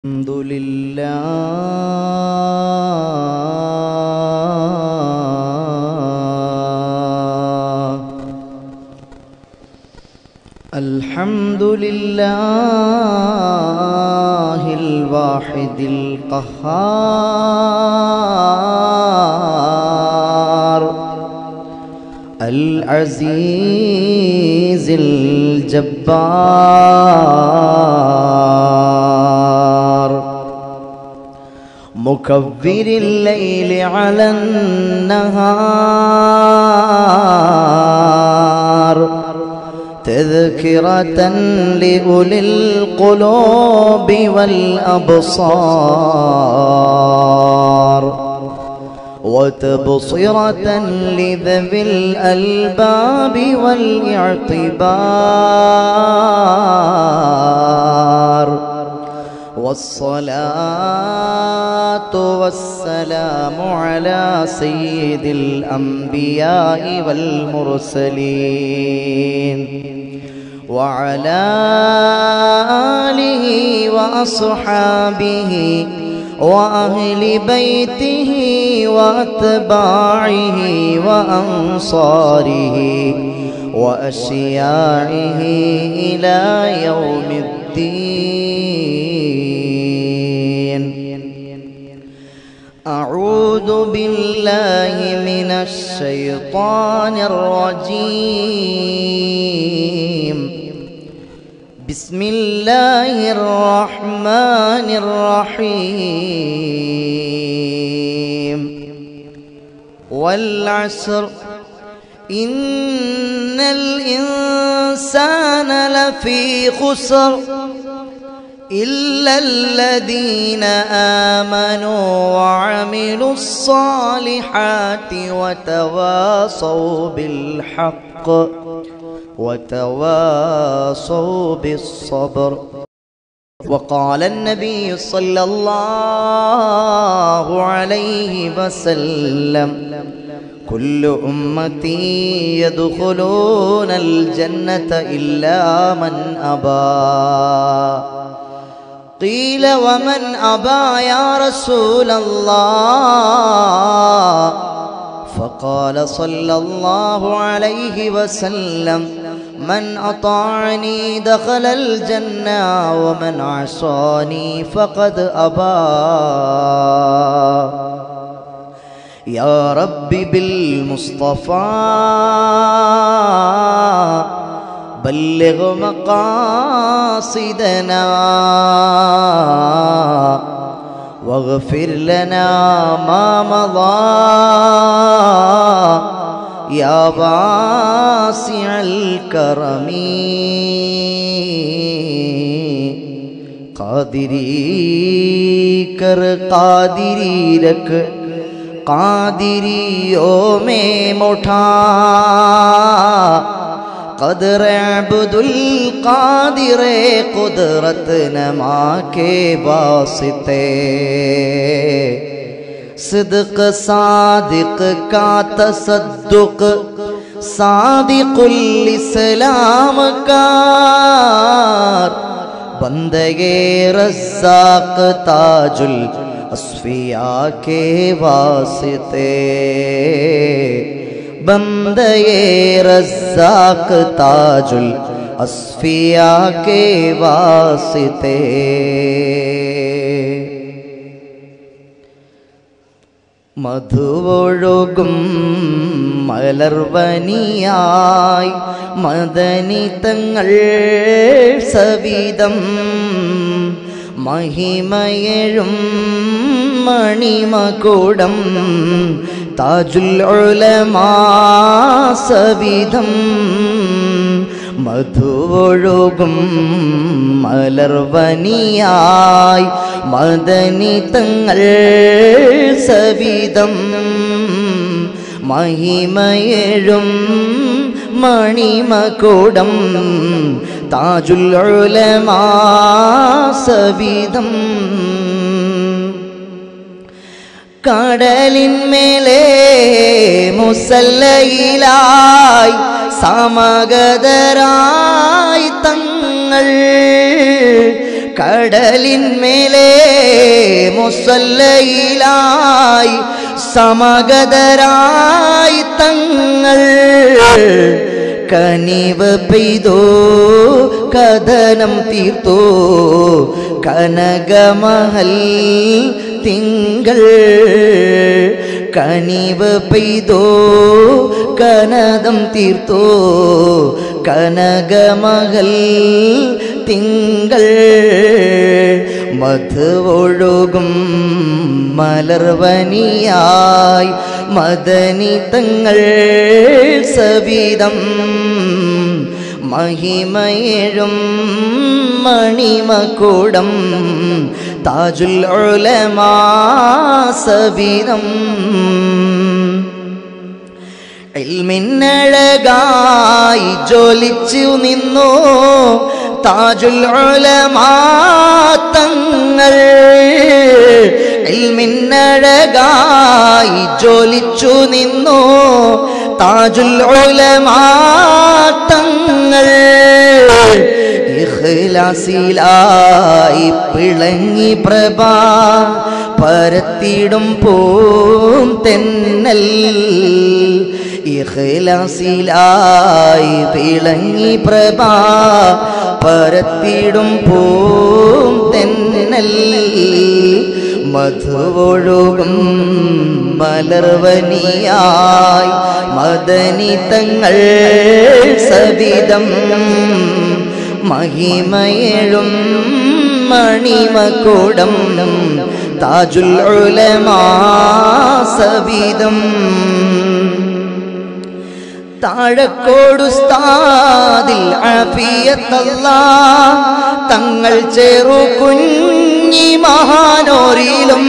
الحمد لله الحمد لله الواحد القهار العزيز الجبار مكبر الليل على النهار تذكرة لأولي القلوب والأبصار وتبصرة لذوي الألباب والاعتبار والصلاة والسلام على سيد الأنبياء والمرسلين وعلى آله وأصحابه وأهل بيته وأتباعه وأنصاره وأشياعه إلى يوم الدين أعوذ بالله من الشيطان الرجيم بسم الله الرحمن الرحيم والعصر إن الإنسان لفي خسر إلا الذين آمنوا وعملوا الصالحات وتواصوا بالحق وتواصوا بالصبر وقال النبي صلى الله عليه وسلم كل أمتي يدخلون الجنة إلا من أبى قيل ومن أبى يا رسول الله فقال صلى الله عليه وسلم من أطاعني دخل الجنة ومن عصاني فقد أبى يا رب بالمصطفى بلغ مقاصدنا واغفر لنا ما مضى يا واسع الكرم قادری کر قادری رکھ قادریوں میں مٹھا قدر عبد القادر قدرت نما کے واسطے صدق صادق کا تصدق صادق الاسلام کا بندگے رزاق تاج الاسفیاء کے واسطے بندے رزاق تاج الاسفیاء کے واسطے മധുവൊഴുകും മലർവനിയായി മദനിതങ്ങൾ സവിധം മഹിമയഴും മണിമകൂടം താജുൽ ഉലമാ സവിധം മധുവൊഴുകും മലർവനിയായി മദനിതങ്ങൾ സവിധം മഹിമയഴും മണിമകൂടം താജുൽ ഉലമാ സവിധം കടലിന്മേലെ മുസല്ലയിലായി സമഗതരായി തങ്ങൾ കടലിന്മേലെ മുസല്ലയിലായി സമഗതരായി തങ്ങൾ കനിവ് പെയ്തോ കഥനം തീർത്തോ കനകമഹൽ തിങ്കൾ കനിവ് പെയ്തോ കനദം തീർത്തോ കനകമകൾ തിങ്കൾ മധു ഒഴുകും മലർവനിയായി മദനി തങ്ങൾ സവിധം മഹിമയേഴും മണിമകൂടം താജുൽ ഉലമാ സവിധം ഇൽമിന്നഴകായി ജ്വലിച്ചു നിന്നു താജുൽ ഉലമാ തങ്ങൾ ഇൽമിന്നഴകായി ജ്വലിച്ചു നിന്നു താജുൽ ഉലമാ തങ്ങൾ ഇഖ്ലാസിലായി പിളങ്ങി പ്രഭ പരത്തിടും പൂം തെന്നൽ ഇഖ്ലാസിലായി വിളങ്ങി പ്രഭ പരത്തിടും പൂം തെന്നൽ മധുവൊഴുകും മലർവനിയായി മദനി തങ്ങൾ സവിധം മഹിമയേഴും മണിമകൂടം താജുൽ ഉലമാ സവിധം താഴക്കോടുസ്താദിൽ ആഫിയത്തല്ല തങ്ങൾ ചേറു കുഞ്ഞി മഹാനോരിലും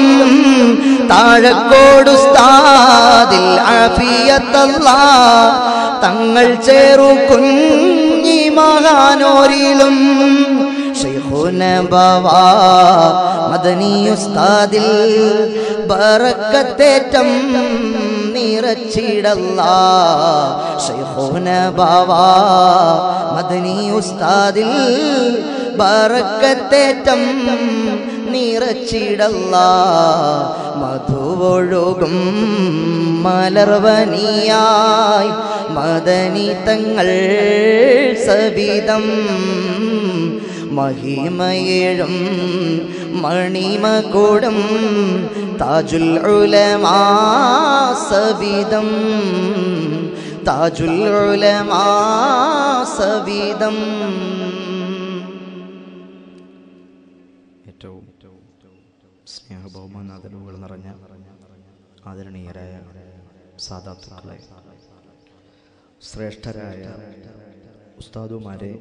താഴക്കോടുസ്താദിൽ ആഫിയത്തല്ല തങ്ങൾ ചേറു കുഞ്ഞി മഹാനോരിലും ശൈഖുന ബാവാ മദനി ഉസ്താദിൽ ബറക്കത്തേറ്റം നിറച്ചിടല്ല ശൈഖുന ബാവാ മദനി ഉസ്താദിൽ ബറക്കത്തേറ്റം നിറച്ചിടല്ല മധുവൊഴുകും മലർവനിയായി മദനി തങ്ങൾ സവിധം മഹിമയേഴും മണിമകൂടം താജുൽ ഉലമാ സവിധം താജുൽ ഉലമാ സവിധം ഏറ്റവും സ്നേഹ ബഹുമാനാദരവുകൾ നിറഞ്ഞ ആദരണീയരായ സാധാത്തുക്കളെ ശ്രേഷ്ഠരായ ഉസ്താദുമാരെ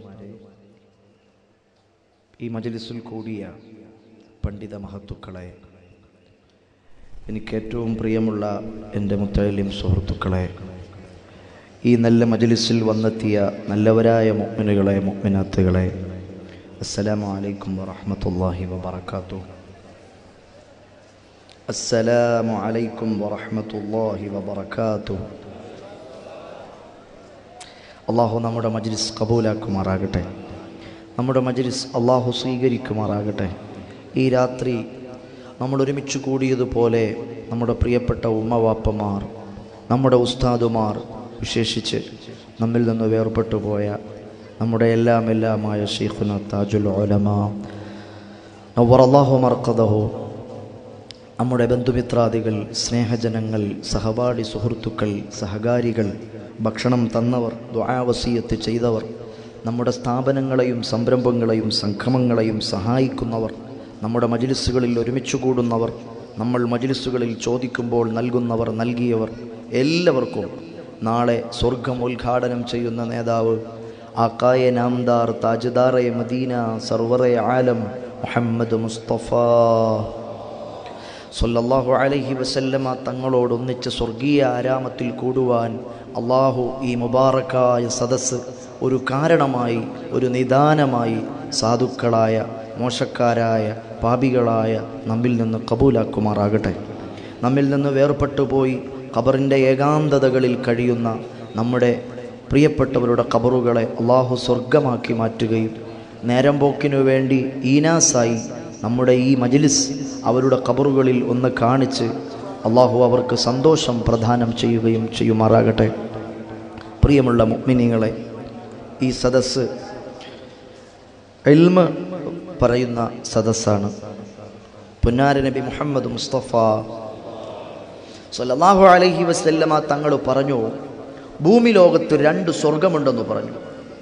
ഈ മജലിസിൽ കൂടിയ പണ്ഡിത മഹത്തുക്കളെ എനിക്ക് ഏറ്റവും പ്രിയമുള്ള എൻ്റെ മുത്തലിം സുഹൃത്തുക്കളെ ഈ നല്ല മജലിസിൽ വന്നെത്തിയ നല്ലവരായ മുഅ്മിനുകളെ മുഅ്മിനാത്തുകളെ അസ്സലാമു അലൈക്കും വറഹ്മത്തുള്ളാഹി വബറകാത്തു അസ്സലാമു അലൈക്കും വറഹ്മത്തുള്ളാഹി വബറകാത്തു അള്ളാഹു നമ്മുടെ മജ്ലിസ് കബൂലാക്കുമാറാകട്ടെ നമ്മുടെ മജ്ലിസ് അള്ളാഹു സ്വീകരിക്കുമാറാകട്ടെ ഈ രാത്രി നമ്മൾ ഒരുമിച്ച് കൂടിയതുപോലെ നമ്മുടെ പ്രിയപ്പെട്ട ഉമ്മവാപ്പമാർ നമ്മുടെ ഉസ്താദുമാർ വിശേഷിച്ച് നമ്മിൽ നിന്ന് വേർപെട്ടു പോയ നമ്മുടെ എല്ലാം എല്ലാമായ ഷെയ്ഖുന താജുൽ ഉലമ നവർ അള്ളാഹു മർക്കദഹു നമ്മുടെ ബന്ധുമിത്രാദികൾ സ്നേഹജനങ്ങൾ സഹപാഠി സുഹൃത്തുക്കൾ സഹകാരികൾ ഭക്ഷണം തന്നവർ ദ്വാവസീയത്ത് ചെയ്തവർ നമ്മുടെ സ്ഥാപനങ്ങളെയും സംരംഭങ്ങളെയും സംഗമങ്ങളെയും സഹായിക്കുന്നവർ നമ്മുടെ മജിലിസുകളിൽ ഒരുമിച്ച് കൂടുന്നവർ നമ്മൾ മജിലിസുകളിൽ ചോദിക്കുമ്പോൾ നൽകുന്നവർ നൽകിയവർ എല്ലാവർക്കും നാളെ സ്വർഗം ഉദ്ഘാടനം ചെയ്യുന്ന നേതാവ് ആക്കായ നാംദാർ താജ്ദാറെ മദീന സർവറെ ആലം മുഹമ്മദ് മുസ്തഫ സൊല്ലാഹു അലഹി വസല്ലമ തങ്ങളോട് ഒന്നിച്ച് സ്വർഗീയ ആരാമത്തിൽ കൂടുവാൻ അള്ളാഹു ഈ മുബാറക്കായ സദസ്സ് ഒരു കാരണമായി ഒരു നിദാനമായി സാധുക്കളായ മോശക്കാരായ പാപികളായ നമ്മിൽ നിന്ന് കബൂലാക്കുമാറാകട്ടെ നമ്മിൽ നിന്ന് വേർപെട്ടു പോയി ഖബറിൻ്റെ ഏകാന്തതകളിൽ കഴിയുന്ന നമ്മുടെ പ്രിയപ്പെട്ടവരുടെ ഖബറുകളെ അള്ളാഹു സ്വർഗമാക്കി മാറ്റുകയും നേരം പോക്കിനു വേണ്ടി ഈനാസായി നമ്മുടെ ഈ മജ്ലിസ് അവരുടെ കബറുകളിൽ ഒന്ന് കാണിച്ച് അള്ളാഹു അവർക്ക് സന്തോഷം പ്രദാനം ചെയ്യുകയും ചെയ്യുമാറാകട്ടെ പ്രിയമുള്ള മുഗ്മിനികളെ ഈ സദസ്സ് എൽമ പറയുന്ന സദസ്സാണ് പുന്നാര നബി മുഹമ്മദ് മുസ്തഫ സല്ലല്ലാഹു അലൈഹി വസല്ലമ തങ്ങൾ പറഞ്ഞു ഭൂമി ലോകത്ത് രണ്ട് സ്വർഗമുണ്ടെന്ന് പറഞ്ഞു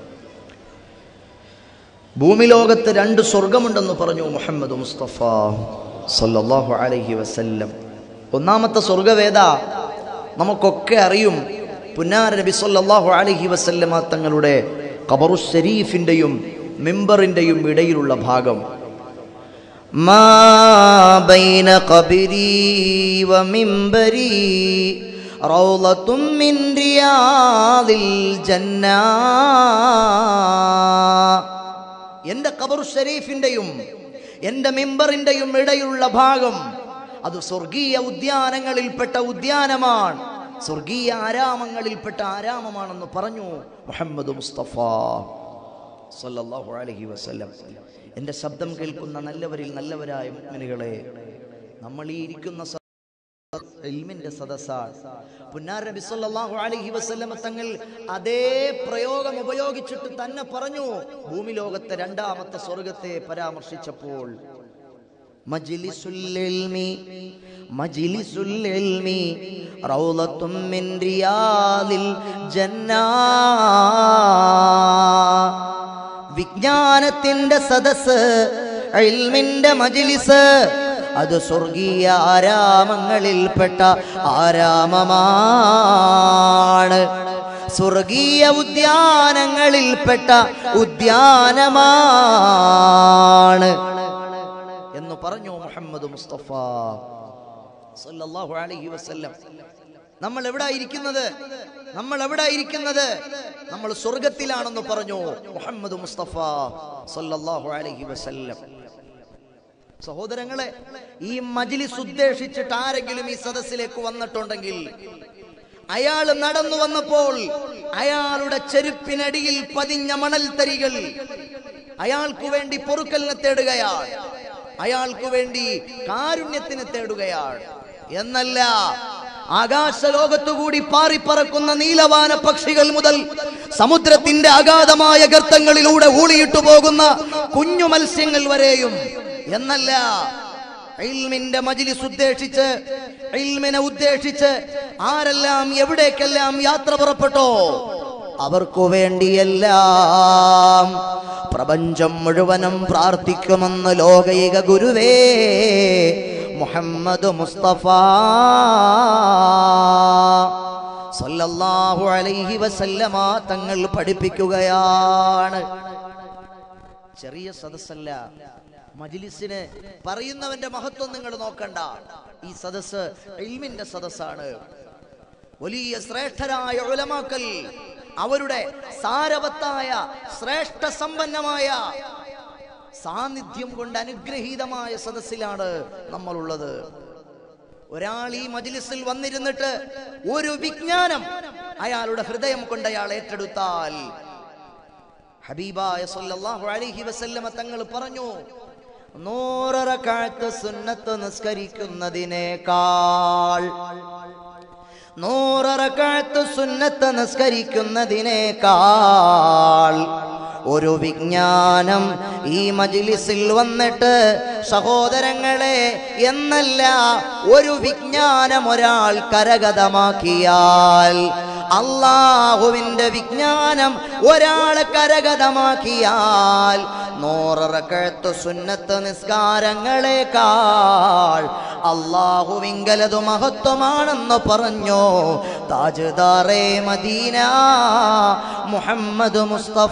ഭൂമി ലോകത്ത് രണ്ട് സ്വർഗമുണ്ടെന്ന് പറഞ്ഞു മുഹമ്മദ് മുസ്തഫ സല്ലല്ലാഹു അലൈഹി വസല്ലം ഒന്നാമത്തെ സ്വർഗവേദ നമുക്കൊക്കെ അറിയും പുന്നാര നബി സല്ലല്ലാഹു അലൈഹി വസല്ലമ തങ്ങളുടെ ഖബറു ഷരീഫിൻ്റെയും മിമ്പറിൻ്റെയും ഇടയിലുള്ള ഭാഗം ما بين قبري ومنبري روضة من رياض الجنة എൻ്റെ ഖബറു ഷരീഫിൻ്റെയും എൻ്റെ മിമ്പറിൻ്റെയും ഇടയിലുള്ള ഭാഗം അത് സ്വർഗീയ ഉദ്യാനങ്ങളിൽപ്പെട്ട ഉദ്യാനമാണ് സ്വർഗീയ ആരാമങ്ങളിൽപ്പെട്ട ആരാമമാണെന്ന് പറഞ്ഞു മുഹമ്മദ് മുസ്തഫ സല്ലല്ലാഹു അലൈഹി വസല്ലം എൻ്റെ ശബ്ദം കേൾക്കുന്ന നല്ലവരിൽ നല്ലവരായ മുഅ്മിനുകളെ നമ്മൾ ഈ ഇരിക്കുന്ന സ- ഇൽമിന്റെ സദസ്സാണ് പുന്നാർ നബി സല്ലല്ലാഹു അലൈഹി വസല്ലമ തങ്ങൾ അതേ പ്രയോഗം ഉപയോഗിച്ചിട്ട് തന്നെ പറഞ്ഞു ഭൂമി ലോകത്തെ രണ്ടാമത്തെ സ്വർഗത്തെ പരാമർശിച്ചപ്പോൾ മജ്ലിസുൽ ഇൽമി മജ്ലിസുൽ ഇൽമി റൗളത്തും മിൻ റിയാദിൽ ജന്നാ വിജ്ഞാനത്തിന്റെ സദസ് ഇൽമിന്റെ മജ്ലിസ് അത് സ്വർഗീയ ആരാമങ്ങളിൽപ്പെട്ട ആരാമമാണ് സ്വർഗീയ ഉദ്യാനങ്ങളിൽപ്പെട്ട ഉദ്യാനമാണ് എന്ന് പറഞ്ഞു മുഹമ്മദ് മുസ്തഫ സല്ലല്ലാഹു അലൈഹി വസല്ലം നമ്മൾ എവിടെ ഇരിക്കുന്നത് നമ്മൾ എവിടെ ഇരിക്കുന്നത് നമ്മൾ സ്വർഗത്തിലാണെന്ന് പറഞ്ഞു മുഹമ്മദ് മുസ്തഫ സല്ലല്ലാഹു അലൈഹി വസല്ലം സഹോദരങ്ങളെ ഈ മജ്ലിസ് ഉദ്ദേശിച്ചിട്ട് ആരെങ്കിലും ഈ സദസ്സിലേക്ക് വന്നിട്ടുണ്ടെങ്കിൽ അയാൾ നടന്നു വന്നപ്പോൾ അയാളുടെ ചെരുപ്പിനടിയിൽ പതിഞ്ഞ മണൽത്തരികൾ അയാൾക്ക് വേണ്ടി പൊറുക്കലിനെ തേടുകയാണ് അയാൾക്ക് വേണ്ടി കാരുണ്യത്തിന് തേടുകയാണ് എന്നല്ല ആകാശലോകത്തുകൂടി പാറിപ്പറക്കുന്ന നീലവാന പക്ഷികൾ മുതൽ സമുദ്രത്തിന്റെ അഗാധമായ ഗർത്തങ്ങളിലൂടെ ഊളിയിട്ടു പോകുന്ന കുഞ്ഞു മത്സ്യങ്ങൾ വരെയും എന്നല്ല ഇൽമിന്റെ മജിലിസ് ഉദ്ദേശിച്ച് ഇൽമിനെ ഉദ്ദേശിച്ച് ആരെല്ലാം എവിടേക്കെല്ലാം യാത്ര പുറപ്പെട്ടോ അവർക്കു വേണ്ടിയെല്ലാം പ്രപഞ്ചം മുഴുവനും പ്രാർത്ഥിക്കുമെന്ന് ലോകൈക ഗുരുവേ മുഹമ്മദ് മുസ്തഫ സല്ലല്ലാഹു അലൈഹി വസല്ലമ തങ്ങൾ പഠിപ്പിക്കുകയാണ് ചെറിയ സദസ്സല്ല മജിലിസിന് പറയുന്നവന്റെ മഹത്വം നിങ്ങൾ നോക്കണ്ട ഈ സദസ്സ് ഇൽമിന്റെ സദസ്സാണ് വലിയ ശ്രേഷ്ഠരായ ഉലമാക്കൽ അവരുടെ സാരവത്തായ ശ്രേഷ്ഠ സമ്പന്നമായ സാന്നിധ്യം കൊണ്ട് അനുഗ്രഹീതമായ സദസ്സിലാണ് നമ്മളുള്ളത് ഒരാൾ ഈ മജിലിസിൽ വന്നിരുന്നിട്ട് ഒരു വിജ്ഞാനം അയാളുടെ ഹൃദയം കൊണ്ട് അയാൾ ഏറ്റെടുത്താൽ ഹബീബായ സല്ലല്ലാഹു അലൈഹി വസല്ലമ തങ്ങൾ പറഞ്ഞു നൂററക്കാലത്ത് സുന്നത്ത് നിസ്കരിക്കുന്നതിനേക്കാൾ നൂററക്കാലത്ത് സുന്നത്ത് നിസ്കരിക്കുന്നതിനേക്കാൾ ഒരു വിജ്ഞാനം ഈ മജ്ലിസിൽ വന്നിട്ട് സഹോദരങ്ങളെ എന്നല്ല ഒരു വിജ്ഞാനം ഒരാൾ കരഗതമാക്കിയാൽ അള്ളാഹുവിന്റെ വിജ്ഞാനം ഒരാൾ കരഗതമാക്കിയാൽ നൂററക്കഴത്ത് സുന്നത്ത് നിസ്കാരങ്ങളെക്കാൾ അള്ളാഹുവിങ്കലതു മഹത്വമാണെന്ന് പറഞ്ഞു താജ്ദാറേ മദീന മുഹമ്മദ് മുസ്തഫ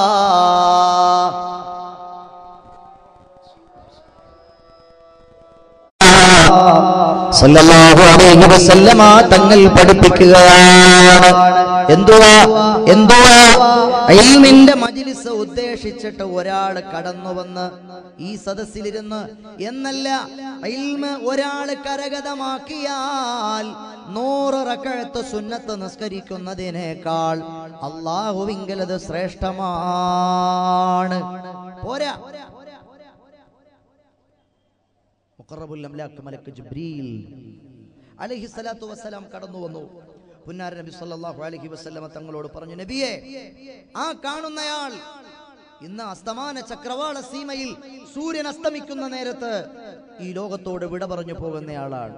സല്ലല്ലാഹു അലൈഹി വസല്ലമ തങ്ങൾ പഠിപ്പിക്കുകയാണ് എന്തുവാ എന്തുവാ ഇൽമിന്റെ മജ്ലിസ് ഉദ്ദേശിച്ചിട്ട് ഒരാൾ കടന്നു വന്ന് ഈ സദസ്സിലിരുന്ന് എന്നല്ല ഇൽമ ഒരാൾ കരഗതമാക്കിയാൽ നൂറ് റക്കഴത്ത് സുന്നത്ത് നിസ്കരിക്കുന്നതിനേക്കാൾ അള്ളാഹുവിങ്കലത് ശ്രേഷ്ഠമാണ് പോരാ മുഖറബുൽ അംലാക്ക് മലക്ക് ജിബ്രീൽ അലൈഹി സ്വലാത്തു വസ്സലാം കടന്നു വന്നു പുന്നാര നബി സല്ലല്ലാഹു അലൈഹി വസല്ലമ തങ്ങളോട് പറഞ്ഞു നബിയെ ആ കാണുന്നയാൾ ഇന്ന് അസ്തമാന ചക്രവാള സീമയിൽ സൂര്യൻ അസ്തമിക്കുന്ന നേരത്ത് ഈ ലോകത്തോട് വിട പറഞ്ഞു പോകുന്നയാളാണ്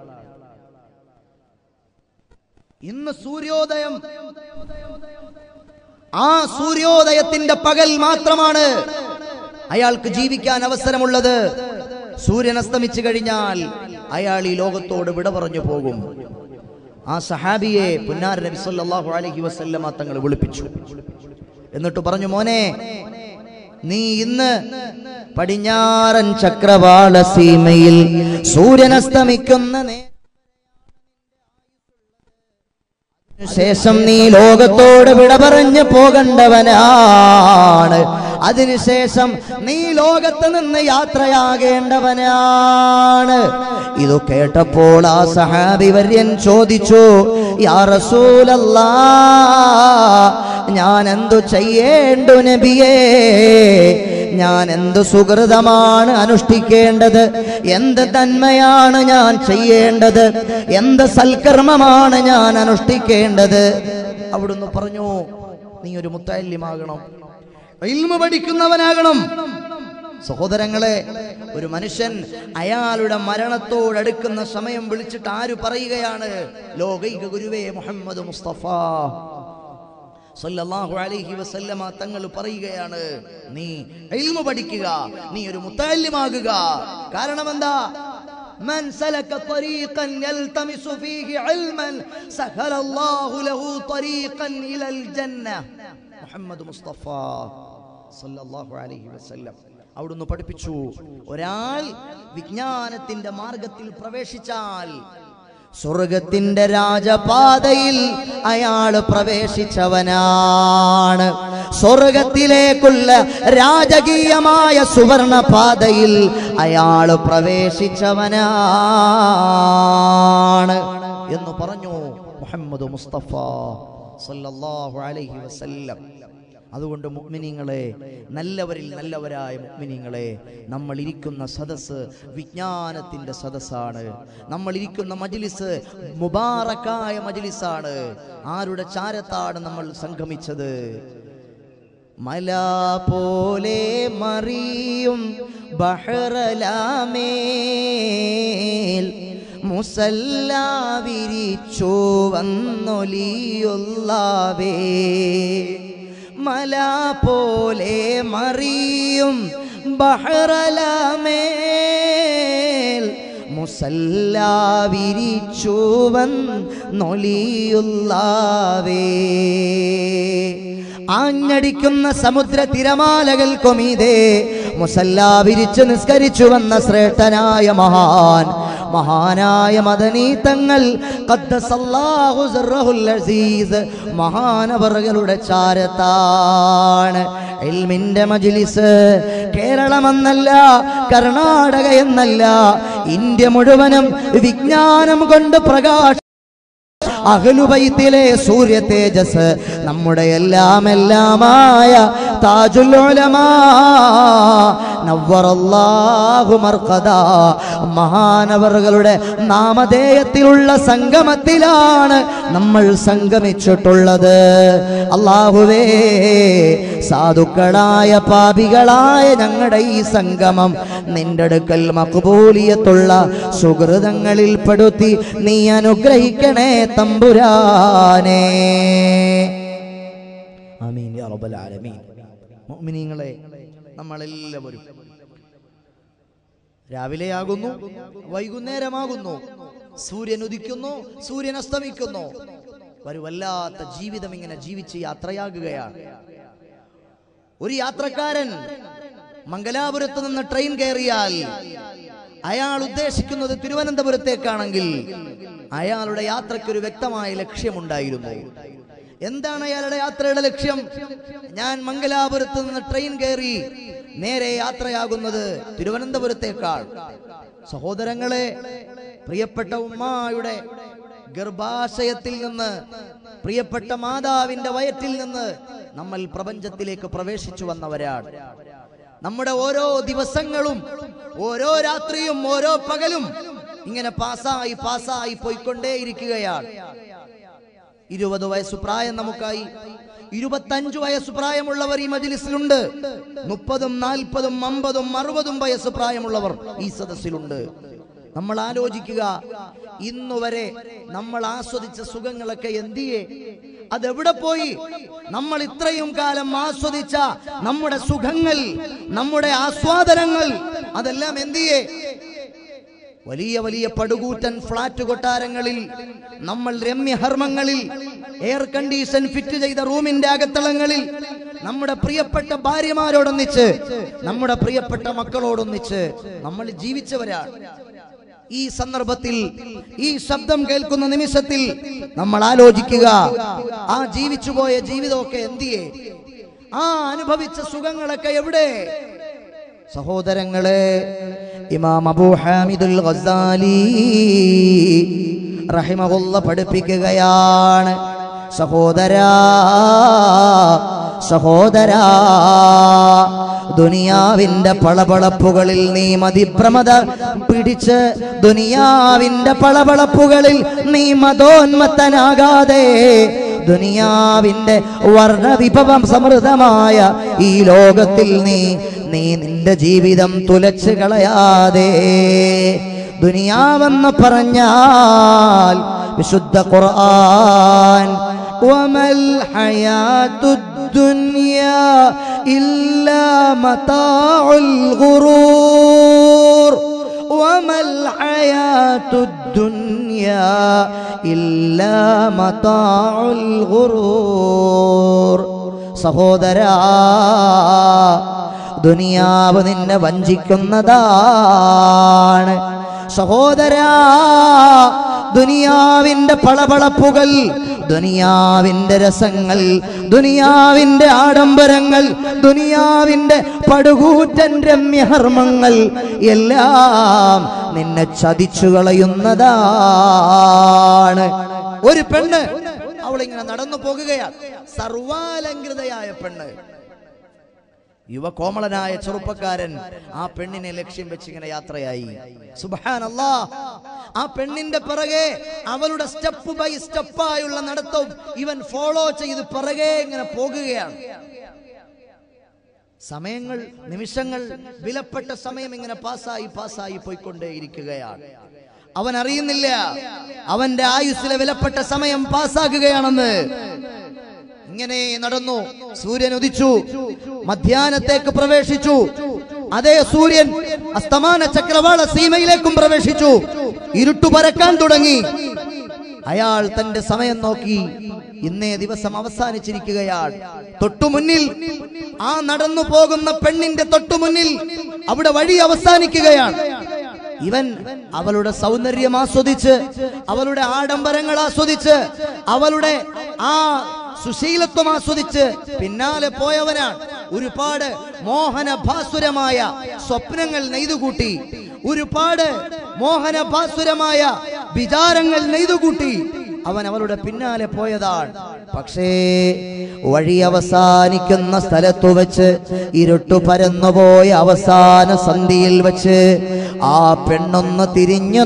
ഇന്ന് സൂര്യോദയം ആ സൂര്യോദയത്തിന്റെ പകൽ മാത്രമാണ് അയാൾക്ക് ജീവിക്കാൻ അവസരമുള്ളത് സൂര്യൻ അസ്തമിച്ചു കഴിഞ്ഞാൽ അയാൾ ഈ ലോകത്തോട് വിട പറഞ്ഞു പോകും ആ സഹാബിയെ പുന്നാര നബി സല്ലല്ലാഹു അലൈഹി വസല്ലമ തങ്ങൾ വിളിപ്പിച്ചു എന്നിട്ട് പറഞ്ഞു മോനെ നീ ഇന്ന് പടിഞ്ഞാറൻ ചക്രവാള സീമയിൽ സൂര്യൻ അസ്തമിക്കുന്ന നേ ശേഷം നീ ലോകത്തോട് വിട പറഞ്ഞ് പോകേണ്ടവനാണ് അതിനുശേഷം നീ ലോകത്ത് നിന്ന് യാത്രയാകേണ്ടവനാണ് ഇത് കേട്ടപ്പോൾ ആ സഹാബി വര്യൻ ചോദിച്ചു യാ റസൂലല്ലാ ഞാൻ എന്തു ചെയ്യേണ്ടു നബിയേ ഞാൻ എന്ത് സുഹൃതമാണ് അനുഷ്ഠിക്കേണ്ടത് എന്ത് തന്മയാണ് ഞാൻ ചെയ്യേണ്ടത് എന്ത് സൽക്കർമ്മമാണ് ഞാൻ അനുഷ്ഠിക്കേണ്ടത് അവിടുന്ന് പറഞ്ഞു നീ ഒരു മുത്തല്യമാകണം ഇൽമ പഠിക്കുന്നവനാകണം സഹോദരങ്ങളെ ഒരു മനുഷ്യൻ അയാളുടെ മരണത്തോടടുക്കുന്ന സമയം വിളിച്ചിട്ട് ആര് പറയുകയാണ് ലോകൈക ഗുരുവേ മുഹമ്മദ് മുസ്തഫ സല്ലല്ലാഹു അലൈഹി വസല്ലമ തങ്ങൾ പറയുകയാണ് നീ ഇൽമു പഠിക്കുക നീ ഒരു മുത്തല്ലിമാകുക കാരണം എന്താ من سلك طريقا يلتمس فيه علما سهل الله له طريقا إلى الجنة മുഹമ്മദ് മുസ്തഫ സല്ലല്ലാഹു അലൈഹി വസല്ലം അവിടുന്ന് പഠിപ്പിച്ചു ഒരാൾ വിജ്ഞാനത്തിന്റെ മാർഗത്തിൽ പ്രവേശിച്ചാൽ സ്വർഗത്തിന്റെ രാജപാതയിൽ അയാൾ പ്രവേശിച്ചവനാണ് സ്വർഗത്തിലേക്കുള്ള രാജകീയമായ സുവർണ പാതയിൽ അയാൾ പ്രവേശിച്ചവനാണ് എന്ന് പറഞ്ഞു മുഹമ്മദ് മുസ്തഫ സല്ലല്ലാഹു അലൈഹി വസല്ലം അതുകൊണ്ട് മുഗ്മിനിങ്ങളെ നല്ലവരിൽ നല്ലവരായ മുഗ്മിനിങ്ങളെ നമ്മൾ ഇരിക്കുന്ന സദസ്സ് വിജ്ഞാനത്തിന്റെ സദസ്സാണ് നമ്മൾ ഇരിക്കുന്ന മജ്ലിസ് മുബാറക്കായ മജ്ലിസാണ് ആരുടെ ചാരത്താണ് നമ്മൾ സംഗമിച്ചത് മല പോലെ മറിയും ബഹ്റലാമേൽ മുസല്ല വിരിച്ചു വന്നൊലിയുള്ളവേ മല പോലെ മറിയും ബഹ്റലാമേൽ മുസല്ല വിരിച്ചു വന്നൊലിയുള്ളവേ ആഞ്ഞടിക്കുന്ന സമുദ്ര തിരമാലകൾക്കുമീതേ മുസല്ല വിരിച്ചു നിസ്കരിച്ചു വന്ന ശ്രേഷ്ഠനായ മഹാൻ മഹാനായ മദനീ തങ്ങൾ ഖദ്ദസല്ലാഹു സിർറഹുൽ അസീസ് മഹാനവറുകളുടെ ചാരത്താണ് ഇൽമിന്റെ മജ്ലിസ് കേരളമെന്നല്ല കർണാടക എന്നല്ല ഇന്ത്യ മുഴുവനും വിജ്ഞാനം കൊണ്ട് പ്രകാശ അഹ്ലുബൈത്തിലെ സൂര്യ തേജസ് നമ്മുടെ എല്ലാം എല്ലാമായ താജുൽ ഉലമാ നവ്വറല്ലാഹു മർഖദ മഹാനവറുകളുടെ നാമധേയത്തിലുള്ള സംഗമത്തിലാണ് നമ്മൾ സംഗമിച്ചിട്ടുള്ളത് അള്ളാഹുവേ സാധുക്കളായ പാപികളായ ഞങ്ങളുടെ ഈ സംഗമം നിന്റെ അടുക്കൽ മക്ബൂലിയത്തുള്ള സുഹൃതങ്ങളിൽ പെടുത്തി നീ അനുഗ്രഹിക്കണേ തമ്പുരാനേ ആമീൻ യാ റബ്ബൽ ആലമീൻ മുഅ്മിനീങ്ങളെ നമ്മളെല്ലാവരും രാവിലെയാകുന്നു വൈകുന്നേരമാകുന്നു സൂര്യൻ ഉദിക്കുന്നു സൂര്യൻ അസ്തമിക്കുന്നു ഒരു വല്ലാത്ത ജീവിതം ഇങ്ങനെ ജീവിച്ച് യാത്രയാകുകയാണ് ഒരു യാത്രക്കാരൻ മംഗലാപുരത്ത് നിന്ന് ട്രെയിൻ കയറിയാൽ അയാൾ ഉദ്ദേശിക്കുന്നത് തിരുവനന്തപുരത്തേക്കാണെങ്കിൽ അയാളുടെ യാത്രയ്ക്ക് ഒരു വ്യക്തമായ ലക്ഷ്യമുണ്ടായിരുന്നു എന്താണ് അയാളുടെ യാത്രയുടെ ലക്ഷ്യം ഞാൻ മംഗലാപുരത്ത് നിന്ന് ട്രെയിൻ കയറി നേരെ യാത്രയാകുന്നത് തിരുവനന്തപുരത്തേക്കാൾ സഹോദരങ്ങളെ പ്രിയപ്പെട്ട ഉമ്മായുടെ ഗർഭാശയത്തിൽ നിന്ന് പ്രിയപ്പെട്ട മാതാവിന്റെ വയറ്റിൽ നിന്ന് നമ്മൾ പ്രപഞ്ചത്തിലേക്ക് പ്രവേശിച്ചു വന്നവരാണ് നമ്മുടെ ഓരോ ദിവസങ്ങളും ഓരോ രാത്രിയും ഓരോ പകലും ഇങ്ങനെ പാസ്സായി പാസ്സായി പോയിക്കൊണ്ടേയിരിക്കുകയാണ് ഇരുപത് വയസ്സ് പ്രായം നമുക്കായി ഇരുപത്തഞ്ചു വയസ്സ് പ്രായമുള്ളവർ ഈ മജിലിസിലുണ്ട് മുപ്പതും നാൽപ്പതും അമ്പതും അറുപതും വയസ്സ് പ്രായമുള്ളവർ ഈ സദസ്സിലുണ്ട് നമ്മൾ ആലോചിക്കുക ഇന്നുവരെ നമ്മൾ ആസ്വദിച്ച സുഖങ്ങളൊക്കെ എന്തിയെ അതെവിടെ പോയി നമ്മൾ ഇത്രയും കാലം ആസ്വദിച്ച നമ്മുടെ സുഖങ്ങൾ നമ്മുടെ ആസ്വാദനങ്ങൾ അതെല്ലാം എന്തിയെ വലിയ വലിയ പടുകൂറ്റൻ ഫ്ലാറ്റ് കൊട്ടാരങ്ങളിൽ നമ്മൾ രമ്യഹർമ്മങ്ങളിൽ എയർ കണ്ടീഷൻ ഫിറ്റ് ചെയ്ത റൂമിന്റെ അകത്തളങ്ങളിൽ നമ്മുടെ പ്രിയപ്പെട്ട ഭാര്യമാരോടൊന്നിച്ച് നമ്മുടെ പ്രിയപ്പെട്ട മക്കളോടൊന്നിച്ച് നമ്മൾ ജീവിച്ചവരാണ് ഈ സന്ദർഭത്തിൽ ഈ ശബ്ദം കേൾക്കുന്ന നിമിഷത്തിൽ നമ്മൾ ആലോചിക്കുക ആ ജീവിച്ചുപോയ ജീവിതമൊക്കെ എന്തിയെ ആ അനുഭവിച്ച സുഖങ്ങളൊക്കെ എവിടെ സഹോദരങ്ങളെ ഇമാം അബൂ ഹാമിദുൽ ഗസാലി റഹിമഹുല്ല പഠിപ്പിക്കുകയാണ് സഹോദരാ സഹോദരാ ദുനിയാവിന്റെ പളപളപ്പുകളിൽ നീ മതിപ്രമത പിടിച്ച് ദുനിയാവിന്റെ പളപളപ്പുകളിൽ നീ മതോന്മത്തനാകാതെ ദുനിയാവിന്റെ വർണ്ണവിഭവം സമൃദ്ധമായ ഈ ലോകത്തിൽ നീ നീ നിന്റെ ജീവിതം തുലച്ചു കളയാതെ ദുനിയാവെന്ന് പറഞ്ഞാൽ വിശുദ്ധ ഖുർആൻ വമൽ ഹയാത്തുദ്ദുനിയ ഇല്ലാ മതാഉൽ ഗുറൂർ وما الحياة الدنيا إلا متاع الغرور സഹോദരാ ദുനിയാവ് നിന്നെ വഞ്ചിക്കുന്നതാണ് സഹോദരാ ദുനിയാവിന്റെ പളപളപ്പുകൾ ദുനിയാവിന്റെ രസങ്ങൾ ദുനിയാവിന്റെ ആഡംബരങ്ങൾ ദുനിയാവിന്റെ പടുകൂറ്റൻ രമ്യഹർമ്മങ്ങൾ എല്ലാം നിന്നെ ചതിച്ചു കളയുന്നതാണ് ഒരു പെണ്ണ് അവളിങ്ങനെ നടന്നു പോകുകയാണ് സർവാലങ്കൃതയായ പെണ്ണ് യുവകോമളനായ ചെറുപ്പക്കാരൻ ആ പെണ്ണിനെ ലക്ഷ്യം വെച്ച് ഇങ്ങനെ യാത്രയായി സുബാനല്ലാ ആ പെണ്ണിന്റെ പിറകെ അവളുടെ സ്റ്റെപ്പ് ബൈ സ്റ്റെപ്പായുള്ള നടത്തവും ഇവൻ ഫോളോ ചെയ്ത് പിറകെ ഇങ്ങനെ പോകുകയാണ് സമയങ്ങൾ നിമിഷങ്ങൾ വിലപ്പെട്ട സമയം ഇങ്ങനെ പാസ്സായി പാസ്സായി പോയിക്കൊണ്ടേയിരിക്കുകയാണ് അവൻ അറിയുന്നില്ല അവന്റെ ആയുസ്സിലെ വിലപ്പെട്ട സമയം പാസ്സാകുകയാണെന്ന് ഇങ്ങനെ നടന്നു സൂര്യൻ ഉദിച്ചു മധ്യാഹ്നത്തേക്ക് പ്രവേശിച്ചു അതേ സൂര്യൻ അസ്തമാന ചക്രവാള സീമയിലേക്കും പ്രവേശിച്ചു ഇരുട്ടു പരക്കാൻ തുടങ്ങി അയാൾ തന്റെ സമയം നോക്കി ഇന്നേ ദിവസം അവസാനിച്ചിരിക്കുകയാണ് തൊട്ടുമുന്നിൽ ആ നടന്നു പോകുന്ന പെണ്ണിന്റെ തൊട്ടുമുന്നിൽ അവിടെ വഴി അവസാനിക്കുകയാണ് ഇവൻ അവളുടെ സൗന്ദര്യം ആസ്വദിച്ച് അവളുടെ ആഡംബരങ്ങൾ ആസ്വദിച്ച് അവളുടെ ആ സുശീലത്വം ആസ്വദിച്ച് പിന്നാലെ പോയവനാണ് ഒരുപാട് മോഹനഭാസുരമായ സ്വപ്നങ്ങൾ നെയ്തുകൂട്ടി ഒരുപാട് മോഹനഭാസുരമായ വിചാരങ്ങൾ നെയ്തുകൂട്ടി അവൻ അവളുടെ പിന്നാലെ പോയതാണ് പക്ഷേ വഴി അവസാനിക്കുന്ന സ്ഥലത്തു വെച്ച് ഇരുട്ടു പരന്നുപോയ അവസാന സന്ധിയിൽ വെച്ച് ആ പെണ്ണൊന്ന് തിരിഞ്ഞു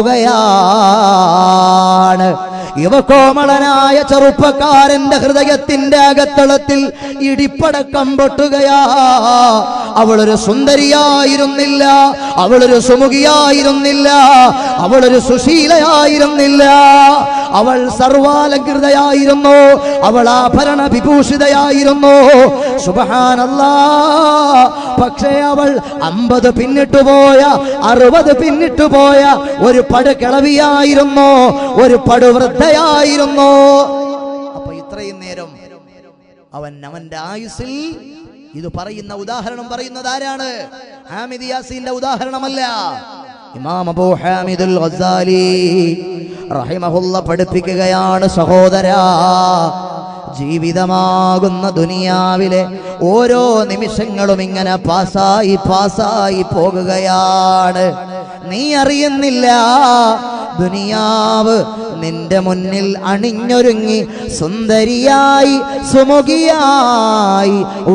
നോക്കുകയാണ് യുവകോമളനായ ചെറുപ്പക്കാരന്റെ ഹൃദയത്തിന്റെ അകത്തളത്തിൽ ഇടിപ്പടക്കം പൊട്ടുകയാ അവളൊരു സുന്ദരിയായിരുന്നില്ല അവളൊരു സുമുഖിയായിരുന്നില്ല അവളൊരു സുശീലയായിരുന്നില്ല അവൾ സർവാലങ്കൃതയായിരുന്നു അവൾ ആഭരണ വിഭൂഷിതയായിരുന്നു സുബഹാനല്ലാ പക്ഷേ അവൾ അമ്പത് പിന്നിട്ടു പോയ അറുപത് പിന്നിട്ടു പോയ ഒരു പടുകിളവിയായിരുന്നു ഒരു പടുവൃദ്ധയായിരുന്നു അപ്പൊ ഇത്രയും നേരം അവൻ അവന്റെ ആയുസിൽ ഇത് പറയുന്ന ഉദാഹരണം പറയുന്നത് ആരാണ് ഹാമിദ് യാസീന്റെ ഉദാഹരണമല്ല ഇമാം അബൂ ഹാമിദുൽ ഗസാലി റഹിമഹുല്ല പഠിപ്പിക്കുകയാണ് സഹോദരാ ജീവിതമാകുന്ന ദുനിയാവിലെ ഓരോ നിമിഷങ്ങളും ഇങ്ങനെ പാസായി പാസായി പോകുകയാണ് നീ അറിയുന്നില്ല ദുനിയാവ് നിന്റെ മുന്നിൽ അണിഞ്ഞൊരുങ്ങി സുന്ദരിയായി സുമുഖിയായി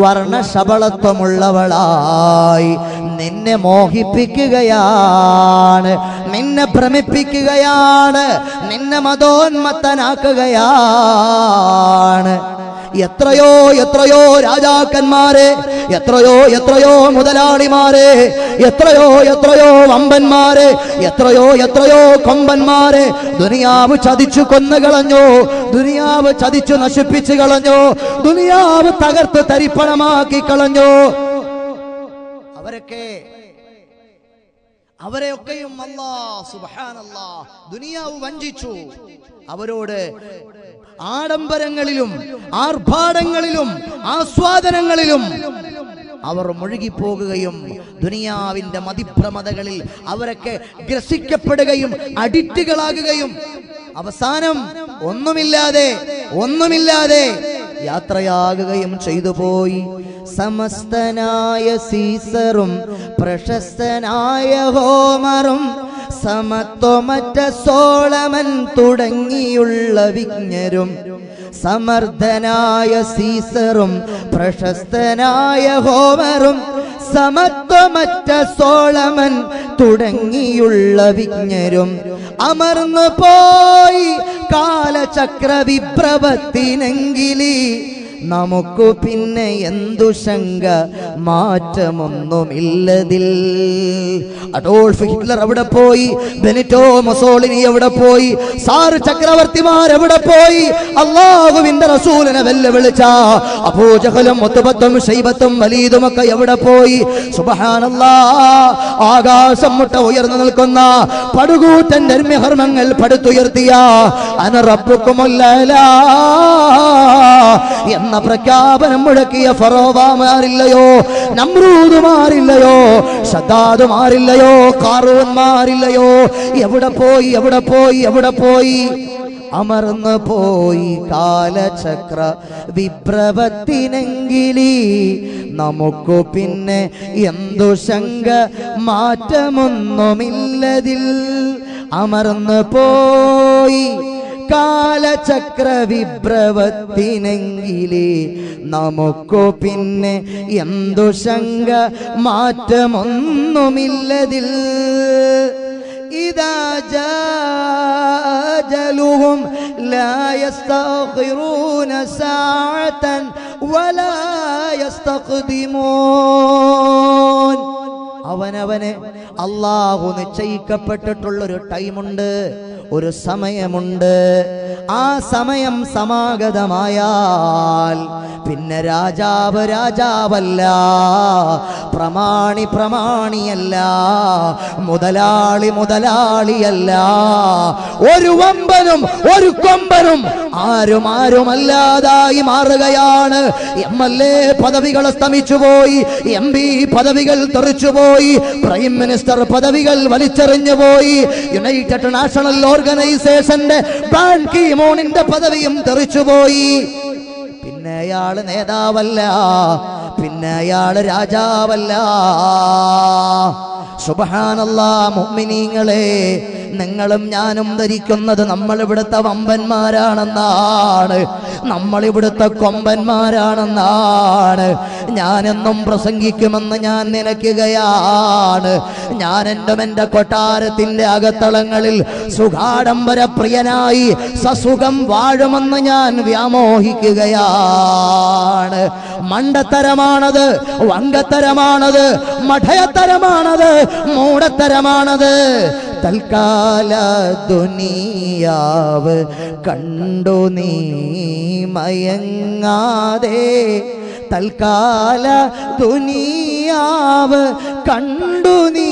വർണ്ണശബളത്വമുള്ളവളായി നിന്നെ മോഹിപ്പിക്കുകയാണ് നിന്നെ ഭ്രമിപ്പിക്കുകയാണ് നിന്നെ മതോന്മത്തനാക്കുകയാണ് എത്രയോ എത്രയോ രാജാക്കന്മാരെ എത്രയോ എത്രയോ മുതലാളിമാരെ എത്രയോ എത്രയോ വമ്പന്മാരെ എത്രയോ എത്രയോ കൊമ്പന്മാരെ ദുനിയാവ് ചതിച്ചു കൊന്നു കളഞ്ഞു ദുനിയാവ് ചതിച്ചു നശിപ്പിച്ചു കളഞ്ഞു ദുനിയാവ് തകർത്ത് തരിപ്പണമാക്കി കളഞ്ഞു അവരൊക്കെ അവരെയൊക്കെയും അല്ലാ സുബ്ഹാനല്ലാ ദുനിയാവ് വഞ്ചിച്ചു അവരോട് ആഡംബരങ്ങളിലും ആർഭാടങ്ങളിലും ആസ്വാദനങ്ങളിലും അവർ മുഴുകിപ്പോകുകയും ദുനിയാവിന്റെ മതിഭ്രമതകളിൽ അവരൊക്കെ ഗ്രസിക്കപ്പെടുകയും അഡിക്റ്റുകളാകുകയും അവസാനം ഒന്നുമില്ലാതെ ഒന്നുമില്ലാതെ യാത്രയാകുകയും ചെയ്തു പോയി സമസ്തനായ സീസറും പ്രശസ്തനായ ഹോമറും സമത്വമറ്റ സോളമൻ തുടങ്ങിയുള്ള വിജ്ഞരും സമർത്ഥനായ സീസറും പ്രശസ്തനായ ഹോമറും സമത്വമറ്റ സോളമൻ തുടങ്ങിയുള്ള വിജ്ഞരും അമർന്നു പോയി കാലചക്ര വിപ്രവത്തിനെങ്കിലി നമുക്കു പിന്നെ എന്തു ശങ്ക മാറ്റമൊന്നുമില്ലതിൽ അഡോൾഫ് ഹിറ്റ്ലർ എവിടെ പോയി ബെനിറ്റോ മൊസോളിനി എവിടെ പോയി സാറ് ചക്രവർത്തിമാർ എവിടെ പോയി അള്ളാഹുവിന്റെ റസൂലിനെ വെല്ലുവിളിച്ച അബൂജഹലും മുത്തുബത്തും ഷൈബത്തും വലീദുമൊക്കെ എവിടെ പോയി സുബഹാനല്ലാ ആകാശം മുട്ട ഉയർന്നു നിൽക്കുന്ന പടുകൂറ്റൻ ധർമ്മ്യഹർമ്മങ്ങൾ പടുത്തുയർത്തിയ അനറപ്പുക്കുമല്ല എന്ന പ്രഖ്യാപനം മുഴക്കിയ ഫറോവാമാരില്ലയോ നമ്രൂദുമാരില്ലയോ ഷദാദുമാരില്ലയോ കാറൂന്മാരില്ലയോ എവിടെ പോയി എവിടെ പോയി എവിടെ പോയി അമർന്നു പോയി കാലചക്ര വിപ്രവത്തിനെങ്കിലി നമുക്കു പിന്നെ എന്തു ശങ്ക മാറ്റമൊന്നുമില്ലതിൽ അമർന്നു പോയി കാലചക്ര വിഭ്രവത്തിനെങ്കിലേ നമുക്കു പിന്നെ എന്തു ശങ്ക മാറ്റമൊന്നുമില്ലതിൽ إذا جاء أجلهم لا يستأخرون ساعة ولا يستقدمون അവനവന് അള്ളാഹു നിശ്ചയിക്കപ്പെട്ടിട്ടുള്ളൊരു ടൈമുണ്ട് ഒരു സമയമുണ്ട് ആ സമയം സമാഗതമായാൽ പിന്നെ രാജാവ് രാജാവല്ല പ്രമാണി പ്രമാണിയല്ല മുതലാളി മുതലാളിയല്ല ഒരു വമ്പനും ഒരു കൊമ്പനും ആരും ആരുമല്ലാതായി മാറുകയാണ് എം എൽ എ പദവികൾ സ്തമിച്ചുപോയി എം പി പദവികൾ തെറിച്ചുപോയി പ്രൈം മിനിസ്റ്റർ പദവികൾ വലിച്ചെറിഞ്ഞു പോയി യുണൈറ്റഡ് നാഷണൽ ഓർഗനൈസേഷന്റെ ബാൻ കി മോണിന്റെ പദവിയും തെറിച്ചുപോയി പിന്നെ അയാള് നേതാവല്ല പിന്നെ അയാള് രാജാവല്ല സുബഹാനല്ലാ മുഅ്മിനീങ്ങളെ നിങ്ങളും ഞാനും ധരിക്കുന്നത് നമ്മൾ ഇവിടുത്തെ വമ്പന്മാരാണെന്നാണ് നമ്മൾ ഇവിടുത്തെ കൊമ്പന്മാരാണെന്നാണ് ഞാനെന്നും പ്രസംഗിക്കുമെന്ന് ഞാൻ നിലയ്ക്കുകയാണ് ഞാൻ എൻ്റെ എൻ്റെ കൊട്ടാരത്തിൻ്റെ അകത്തളങ്ങളിൽ സുഖാഡംബര പ്രിയനായി സസുഖം വാഴുമെന്ന് ഞാൻ വ്യാമോഹിക്കുകയാണ് മണ്ടത്തരമാണത് വങ്കത്തരമാണത് മഠയത്തരമാണത് മൂടത്തരമാണത് തൽക്കാല ദുനിയാവ് കണ്ടു നീ മയങ്ങാതെ തൽക്കാല ദുനിയാവ് കണ്ടു നീ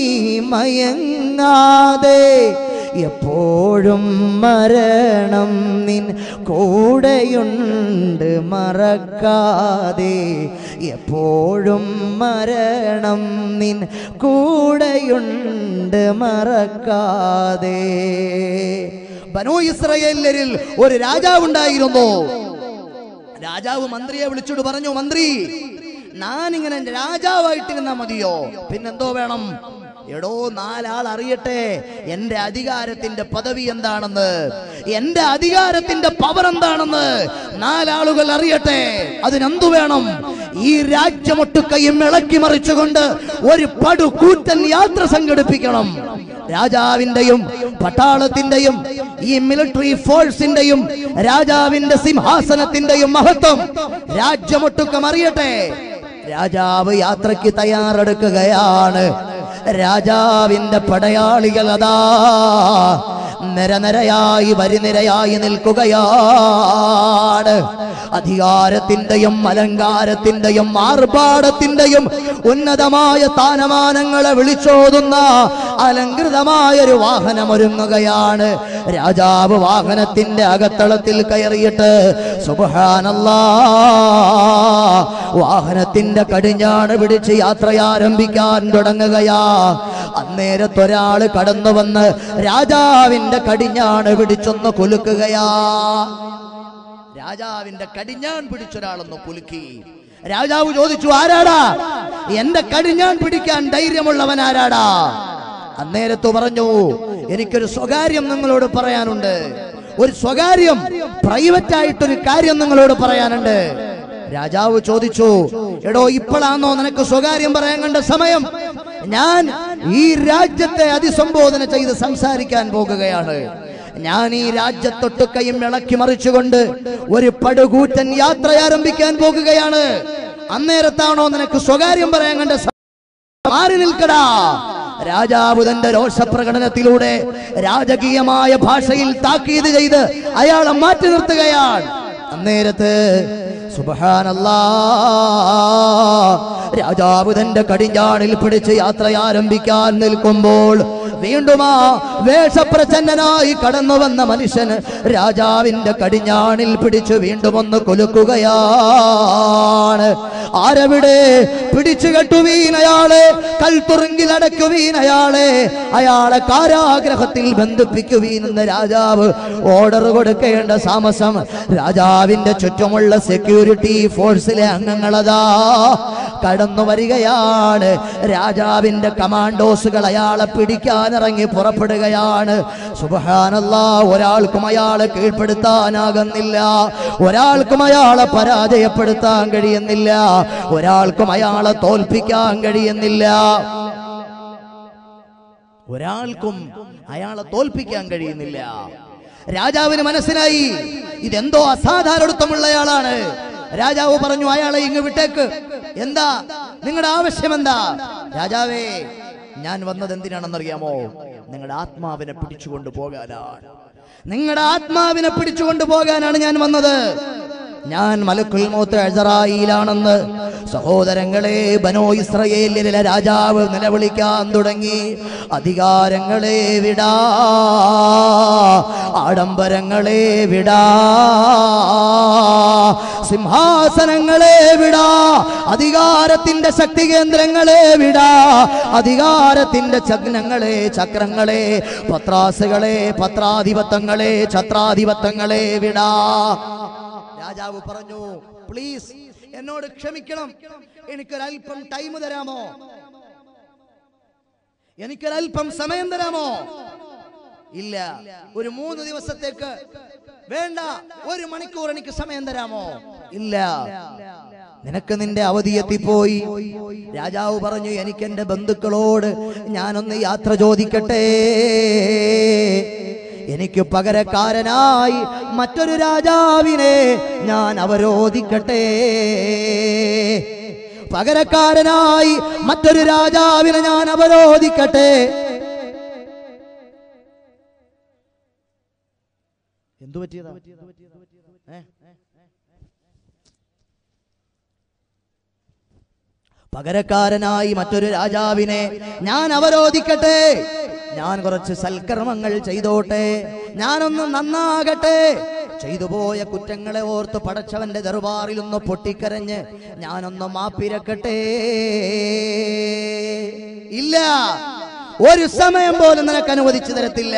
മയങ്ങാതെ എപ്പോഴും മരണം നിൻ കൂടെയുണ്ട് മറക്കാതെ എപ്പോഴും മരണം നിൻ കൂടെയുണ്ട് മറക്കാതെ ബനോ ഇസ്രയേലരിൽ ഒരു രാജാവുണ്ടായിരുന്നു രാജാവ് മന്ത്രിയെ വിളിച്ചിട്ട് പറഞ്ഞു മന്ത്രി ഞാനിങ്ങനെ രാജാവായിട്ടിരുന്നാ മതിയോ പിന്നെന്തോ വേണം എടോ നാലാൾ അറിയട്ടെ എന്റെ അധികാരത്തിന്റെ പദവി എന്താണെന്ന് എന്റെ അധികാരത്തിന്റെ പവർ എന്താണെന്ന് നാലാളുകൾ അറിയട്ടെ അതിനെന്തു വേണം ഈ രാജ്യമൊട്ടുക്കയും ഇളക്കി മറിച്ചുകൊണ്ട് ഒരു പടുകൂറ്റൻ യാത്ര സംഘടിപ്പിക്കണം രാജാവിന്റെയും പട്ടാളത്തിന്റെയും ഈ മിലിറ്ററി ഫോഴ്സിന്റെയും രാജാവിന്റെ സിംഹാസനത്തിന്റെയും മഹത്വം രാജ്യമൊട്ടുക്കം അറിയട്ടെ രാജാവ് യാത്രയ്ക്ക് തയ്യാറെടുക്കുകയാണ് രാജാവിന്റെ പടയാളികൾ അതാ നിരനിരയായി വരിനിരയായി നിൽക്കുകയാണ് അധികാരത്തിന്റെയും അലങ്കാരത്തിന്റെയും ആർഭാടത്തിന്റെയും ഉന്നതമായ സ്ഥാനമാനങ്ങളെ വിളിച്ചോതുന്ന അലങ്കൃതമായ ഒരു വാഹനം ഒരുങ്ങുകയാണ് രാജാവ് വാഹനത്തിന്റെ അകത്തളത്തിൽ കയറിയിട്ട് സുബഹാനല്ലാ വാഹനത്തിന്റെ കടിഞ്ഞാണ് പിടിച്ച് യാത്ര ആരംഭിക്കാൻ തുടങ്ങുകയാ അന്നേരത്തൊരാള് കടന്നു വന്ന് രാജാവിന്റെ കടിഞ്ഞാണ് പിടിച്ചൊന്ന് കുലുക്കുകയാ രാജാവിന്റെ കടിഞ്ഞാൺ പിടിച്ചൊരാളൊന്ന് കുലുക്കി രാജാവ് ചോദിച്ചു ആരാടാ എന്റെ കടിഞ്ഞാൺ പിടിക്കാൻ ധൈര്യമുള്ളവൻ ആരാടാ അന്നേരത്ത് പറഞ്ഞു എനിക്കൊരു സ്വകാര്യം നിങ്ങളോട് പറയാനുണ്ട് ഒരു സ്വകാര്യം പ്രൈവറ്റ് ആയിട്ടൊരു കാര്യം നിങ്ങളോട് പറയാനുണ്ട് രാജാവ് ചോദിച്ചു എടോ ഇപ്പോഴാണോ നിനക്ക് സ്വകാര്യം പറയാൻ കണ്ട സമയം ഞാൻ ഈ രാജ്യത്തെ അതിസംബോധന ചെയ്ത് സംസാരിക്കാൻ പോകുകയാണ് ഞാൻ ഈ രാജ്യത്തൊട്ടുക്കയും ഇളക്കി മറിച്ചുകൊണ്ട് ഒരു പടുകൂറ്റൻ യാത്ര ആരംഭിക്കാൻ പോകുകയാണ് അന്നേരത്താണോ നിനക്ക് സ്വകാര്യം പറയാൻ കണ്ട സമയം? മാറി നിൽക്കടാ രാജാവ് തന്റെ രോഷപ്രകടനത്തിലൂടെ രാജകീയമായ ഭാഷയിൽ താക്കീത് ചെയ്ത് അയാളെ മാറ്റി നിർത്തുകയാണ് അന്നേരത്ത് സുബഹാനല്ലാ രാജാവ് തന്റെ കടിഞ്ഞാണിൽ പിടിച്ച് യാത്ര ആരംഭിക്കാൻ നിൽക്കുമ്പോൾ വീണ്ടും ആ വേഷപ്രച്ഛന്നനായി കടന്നു വന്ന മനുഷ്യൻ രാജാവിന്റെ കടിഞ്ഞാണിൽ പിടിച്ച് വീണ്ടും ഒന്ന് കൊലുക്കുകയാണ് ആരവിടെ പിടിച്ചു കെട്ടുവീൻ അയാളെ കൽത്തുറുങ്കിൽ അടക്കുവീൻ അയാളെ അയാളെ കാരാഗ്രഹത്തിൽ ബന്ധിപ്പിക്കുവീൻ എന്ന് രാജാവ് ഓർഡർ കൊടുക്കേണ്ട താമസം രാജാവിന്റെ ചുറ്റുമുള്ള സെക്യൂരിറ്റി ഫോഴ്സിലെ അംഗങ്ങളതാ കടന്നു വരികയാണ് രാജാവിന്റെ കമാൻഡോസുകൾ അയാളെ പിടിക്കാനിറങ്ങി പുറപ്പെടുകയാണ് സുബഹാനല്ല ഒരാൾക്കും അയാളെ കീഴ്പ്പെടുത്താനാകുന്നില്ല ഒരാൾക്കും അയാളെ പരാജയപ്പെടുത്താൻ കഴിയുന്നില്ല ഒരാൾക്കും അയാളെ തോൽപ്പിക്കാൻ കഴിയുന്നില്ല ഒരാൾക്കും അയാളെ തോൽപ്പിക്കാൻ കഴിയുന്നില്ല രാജാവിന് മനസ്സിലായി ഇതെന്തോ അസാധാരണത്വമുള്ളയാളാണ് രാജാവ് പറഞ്ഞു അയാളെ ഇങ്ങ് വിട്ടേക്ക് എന്താ നിങ്ങളുടെ ആവശ്യം എന്താ രാജാവേ ഞാൻ വന്നത് എന്തിനാണെന്നറിയാമോ നിങ്ങളുടെ ആത്മാവിനെ പിടിച്ചുകൊണ്ട് പോകാനാണ് നിങ്ങളുടെ ആത്മാവിനെ പിടിച്ചുകൊണ്ട് പോകാനാണ് ഞാൻ വന്നത് ഞാൻ മലക്കുൽ മൂത്ത് അസറായിലാണെന്ന് സഹോദരങ്ങളെ ബനോ ഇസ്രയേലിലെ രാജാവ് നിലവിളിക്കാൻ തുടങ്ങി അധികാരങ്ങളെ വിടാ ആഡംബരങ്ങളെ വിടാ സിംഹാസനങ്ങളെ വിടാ അധികാരത്തിന്റെ ശക്തി കേന്ദ്രങ്ങളെ വിടാ അധികാരത്തിന്റെ ചഗ്നങ്ങളെ ചക്രങ്ങളെ പത്രാസുകളെ പത്രാധിപത്യങ്ങളെ ഛത്രാധിപത്യങ്ങളെ വിടാ രാജാവ് പറഞ്ഞു പ്ലീസ് എന്നോട് ക്ഷമിക്കണം എനിക്കൊരല്പം ടൈം തരാമോ എനിക്കൊരല്പം സമയം തരാമോ ഇല്ല ഒരു മൂന്ന് ദിവസത്തേക്ക് വേണ്ട ഒരു മണിക്കൂർ എനിക്ക് സമയം തരാമോ ഇല്ല നിനക്ക് നിന്റെ അവധി എത്തിപ്പോയി രാജാവ് പറഞ്ഞു എനിക്ക് എന്റെ ബന്ധുക്കളോട് ഞാനൊന്ന് യാത്ര ചോദിക്കട്ടെ എനിക്ക് പകരക്കാരനായി മറ്റൊരു രാജാവിനെ ഞാൻ അവരോധിക്കട്ടെ പകരക്കാരനായി മറ്റൊരു രാജാവിനെ ഞാൻ അവരോധിക്കട്ടെ എന്തു പറ്റിയതാ ഏ? പകരക്കാരനായി മറ്റൊരു രാജാവിനെ ഞാൻ അവരോധിക്കട്ടെ ഞാൻ കുറച്ച് സൽക്കർമ്മങ്ങൾ ചെയ്തോട്ടെ ഞാനൊന്ന് നന്നാകട്ടെ ചെയ്തുപോയ കുറ്റങ്ങളെ ഓർത്ത് പടച്ചവന്റെ ദർബാറിൽ ഒന്ന് പൊട്ടിക്കരഞ്ഞ് ഞാനൊന്ന് മാപ്പിരക്കട്ടെ ഇല്ല ഒരു സമയം പോലും നിനക്ക് അനുവദിച്ചു തരത്തില്ല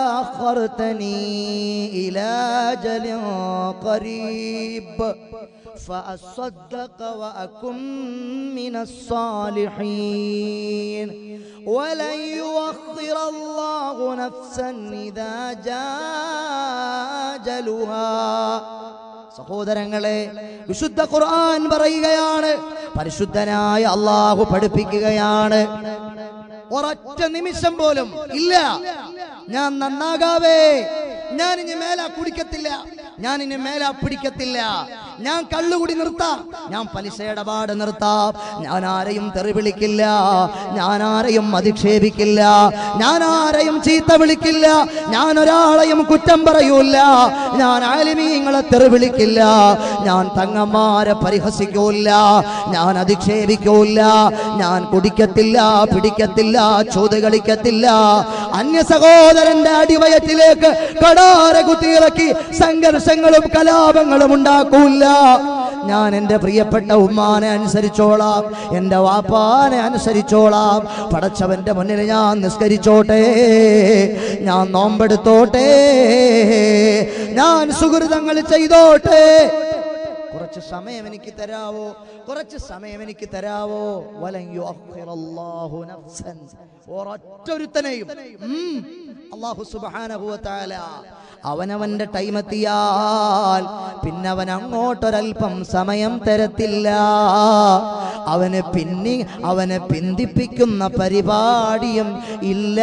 أخرتني إلى أجل قريب فأصدق وأكن من الصالحين ولن يؤخر الله نفسا إذا جاء أجلها സഹോദരങ്ങളെ വിശുദ്ധ ഖുർആൻ പറയുകയാണ് പരിശുദ്ധനായ അള്ളാഹു പഠിപ്പിക്കുകയാണ് ഒരൊറ്റ നിമിഷം പോലും ഇല്ല ഞാൻ നന്നാകാവേ ഞാൻ ഇനി മേല കുടിക്കത്തില്ല ഞാൻ ഇനി മേല പിടിക്കത്തില്ല ഞാൻ കള്ളുകുടി നിർത്താം ഞാൻ പലിശ ഇടപാട് നിർത്താം ഞാൻ ആരെയും തെറി വിളിക്കില്ല ഞാൻ ആരെയും അധിക്ഷേപിക്കില്ല ഞാൻ ആരെയും ചീത്ത വിളിക്കില്ല ഞാൻ ഒരാളെയും കുറ്റം പറയൂല ഞാൻ ആലിമീങ്ങളെ തെറി വിളിക്കില്ല ഞാൻ തങ്ങന്മാരെ പരിഹസിക്കൂല ഞാൻ അധിക്ഷേപിക്കൂല ഞാൻ കുടിക്കത്തില്ല പിടിക്കത്തില്ല ചോത് കളിക്കത്തില്ല അന്യ സഹോദരന്റെ അടിവയറ്റിലേക്ക് കടാര കുത്തിയിറക്കി സംഘർഷങ്ങളും കലാപങ്ങളും ഉണ്ടാക്കൂല ഞാൻ എൻ്റെ പ്രിയപ്പെട്ട ഉമ്മാനെ അനുസരിച്ചോളാം എൻ്റെ വാപ്പാനെ അനുസരിച്ചോളാം പടച്ചവന്റെ മുന്നിൽ ഞാൻ നിസ്കരിച്ചോട്ടെ ഞാൻ നോമ്പെടുത്തോട്ടെ ഞാൻ സുഹൃതങ്ങൾ ചെയ്തോട്ടെ കുറച്ച് സമയം എനിക്ക് തരാവോ കുറച്ച് സമയം എനിക്ക് തരാവോ വലൻ യുഅഖിറല്ലാഹു നഫ്സൻ ഒരൊറ്റൊരുത്തനെയും ഉം, അല്ലാഹു സുബ്ഹാനഹു വ തആല അവനവന്റെ ടൈം എത്തിയാൽ പിന്നെ അവൻ അങ്ങോട്ടൊരൽപ്പം സമയം തരത്തില്ല അവന് പിന്നി അവനെ പിന്തിപ്പിക്കുന്ന പരിപാടിയും ഇല്ല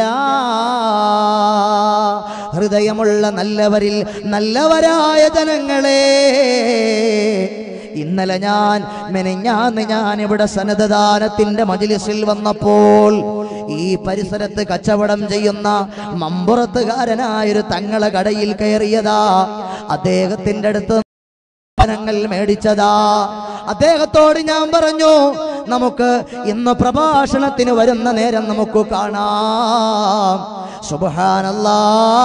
ഹൃദയമുള്ള നല്ലവരിൽ നല്ലവരായ ജനങ്ങളെ ഇന്നലെ ഞാൻ മെനഞ്ഞാന്ന് ഞാൻ ഇവിടെ സന്നദ്ധദാനത്തിന്റെ മജിലിസിൽ വന്നപ്പോൾ ഈ പരിസരത്ത് കച്ചവടം ചെയ്യുന്ന മമ്പുറത്തുകാരനായൊരു തങ്ങളെ കടയിൽ കയറിയതാ അദ്ദേഹത്തിന്റെ അടുത്ത് സാധനങ്ങൾ മേടിച്ചതാ അദ്ദേഹത്തോട് ഞാൻ പറഞ്ഞു നമുക്ക് ഇന്ന് പ്രഭാഷണത്തിന് വരുന്ന നേരം നമുക്ക് കാണാം സുബഹാനല്ലാ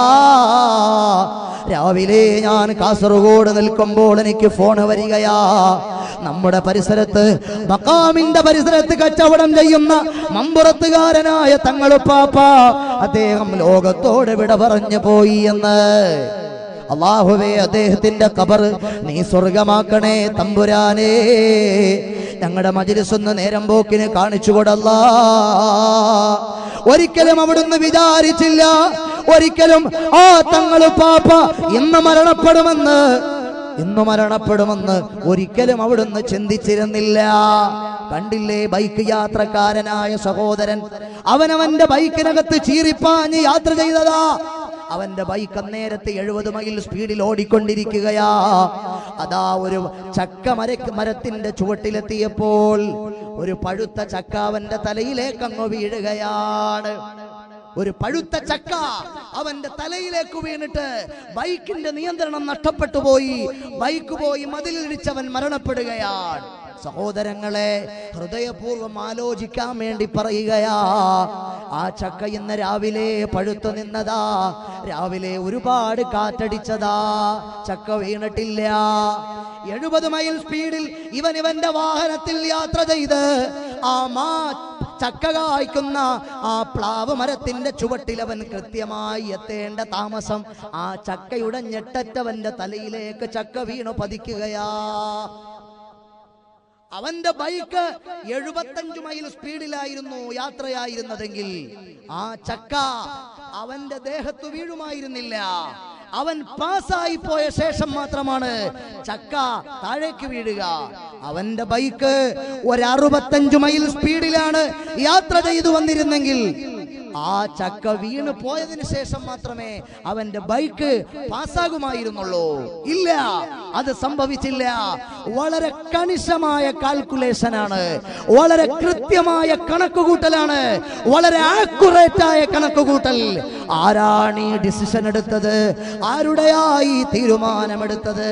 രാവിലെ ഞാൻ കാസർഗോഡ് നിൽക്കുമ്പോൾ എനിക്ക് ഫോൺ വരികയാ നമ്മുടെ പരിസരത്ത് മക്കാമിന്റെ പരിസരത്ത് കച്ചവടം ചെയ്യുന്ന മമ്പുറത്തുകാരനായ തങ്ങളുപ്പാപ്പ അദ്ദേഹം ലോകത്തോട് വിട പറഞ്ഞു പോയി എന്ന് അള്ളാഹുവേ അദ്ദേഹത്തിന്റെ കബർ നീ സ്വർഗമാക്കണേ തമ്പുരാനേ ഞങ്ങളുടെ മജിലിസ് ഒന്ന് നേരം പോക്കിന് കാണിച്ചു കൊടുല്ല ഒരിക്കലും അവിടുന്ന് വിചാരിച്ചില്ല ഒരിക്കലും ആ തങ്ങള് പാപ്പ ഇന്ന് മരണപ്പെടുമെന്ന് ഇന്ന് മരണപ്പെടുമെന്ന് ഒരിക്കലും അവിടുന്ന് ചിന്തിച്ചിരുന്നില്ല കണ്ടില്ലേ ബൈക്ക് യാത്രക്കാരനായ സഹോദരൻ അവനവന്റെ ബൈക്കിനകത്ത് ചീറിപ്പാഞ്ഞ് യാത്ര ചെയ്തതാ അവന്റെ ബൈക്ക് അന്നേരത്തെ എഴുപത് മൈൽ സ്പീഡിൽ ഓടിക്കൊണ്ടിരിക്കുകയാ അതാ ഒരു ചക്ക മര മരത്തിന്റെ ചുവട്ടിലെത്തിയപ്പോൾ ഒരു പഴുത്ത ചക്ക അവന്റെ തലയിലേക്ക് അങ്ങ് വീഴുകയാണ് ഒരു പഴുത്ത ചക്ക അവന്റെ തലയിലേക്ക് വീണിട്ട് ബൈക്കിന്റെ നിയന്ത്രണം നഷ്ടപ്പെട്ടു പോയി ബൈക്ക് പോയി മതിലിടിച്ചവൻ മരണപ്പെടുകയാണ് സഹോദരങ്ങളെ ഹൃദയപൂർവ്വം ആലോചിക്കാൻ വേണ്ടി പറയുകയാ ആ ചക്ക ഇന്ന് രാവിലെ പഴുത്തു നിന്നതാ രാവിലെ ഒരുപാട് കാറ്റടിച്ചതാ ചക്ക വീണിട്ടില്ല എഴുപത് മൈൽ സ്പീഡിൽ ഇവൻ ഇവന്റെ വാഹനത്തിൽ യാത്ര ചെയ്ത് ആ മാ ചക്ക കായ്ക്കുന്ന ആ പ്ലാവ് മരത്തിന്റെ ചുവട്ടിൽ അവൻ കൃത്യമായി എത്തേണ്ട താമസം ആ ചക്കയുടെ ഞെട്ടറ്റവന്റെ തലയിലേക്ക് ചക്ക വീണു പതിക്കുകയാ അവന്റെ ബൈക്ക് എഴുപത്തഞ്ചു മൈൽ സ്പീഡിലായിരുന്നു യാത്രയായിരുന്നതെങ്കിൽ ആ ചക്ക അവന്റെ ദേഹത്ത് വീഴുമായിരുന്നില്ല അവൻ പാസ്സായി പോയ ശേഷം മാത്രമാണ് ചക്ക താഴേക്ക് വീഴുക അവന്റെ ബൈക്ക് ഒരു അറുപത്തഞ്ചു മൈൽ സ്പീഡിലാണ് യാത്ര ചെയ്തു വന്നിരുന്നെങ്കിൽ ആ ചക്ക വീണ് പോയതിന് ശേഷം മാത്രമേ അവന്റെ ബൈക്ക് പാസ്സാകുമായിരുന്നുള്ളൂ ഇല്ല അത് സംഭവിച്ചില്ല വളരെ കണിശമായ കാൽക്കുലേഷൻ ആണ് വളരെ കൃത്യമായ കണക്കുകൂട്ടലാണ് വളരെ ആക്യുറേറ്റ് ആയ കണക്കുകൂട്ടൽ ആരാണ് ഈ ഡിസിഷൻ എടുത്തത് ആരുടെയായി തീരുമാനമെടുത്തത്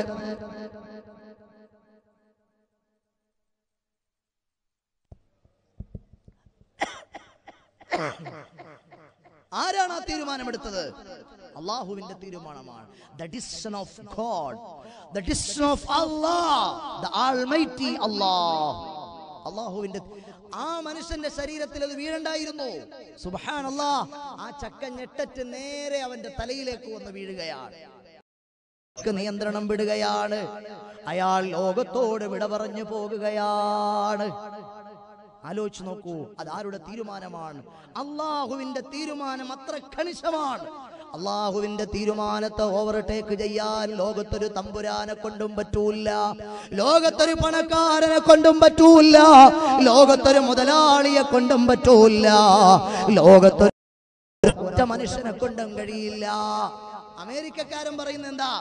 ആരാണ് ആ തീരുമാനമെടുത്തത് അള്ളാഹുവിന്റെ തീരുമാനമാണ് the decision of God the decision of Allah the almighty Allah അള്ളാഹുവിന്റെ ആ മനുഷ്യന്റെ ശരീരത്തിൽ അത് വീഴണ്ടായിരുന്നു സുബഹാൻ ആ ചക്ക ഞെട്ടറ്റ് നേരെ അവന്റെ തലയിലേക്ക് വന്ന് വീഴുകയാണ് നിയന്ത്രണം വിടുകയാണ് അയാൾ ലോകത്തോട് വിട പറഞ്ഞു പോകുകയാണ് ആലോചിച്ചു നോക്കൂ അത് ആരുടെ തീരുമാനമാണ് അള്ളാഹുവിന്റെ തീരുമാനം അത്ര കണിശമാണ് അള്ളാഹുവിന്റെ തീരുമാനത്തെ ഓവർടേക്ക് ചെയ്യാൻ ലോകത്തൊരു തമ്പുരാനെ കൊണ്ടും പറ്റൂല ലോകത്തൊരു പണക്കാരനെ കൊണ്ടും പറ്റൂല ലോകത്തൊരു മുതലാളിയെ കൊണ്ടും പറ്റൂല ലോകത്തൊരു ഒറ്റ മനുഷ്യനെ കൊണ്ടും കഴിയില്ല അമേരിക്കക്കാരൻ പറയുന്നത് എന്താ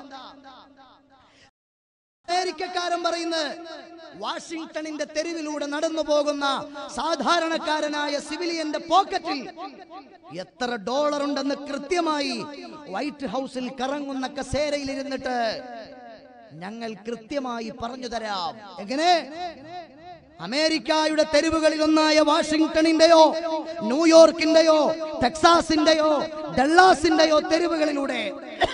അമേരിക്കക്കാരൻ പറയുന്നത് വാഷിംഗ്ടണിന്റെ തെരുവിലൂടെ നടന്നു പോകുന്ന സാധാരണക്കാരനായ സിവിലിയന്റെ പോക്കറ്റിൽ എത്ര ഡോളർ ഉണ്ടെന്ന് കൃത്യമായി വൈറ്റ് ഹൗസിൽ കറങ്ങുന്ന കസേരയിൽ ഇരുന്നിട്ട് ഞങ്ങൾ കൃത്യമായി പറഞ്ഞു തരാം എങ്ങനെ അമേരിക്കയുടെ തെരുവുകളിൽ ഒന്നായ വാഷിംഗ്ടണിന്റെയോ ന്യൂയോർക്കിന്റെയോ ടെക്സാസിന്റെയോ ഡള്ളാസിന്റെയോ തെരുവുകളിലൂടെ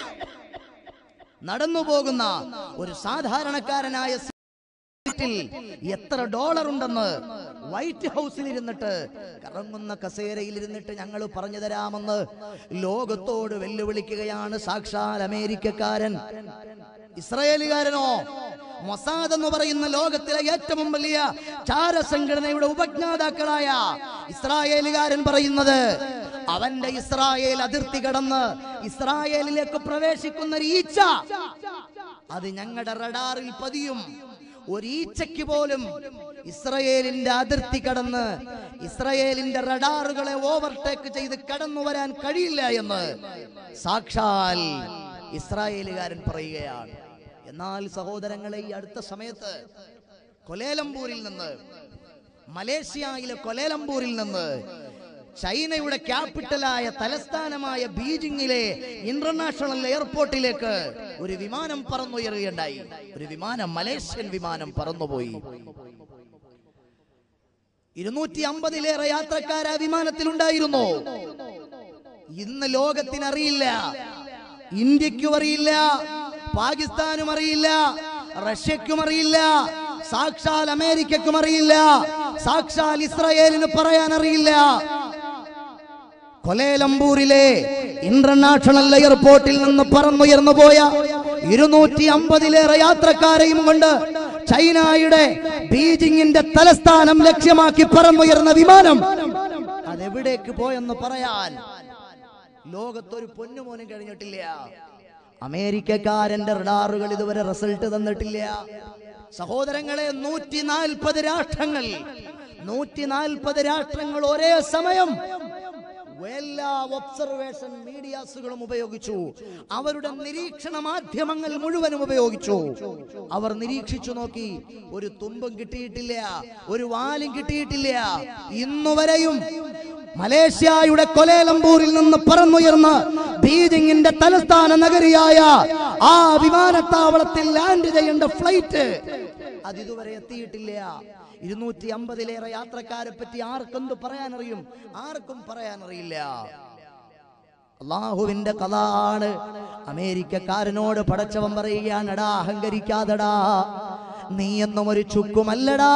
നടന്നു പോകുന്ന ഒരു സാധാരണക്കാരനായ സീറ്റിൽ എത്ര ഡോളർ ഉണ്ടെന്ന് വൈറ്റ് ഹൗസിൽ ഇരുന്നിട്ട് കറങ്ങുന്ന കസേരയിൽ ഇരുന്നിട്ട് ഞങ്ങൾ പറഞ്ഞു തരാമെന്ന് ലോകത്തോട് വെല്ലുവിളിക്കുകയാണ് സാക്ഷാൽ അമേരിക്കക്കാരൻ ഇസ്രായേലുകാരനോ മൊസാദ് എന്ന് പറയുന്ന ലോകത്തിലെ ഏറ്റവും വലിയ ചാരസംഘടനയുടെ ഉപജ്ഞാതാക്കളായ ഇസ്രായേലുകാരൻ പറയുന്നത് അവന്റെ ഇസ്രായേൽ അതിർത്തി കടന്ന് ഇസ്രായേലിലേക്ക് പ്രവേശിക്കുന്ന ഒരു ഈച്ച അത് ഞങ്ങളുടെ റഡാറിൽ പതിയും ഒരു ഈച്ചയ്ക്ക് പോലും ഇസ്രയേലിന്റെ അതിർത്തി കടന്ന് ഇസ്രയേലിന്റെ റഡാറുകളെ ഓവർടേക്ക് ചെയ്ത് കടന്നു വരാൻ കഴിയില്ല എന്ന് സാക്ഷാൽ ഇസ്രായേലുകാരൻ പറയുകയാണ് എന്നാൽ സഹോദരങ്ങളെ ഈ അടുത്ത സമയത്ത് കൊലേലംപൂരിൽ നിന്ന് മലേഷ്യയിലെ കൊലേലംപൂരിൽ നിന്ന് ചൈനയുടെ ക്യാപിറ്റലായ തലസ്ഥാനമായ ബീജിംഗിലെ ഇന്റർനാഷണൽ എയർപോർട്ടിലേക്ക് ഒരു വിമാനം പറന്നുയരുകയുണ്ടായി ഒരു വിമാനം മലേഷ്യൻ വിമാനം പറന്നുപോയി ഇരുന്നൂറ്റി അമ്പതിലേറെ യാത്രക്കാർ ആ വിമാനത്തിലുണ്ടായിരുന്നു ഇന്ന് ലോകത്തിനറിയില്ല ഇന്ത്യക്കും അറിയില്ല പാകിസ്ഥാനും അറിയില്ല റഷ്യക്കും അറിയില്ല സാക്ഷാൽ അമേരിക്കക്കും അറിയില്ല സാക്ഷാൽ ഇസ്രായേലിന് പറയാൻ അറിയില്ല കൊലേലംപൂരിലെ ഇന്റർനാഷണൽ എയർപോർട്ടിൽ നിന്ന് പറന്നുയർന്നു പോയ ഇരുന്നൂറ്റി അമ്പതിലേറെ യാത്രക്കാരെയും കൊണ്ട് ചൈനയുടെ ബീജിംഗിന്റെ തലസ്ഥാനം ലക്ഷ്യമാക്കി പറന്നുയർന്ന വിമാനം അതെവിടേക്ക് പോയെന്ന് പറയാൻ ലോകത്തൊരു പൊന്നുമോനും കഴിഞ്ഞിട്ടില്ല അമേരിക്കക്കാരന്റെ റഡാറുകൾ ഇതുവരെ റിസൾട്ട് തന്നിട്ടില്ല സഹോദരങ്ങളെ നൂറ്റി നാൽപ്പത് രാഷ്ട്രങ്ങൾ നൂറ്റി നാൽപ്പത് രാഷ്ട്രങ്ങൾ ഒരേ സമയം എല്ലാ ഒബ്സർവേഷൻ മീഡിയാസുകളും ഉപയോഗിച്ചു അവരുടെ നിരീക്ഷണ മാധ്യമങ്ങൾ മുഴുവനും ഉപയോഗിച്ചു അവർ നിരീക്ഷിച്ചു നോക്കി ഒരു തുമ്പും കിട്ടിയിട്ടില്ല ഒരു വാലും കിട്ടിയിട്ടില്ല ഇന്നുവരെയും മലേഷ്യയുടെ കൊലേലംപൂരിൽ നിന്ന് പറന്നുയർന്ന ബീജിംഗിന്റെ തലസ്ഥാന നഗരിയായ ആ വിമാനത്താവളത്തിൽ ലാൻഡ് ചെയ്യേണ്ട ഫ്ലൈറ്റ് അതിതുവരെ എത്തിയിട്ടില്ല ഇരുന്നൂറ്റി അമ്പതിലേറെ യാത്രക്കാരെ പറ്റി ആർക്കെന്ത് പറയാനറിയും ആർക്കും പറയാനറിയില്ല അള്ളാഹുവിന്റെ കഥാണ് അമേരിക്കക്കാരനോട് പടച്ചവൻ പറയുകയാണടാ അഹങ്കരിക്കാതടാ നീ എന്നും ഒരു ചുക്കുമല്ലടാ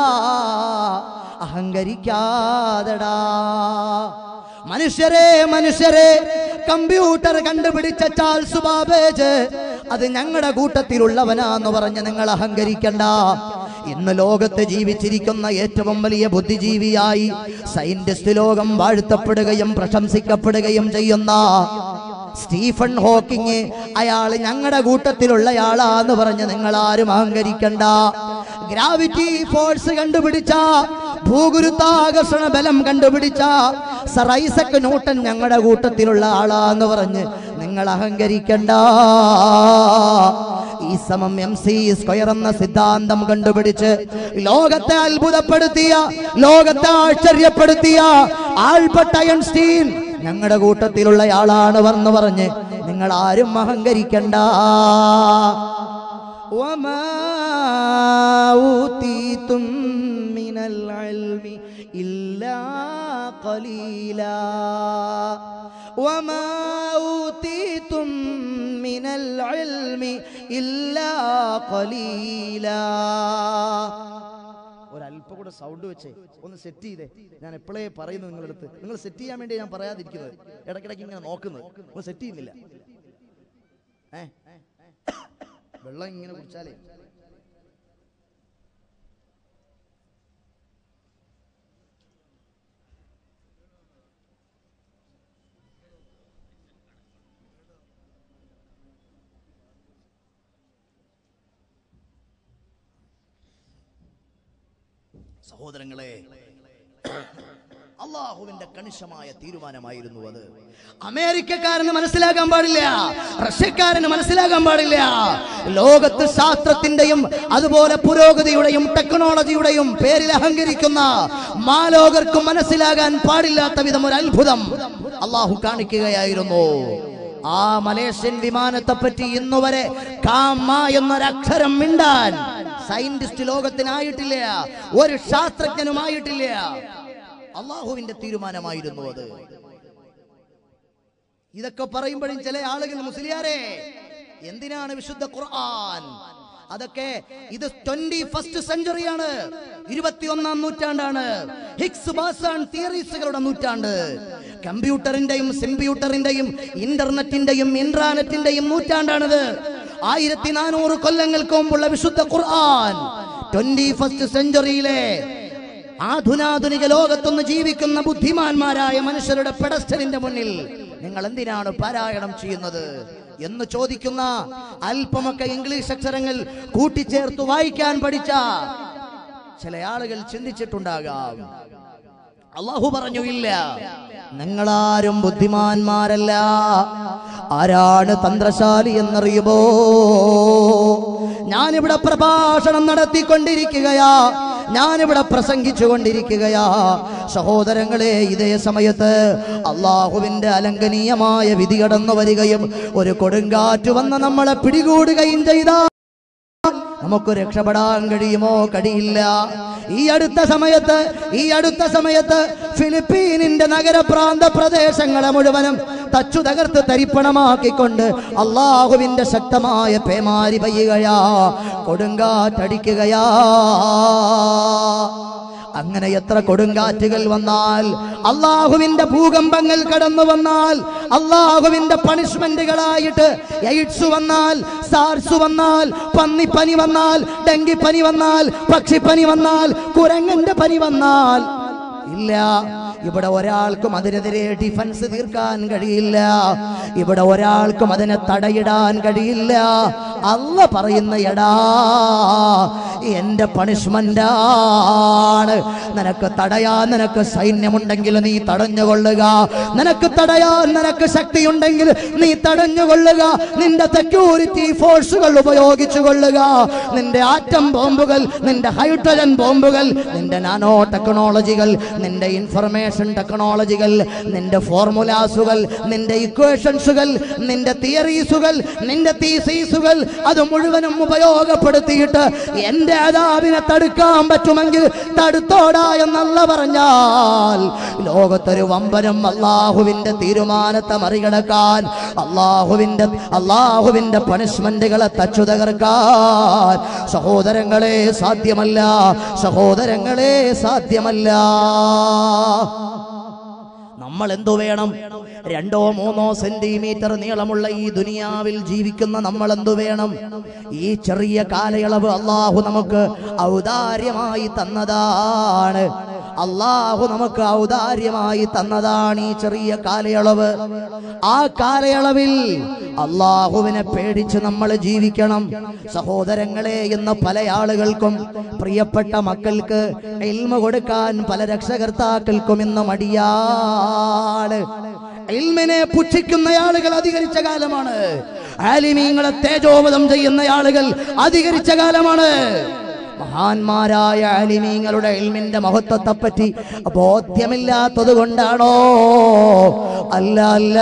അഹങ്കരിക്കാതടാ മനുഷ്യരെ മനുഷ്യരെ കമ്പ്യൂട്ടർ കണ്ടുപിടിച്ച ചാൾസ് ബാബേജ് അത് ഞങ്ങളുടെ കൂട്ടത്തിലുള്ളവനാന്ന് പറഞ്ഞ് നിങ്ങൾ അഹങ്കരിക്കണ്ട ഇന്ന് ലോകത്ത് ജീവിച്ചിരിക്കുന്ന ഏറ്റവും വലിയ ബുദ്ധിജീവിയായി സയന്റിസ്റ്റ് ലോകം വാഴ്ത്തപ്പെടുകയും പ്രശംസിക്കപ്പെടുകയും ചെയ്യുന്ന സ്റ്റീഫൻ ഹോക്കിങ് അയാൾ ഞങ്ങളുടെ കൂട്ടത്തിലുള്ളയാളാന്ന് പറഞ്ഞ് നിങ്ങൾ ആരും അഹങ്കരിക്കണ്ട ഗ്രാവിറ്റി ഫോഴ്സ് കണ്ടുപിടിച്ച ഭൂഗുരുത്താകർഷണ ബലം കണ്ടുപിടിച്ച സർ ഐസക് ന്യൂട്ടൻ ഞങ്ങളുടെ കൂട്ടത്തിലുള്ള ആളാന്ന് പറഞ്ഞ് നിങ്ങൾ അഹങ്കരിക്കണ്ട ഈ സമം എം സി സ്ക്വയർ എന്ന സിദ്ധാന്തം കണ്ടുപിടിച്ച് ലോകത്തെ അത്ഭുതപ്പെടുത്തിയ ലോകത്തെ ആശ്ചര്യപ്പെടുത്തിയ ആൽബർട്ട് ഐൻസ്റ്റീൻ ഞങ്ങളുടെ കൂട്ടത്തിലുള്ള ആളാണ് വന്ന് പറഞ്ഞ് നിങ്ങൾ ആരും അഹങ്കരിക്കണ്ട وما أوتيتم من العلم إلا قليلا وما أوتيتم من العلم إلا قليلا ഒരല്പം കൂടെ സൗണ്ട് വെച്ചേ ഒന്ന് സെറ്റ് ചെയ്തേ ഞാൻ എപ്പോഴേ പറയുന്നു നിങ്ങളുടെ അടുത്ത് നിങ്ങൾ സെറ്റ് ചെയ്യാൻ വേണ്ടി ഞാൻ പറയാതിരിക്കുന്നത് ഇടയ്ക്കിടയ്ക്ക് ഇങ്ങനെ നോക്കുന്നത് ഒന്ന് സെറ്റ് ചെയ്യുന്നില്ല ഏ വെള്ളം ഇങ്ങനെ കുടിച്ചാലേ സഹോദരങ്ങളെ അള്ളാഹുവിന്റെ കണിശമായ തീരുമാനമായിരുന്നു അത് അമേരിക്കക്കാരന് മനസ്സിലാക്കാൻ പാടില്ല റഷ്യക്കാരന് മനസ്സിലാക്കാൻ പാടില്ല ലോകത്ത് ശാസ്ത്രത്തിന്റെയും അതുപോലെ പുരോഗതിയുടെയും ടെക്നോളജിയുടെയും പേരിൽ അഹങ്കരിക്കുന്ന മാലോകർക്ക് മനസ്സിലാകാൻ പാടില്ലാത്ത വിധം ഒരു അത്ഭുതം അള്ളാഹു കാണിക്കുകയായിരുന്നു ആ മലേഷ്യൻ വിമാനത്തെ പറ്റി ഇന്നുവരെ കാമ എന്നൊരക്ഷരം മിണ്ടാൻ സയന്റിസ്റ്റ് ലോകത്തിനായിട്ടില്ല ഒരു ശാസ്ത്രജ്ഞനുമായിട്ടില്ല അള്ളാഹുവിന്റെ തീരുമാനമായിരുന്നു അത് ഇതൊക്കെ പറയുമ്പോഴും ചില ആളുകൾ മുസ്ലിയാരെ എന്തിനാണ് വിശുദ്ധ ഖുർആൻ അതൊക്കെ ഇത് ട്വന്റി ഫസ്റ്റ് സെഞ്ചുറിയാണ് ഇരുപത്തിയൊന്നാം നൂറ്റാണ്ടാണ് ഹിഗ്സ് ബാസാൻ തിയറീസുകളുടെ നൂറ്റാണ്ട് കമ്പ്യൂട്ടറിന്റെയും സിംപ്യൂട്ടറിന്റെയും ഇന്റർനെറ്റിന്റെയും ഇൻട്രാനെറ്റിന്റെയും നൂറ്റാണ്ടാണിത് ആയിരത്തി നാനൂറ് കൊല്ലങ്ങൾക്ക് മുമ്പുള്ള വിശുദ്ധ ഖുർആൻ ട്വന്റി ഫസ്റ്റ് സെഞ്ചുറിയിലെ ആധുനാധുനിക ലോകത്തൊന്ന് ജീവിക്കുന്ന ബുദ്ധിമാന്മാരായ മനുഷ്യരുടെ പെടസ്റ്റലിന്റെ മുന്നിൽ നിങ്ങൾ എന്തിനാണ് പാരായണം ചെയ്യുന്നത് എന്ന് ചോദിക്കുന്ന അല്പമൊക്കെ ഇംഗ്ലീഷ് അക്ഷരങ്ങൾ കൂട്ടിച്ചേർത്ത് വായിക്കാൻ പഠിച്ച ചില ആളുകൾ ചിന്തിച്ചിട്ടുണ്ടാകാം അള്ളാഹു പറഞ്ഞു ഇല്ല നിങ്ങളാരും ബുദ്ധിമാന്മാരല്ല ആരാണ് തന്ത്രശാലി എന്നറിയുമോ ഞാനിവിടെ പ്രഭാഷണം നടത്തിക്കൊണ്ടിരിക്കുകയാ ഞാനിവിടെ പ്രസംഗിച്ചു കൊണ്ടിരിക്കുകയാ സഹോദരങ്ങളെ ഇതേ സമയത്ത് അള്ളാഹുവിന്റെ അലംഘനീയമായ വിധി കടന്നു വരികയും ഒരു കൊടുങ്കാറ്റ് വന്ന് നമ്മളെ പിടികൂടുകയും ചെയ്താൽ നമുക്ക് രക്ഷപ്പെടാൻ കഴിയുമോ കഴിയില്ല ഈ അടുത്ത സമയത്ത് ഈ അടുത്ത സമയത്ത് ഫിലിപ്പീനിന്റെ നഗരപ്രാന്ത പ്രദേശങ്ങളെ മുഴുവനും തച്ചു തകർത്ത് തരിപ്പണമാക്കിക്കൊണ്ട് അള്ളാഹുവിന്റെ ശക്തമായ പേമാരി പെയ്യുകയാ കൊടുങ്കാറ്റടിക്കുകയാ അങ്ങനെ എത്ര കൊടുങ്കാറ്റുകൾ വന്നാൽ അള്ളാഹുവിന്റെ ഭൂകമ്പങ്ങൾ കടന്നു വന്നാൽ അള്ളാഹുവിന്റെ പണിഷ്മെന്റുകളായിട്ട് എയ്ഡ്സ് വന്നാൽ സാർസ് വന്നാൽ പന്നിപ്പനി വന്നാൽ ഡെങ്കിപ്പനി വന്നാൽ പക്ഷിപ്പനി വന്നാൽ കുരങ്ങന്റെ പനി വന്നാൽ ഇല്ല ഇവിടെ ഒരാൾക്കും അതിനെതിരെ ഡിഫൻസ് തീർക്കാൻ കഴിയില്ല ഇവിടെ ഒരാൾക്കും അതിനെ തടയിടാൻ കഴിയില്ല അല്ല പറയുന്ന എടാ എന്റെ പണിഷ്മെന്റാണ് നിനക്ക് തടയാൻ നിനക്ക് സൈന്യമുണ്ടെങ്കിൽ നീ തടഞ്ഞുകൊള്ളുക നിനക്ക് തടയാൻ നിനക്ക് ശക്തിയുണ്ടെങ്കിൽ നീ തടഞ്ഞുകൊള്ളുക നിന്റെ സെക്യൂരിറ്റി ഫോഴ്സുകൾ ഉപയോഗിച്ചു കൊള്ളുക നിന്റെ ആറ്റം ബോംബുകൾ നിന്റെ ഹൈഡ്രജൻ ബോംബുകൾ നിന്റെ നാനോ ടെക്നോളജികൾ നിന്റെ ഇൻഫർമേഷൻ ടെക്നോളജികൾ നിന്റെ ഫോർമുലാസുകൾ നിന്റെ ഇക്വേഷൻസുകൾ നിന്റെ തിയറീസുകൾ നിന്റെ തീസീസുകൾ അത് മുഴുവനും ഉപയോഗപ്പെടുത്തിയിട്ട് എന്റെ അതാവിനെ തടുക്കാൻ പറ്റുമെങ്കിൽ തടുത്തോടാ എന്നല്ല പറഞ്ഞാൽ ലോകത്തൊരു വമ്പനും അള്ളാഹുവിന്റെ തീരുമാനത്തെ മറികടക്കാൻ അള്ളാഹുവിന്റെ അള്ളാഹുവിന്റെ പണിഷ്മെന്റുകളെ തച്ചു തകർക്കാൻ സഹോദരങ്ങളെ സാധ്യമല്ല സഹോദരങ്ങളെ സാധ്യമല്ല നമ്മൾ എന്തു വേണം രണ്ടോ മൂന്നോ സെന്റിമീറ്റർ നീളമുള്ള ഈ ദുനിയാവിൽ ജീവിക്കുന്ന നമ്മൾ എന്തു വേണം ഈ ചെറിയ കാലയളവ് അള്ളാഹു നമുക്ക് ഔദാര്യമായി തന്നതാണ് അള്ളാഹു നമുക്ക് ഔദാര്യമായി തന്നതാണ് ഈ ചെറിയ കാലയളവ് ആ കാലയളവിൽ അള്ളാഹുവിനെ പേടിച്ച് നമ്മൾ ജീവിക്കണം സഹോദരങ്ങളെ എന്ന് പല ആളുകൾക്കും പ്രിയപ്പെട്ട മക്കൾക്ക് എൽമ കൊടുക്കാൻ പല രക്ഷകർത്താക്കൾക്കും ഇന്ന് മടിയാണ് ഇൽമിനെ പുച്ഛിക്കുന്ന ആളുകൾ അധികരിച്ച കാലമാണ് ആലിമീങ്ങളെ തേജോവധം ചെയ്യുന്ന ആളുകൾ അധികരിച്ച കാലമാണ് മഹാന്മാരായ അലിമീങ്ങളുടെ ഇൽമിന്റെ മഹത്വത്തെ പറ്റി ബോധ്യമില്ലാത്തത് കൊണ്ടാണോ അല്ല അല്ല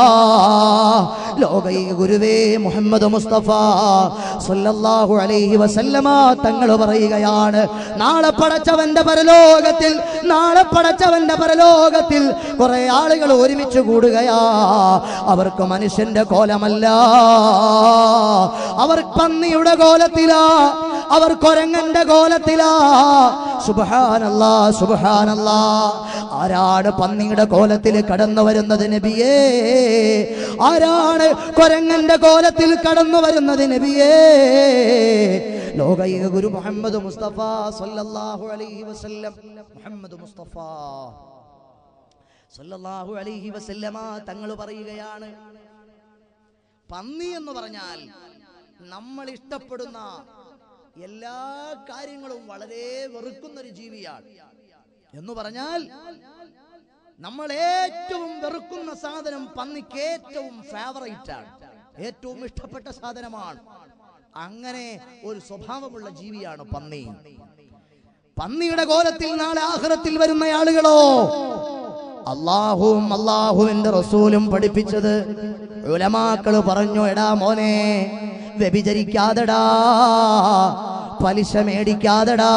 ലോകൈക ഗുരുവേ മുഹമ്മദ് മുസ്തഫ സല്ലല്ലാഹു അലൈഹി വസല്ലമ തങ്ങൾ പറയുകയാണ് നാളെ പടച്ചവന്റെ പരലോകത്തിൽ നാളെ പടച്ചവന്റെ പരലോകത്തിൽ കുറെ ആളുകൾ ഒരുമിച്ച് കൂടുകയാ അവർക്ക് മനുഷ്യന്റെ കോലമല്ല അവർ പന്നിയുടെ കോലത്തിലാ അവർ കൊരങ്ങന്റെ കോലത്തിലാ സുബഹാനല്ലാ സുബഹാനല്ലാ ആരാണ് പന്നിയുടെ കോലത്തിൽ കടന്നു വരുന്നത് നബിയേ ആരാണ് കൊരങ്ങന്റെ കോലത്തിൽ കടന്നു വരുന്നത് നബിയേ ലോകൈക ഗുരു മുഹമ്മദ് മുസ്തഫ സല്ലല്ലാഹു അലൈഹി വസല്ലം മുഹമ്മദ് മുസ്തഫ സല്ലല്ലാഹു അലൈഹി വസല്ലമ തങ്ങൾ പറയുകയാണ് പന്നി എന്ന് പറഞ്ഞാൽ നമ്മൾ ഇഷ്ടപ്പെടുന്ന എല്ലാ കാര്യങ്ങളും വളരെ വെറുക്കുന്ന ഒരു ജീവിയാണ് എന്ന് പറഞ്ഞാൽ നമ്മൾ ഏറ്റവും വെറുക്കുന്ന സാധനം പന്നിക്ക് ഏറ്റവും ഫേവറേറ്റ് ആണ് ഏറ്റവും ഇഷ്ടപ്പെട്ട സാധനമാണ് അങ്ങനെ ഒരു സ്വഭാവമുള്ള ജീവിയാണ് പന്നി പന്നിയുടെ കോലത്തിൽ നാളെ ആഹ്റത്തിൽ വരുന്ന ആളുകളോ അള്ളാഹുവും അള്ളാഹുവിന്റെ റസൂലും പഠിപ്പിച്ചത് ഉലമാക്കള് പറഞ്ഞു എടാ മോനെ വ്യഭിചരിക്കാതെടാ പലിശ മേടിക്കാതെടാ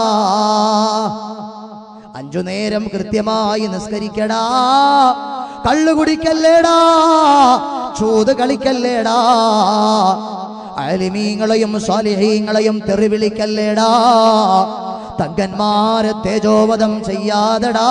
അഞ്ചു നേരം കൃത്യമായി നിസ്കരിക്കടാ കള്ളു കുടിക്കല്ലേടാ ചൂത് കളിക്കല്ലേടാ അലിമീങ്ങളെയും സ്വാലിഹീങ്ങളെയും തെറിവിളിക്കല്ലേടാ തങ്കന്മാരെ തേജോവധം ചെയ്യാതെടാ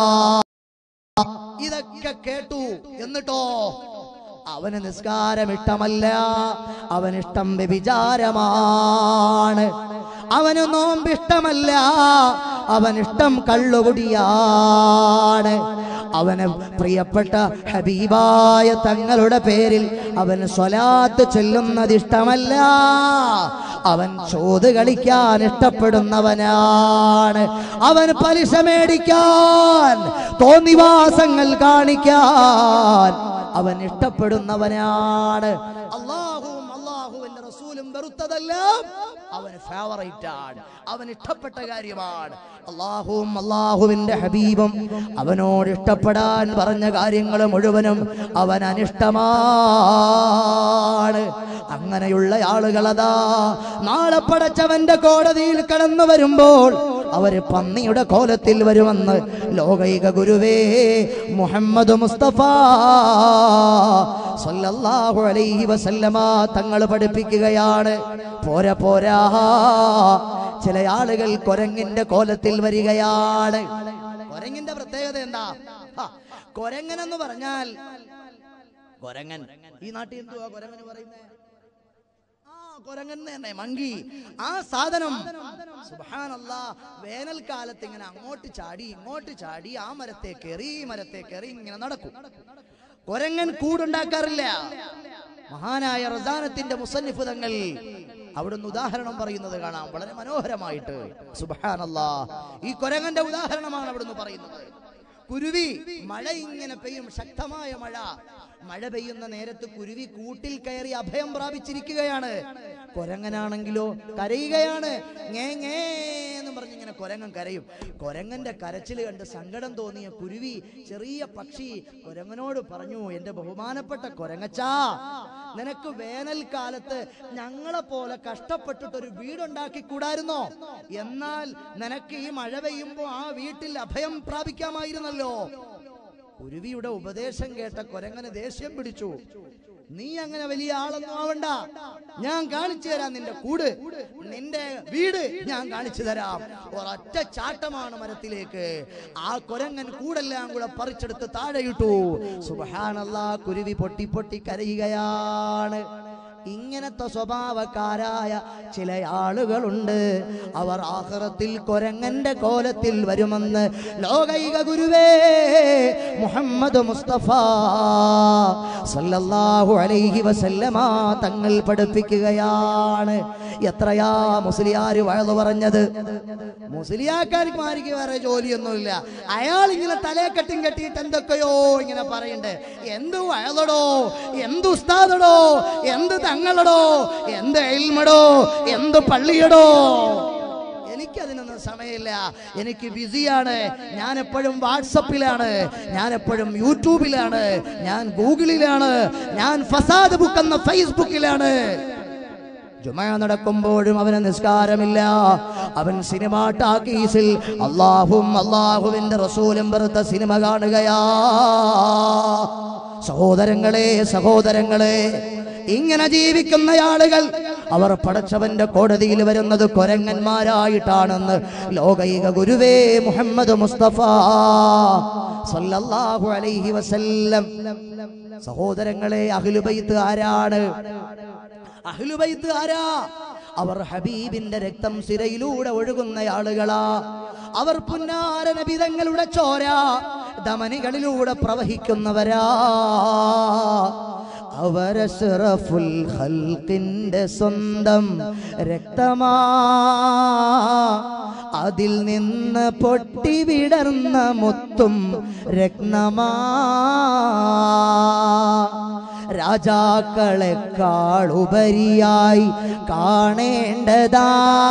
ഇതൊക്കെ കേട്ടു എന്നിട്ടോ അവന് നിസ്കാരം ഇഷ്ടമല്ല അവനിഷ്ടം വ്യഭിചാരമാണ് അവന് നോമ്പ് ഇഷ്ടമല്ല അവനിഷ്ടം കള്ളുകുടിയാണ് അവന് പ്രിയപ്പെട്ട ഹബീബായ തങ്ങളുടെ പേരിൽ അവൻ സ്വലാത്ത് ചെല്ലുന്നത് ഇഷ്ടമല്ല അവൻ ചോത് കളിക്കാൻ ഇഷ്ടപ്പെടുന്നവനാണ് അവൻ പലിശ മേടിക്കാൻ തോന്നിവാസങ്ങൾ കാണിക്കാൻ അവൻ ഇഷ്ടപ്പെടുന്നവനാണ് അള്ളാഹുവും അള്ളാഹുവിന്റെ റസൂലും വെറുത്തതെല്ലാം അവന് ഫേവറേറ്റ് ആണ് അവൻ ഇഷ്ടപ്പെട്ട കാര്യമാണ് അള്ളാഹുവും അള്ളാഹുവിന്റെ ഹബീബും അവനോട് ഇഷ്ടപ്പെടാൻ പറഞ്ഞ കാര്യങ്ങൾ മുഴുവനും അവൻ അനിഷ്ടമാണ് അങ്ങനെയുള്ള ആളുകളതാ നാളെ പടച്ചവന്റെ കോടതിയിൽ കടന്നു വരുമ്പോൾ അവര് പന്നിയുടെ കോലത്തിൽ വരുമെന്ന് ലോകൈക ഗുരുവേ മുഹമ്മദ് മുസ്തഫ സല്ലല്ലാഹു അലൈഹി വസല്ലമ തങ്ങൾ പഠിപ്പിക്കുകയാണ് പോരാ പോരാ ചില ആളുകൾ കൊരങ്ങിന്റെ കോലത്തിൽ വരികയാണ് കൊരങ്ങിന്റെ പ്രത്യേകത എന്താ ഹ, കൊരങ്ങൻ എന്ന് പറഞ്ഞാൽ കൊരങ്ങൻ ഈ നാട്ടിൽ എന്തുവാ കൊരങ്ങന് പറയുന്നത് ആ കൊരങ്ങൻ തന്നെ മങ്കി ആ സാധനം സുബ്ഹാനല്ലാ വേനൽക്കാലത്ത് ഇങ്ങനെ അങ്ങോട്ട് ചാടി ഇങ്ങോട്ട് ചാടി ആ മരത്തെ കയറി ഈ മരത്തെ കയറി ഇങ്ങനെ നടക്കും കൊരങ്ങൻ കൂടുണ്ടാക്കാറില്ല മഹാനായ റസാനത്തിന്റെ മുസന്നിഫ് തങ്ങൾ അവിടുന്ന് ഉദാഹരണം പറയുന്നത് കാണാം വളരെ മനോഹരമായിട്ട് സുബ്ഹാനല്ലാ ഈ കൊരങ്ങന്റെ ഉദാഹരണമാണ് അവിടുന്ന് പറയുന്നത് കുരുവി മഴ ഇങ്ങനെ പെയ്യും ശക്തമായ മഴ മഴ പെയ്യുന്ന നേരത്ത് കുരുവി കൂട്ടിൽ കയറി അഭയം പ്രാപിച്ചിരിക്കുകയാണ് കൊരങ്ങനാണെങ്കിലോ കരയുകയാണ് ngേ ngേ എന്ന് പറഞ്ഞ് ഇങ്ങനെ കൊരങ്ങൻ കരയും കൊരങ്ങന്റെ കരച്ചിൽ കണ്ട് സങ്കടം തോന്നിയ കുരുവി ചെറിയ പക്ഷി കൊരങ്ങനോട് പറഞ്ഞു എന്റെ ബഹുമാനപ്പെട്ട കൊരങ്ങച്ചാ നിനക്ക് വേനൽക്കാലത്ത് ഞങ്ങളെ പോലെ കഷ്ടപ്പെട്ടിട്ട് ഒരു വീടുണ്ടാക്കി കൂടായിരുന്നോ എന്നാൽ നിനക്ക് ഈ മഴ പെയ്യുമ്പോ ആ വീട്ടിൽ അഭയം പ്രാപിക്കാമായിരുന്നല്ലോ കുരുവിയുടെ ഉപദേശം കേട്ട കൊരങ്ങനെ ദേഷ്യം പിടിച്ചു നീ അങ്ങനെ വലിയ ആളൊന്നും ആവണ്ട ഞാൻ കാണിച്ചു തരാം നിന്റെ കൂട് നിന്റെ വീട് ഞാൻ കാണിച്ചു തരാം ഒരൊറ്റ ചാട്ടമാണ് മരത്തിലേക്ക് ആ കൊരങ്ങൻ കൂടെല്ലാം കൂടെ പറിച്ചെടുത്ത് താഴെയിട്ടു സുബഹാനല്ലാ കുരുവി പൊട്ടി പൊട്ടി കരയുകയാണ് ഇങ്ങനത്തെ സ്വഭാവക്കാരായ ചില ആളുകളുണ്ട് അവർ ആഹ്റത്തിൽ കൊരങ്ങന്റെ കോലത്തിൽ വരുമെന്ന് ലോകൈക ഗുരുവേ മുഹമ്മദ് മുസ്തഫ സല്ലല്ലാഹു അലൈഹി വസല്ലമ തങ്ങൾ പഠിപ്പിക്കുകയാണ് എത്രയാ മുസ്ലിയാര് വഴന്നു പറഞ്ഞത് മുസ്ലിയാക്കാർക്ക് വേറെ ജോലിയൊന്നുമില്ല അയാൾ ഇങ്ങനെ തലേ കെട്ടും കെട്ടിയിട്ട് എന്തൊക്കെയോ ഇങ്ങനെ പറയണ്ടേ എന്ത് വയലടോ എന്ത് ഉസ്താദടോ എന്ത് തങ്ങളടോ എന്ത് എൽമടോ എന്ത് പള്ളിയടോ എനിക്കതിനൊന്നും സമയമില്ല എനിക്ക് ബിസിയാണ് ഞാൻ എപ്പോഴും വാട്സപ്പിലാണ് ഞാൻ എപ്പോഴും യൂട്യൂബിലാണ് ഞാൻ ഗൂഗിളിലാണ് ഞാൻ ഫസാദ് ബുക്ക് എന്ന ഫേസ്ബുക്കിലാണ് ജുമ നടക്കുമ്പോഴും അവന് നിസ്കാരമില്ല അവൻ സിനിമ ടാക്കീസിൽ അള്ളാഹും അള്ളാഹുവിന്റെ റസൂലും വെറുത്ത സിനിമ കാണുകയാ സഹോദരങ്ങളെ സഹോദരങ്ങളെ ഇങ്ങനെ ജീവിക്കുന്ന ആളുകൾ അവർ പടച്ചവന്റെ കോടതിയിൽ വരുന്നത് കൊരങ്ങന്മാരായിട്ടാണെന്ന് ലോകൈക ഗുരുവേ മുഹമ്മദ് മുസ്തഫ സല്ലല്ലാഹു അലൈഹി വസല്ലം സഹോദരങ്ങളെ അഹ്ലുബൈത്ത് ആരാണ് അഹ്ലുബൈത്ത് ആരാ അവർ ഹബീബിന്റെ രക്തം സിരയിലൂടെ ഒഴുകുന്ന ആളുകളാ അവർ പുന്നാര നബിതങ്ങളുടെ ചോര ധമനികളിലൂടെ പ്രവഹിക്കുന്നവരാ അവരഷറഫുൽ ഖൽഖിന്റെ സ്വന്തം രക്തമാ അതിൽ നിന്ന് പൊട്ടി വിടർന്ന മുത്തും രത്നമാ രാജാക്കളെക്കാൾ ഉപരിയായി കാണേണ്ടതാ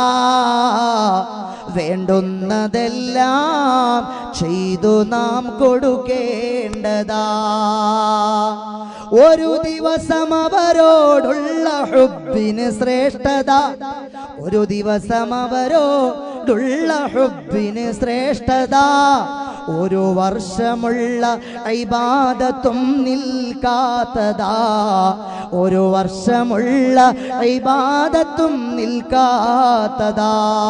വേണ്ടുന്നതെല്ലാം ചെയ്തു നാം കൊടുക്കേണ്ടതാ ഒരു ദിവസം അവരോടുള്ള ഹുബിന് ശ്രേഷ്ഠത ഒരു ദിവസം അവരോടുള്ള ഹുബിന് ശ്രേഷ്ഠത ഒരു വർഷമുള്ള ഇബാദത്തും നിൽക്കാത്തതാ ഒരു വർഷമുള്ള ഇബാദത്തും നിൽക്കാത്തതാ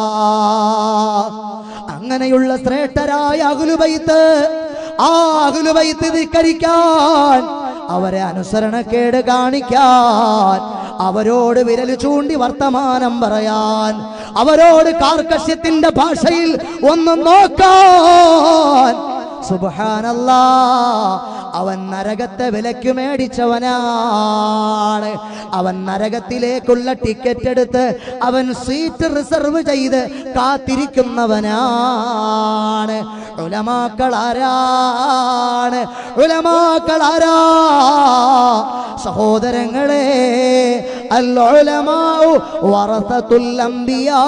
അങ്ങനെയുള്ള ശ്രേഷ്ഠരായ അകുലുബൈത്ത് ആ അകുലുബൈത്ത് ധിക്കരിക്കാൻ അവരെ അനുസരണക്കേട് കാണിക്കാൻ അവരോട് വിരൽ ചൂണ്ടി വർത്തമാനം പറയാൻ അവരോട് കാർക്കശ്യത്തിന്റെ ഭാഷയിൽ ഒന്ന് നോക്കാൻ സുബാനല്ലാ അവൻ നരകത്തെ വിലയ്ക്ക് മേടിച്ചവനാണ് അവൻ നരകത്തിലേക്കുള്ള ടിക്കറ്റ് എടുത്ത് അവൻ സീറ്റ് റിസർവ് ചെയ്ത് കാത്തിരിക്കുന്നവനാണ് ഉലമാക്കൾ ആരാണ് ഉലമാക്കൾ ആരാ സഹോദരങ്ങളെ അല്ലുലമാഉ വറസത്തുൽ അംബിയാ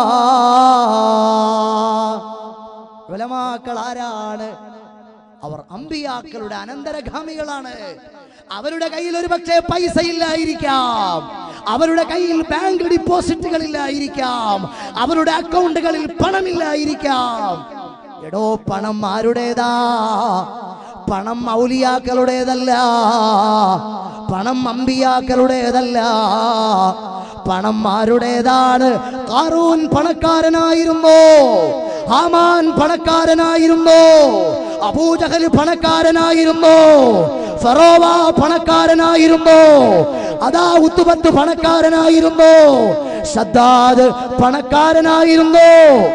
ഉലമാക്കൾ ആരാണ് അവർ അമ്പിയാക്കളുടെ അനന്തരഗാമികളാണ് അവരുടെ കയ്യിൽ ഒരു പക്ഷേ പൈസ ഇല്ലായിരിക്കാം അവരുടെ കയ്യിൽ ബാങ്ക് ഡിപ്പോസിറ്റുകൾ ഇല്ലായിരിക്കാം അവരുടെ അക്കൗണ്ടുകളിൽ പണമില്ലായിരിക്കാം എടോ പണം ആരുടേതാ പണം മൗലിയാക്കളുടേതല്ല പണം അമ്പിയാക്കളുടേതല്ല പണം ആരുടേതാണ് കാറൂൻ പണക്കാരനായിരുന്നു ഹാമാൻ പണക്കാരനായിരുന്നു അബൂജഹൽ പണക്കാരനായിരുന്നു ഫറോവ പണക്കാരനായിരുന്നു അതാ ഉത്തുബത്ത് പണക്കാരനായിരുന്നു ഷദ്ദാദ് പണക്കാരനായിരുന്നു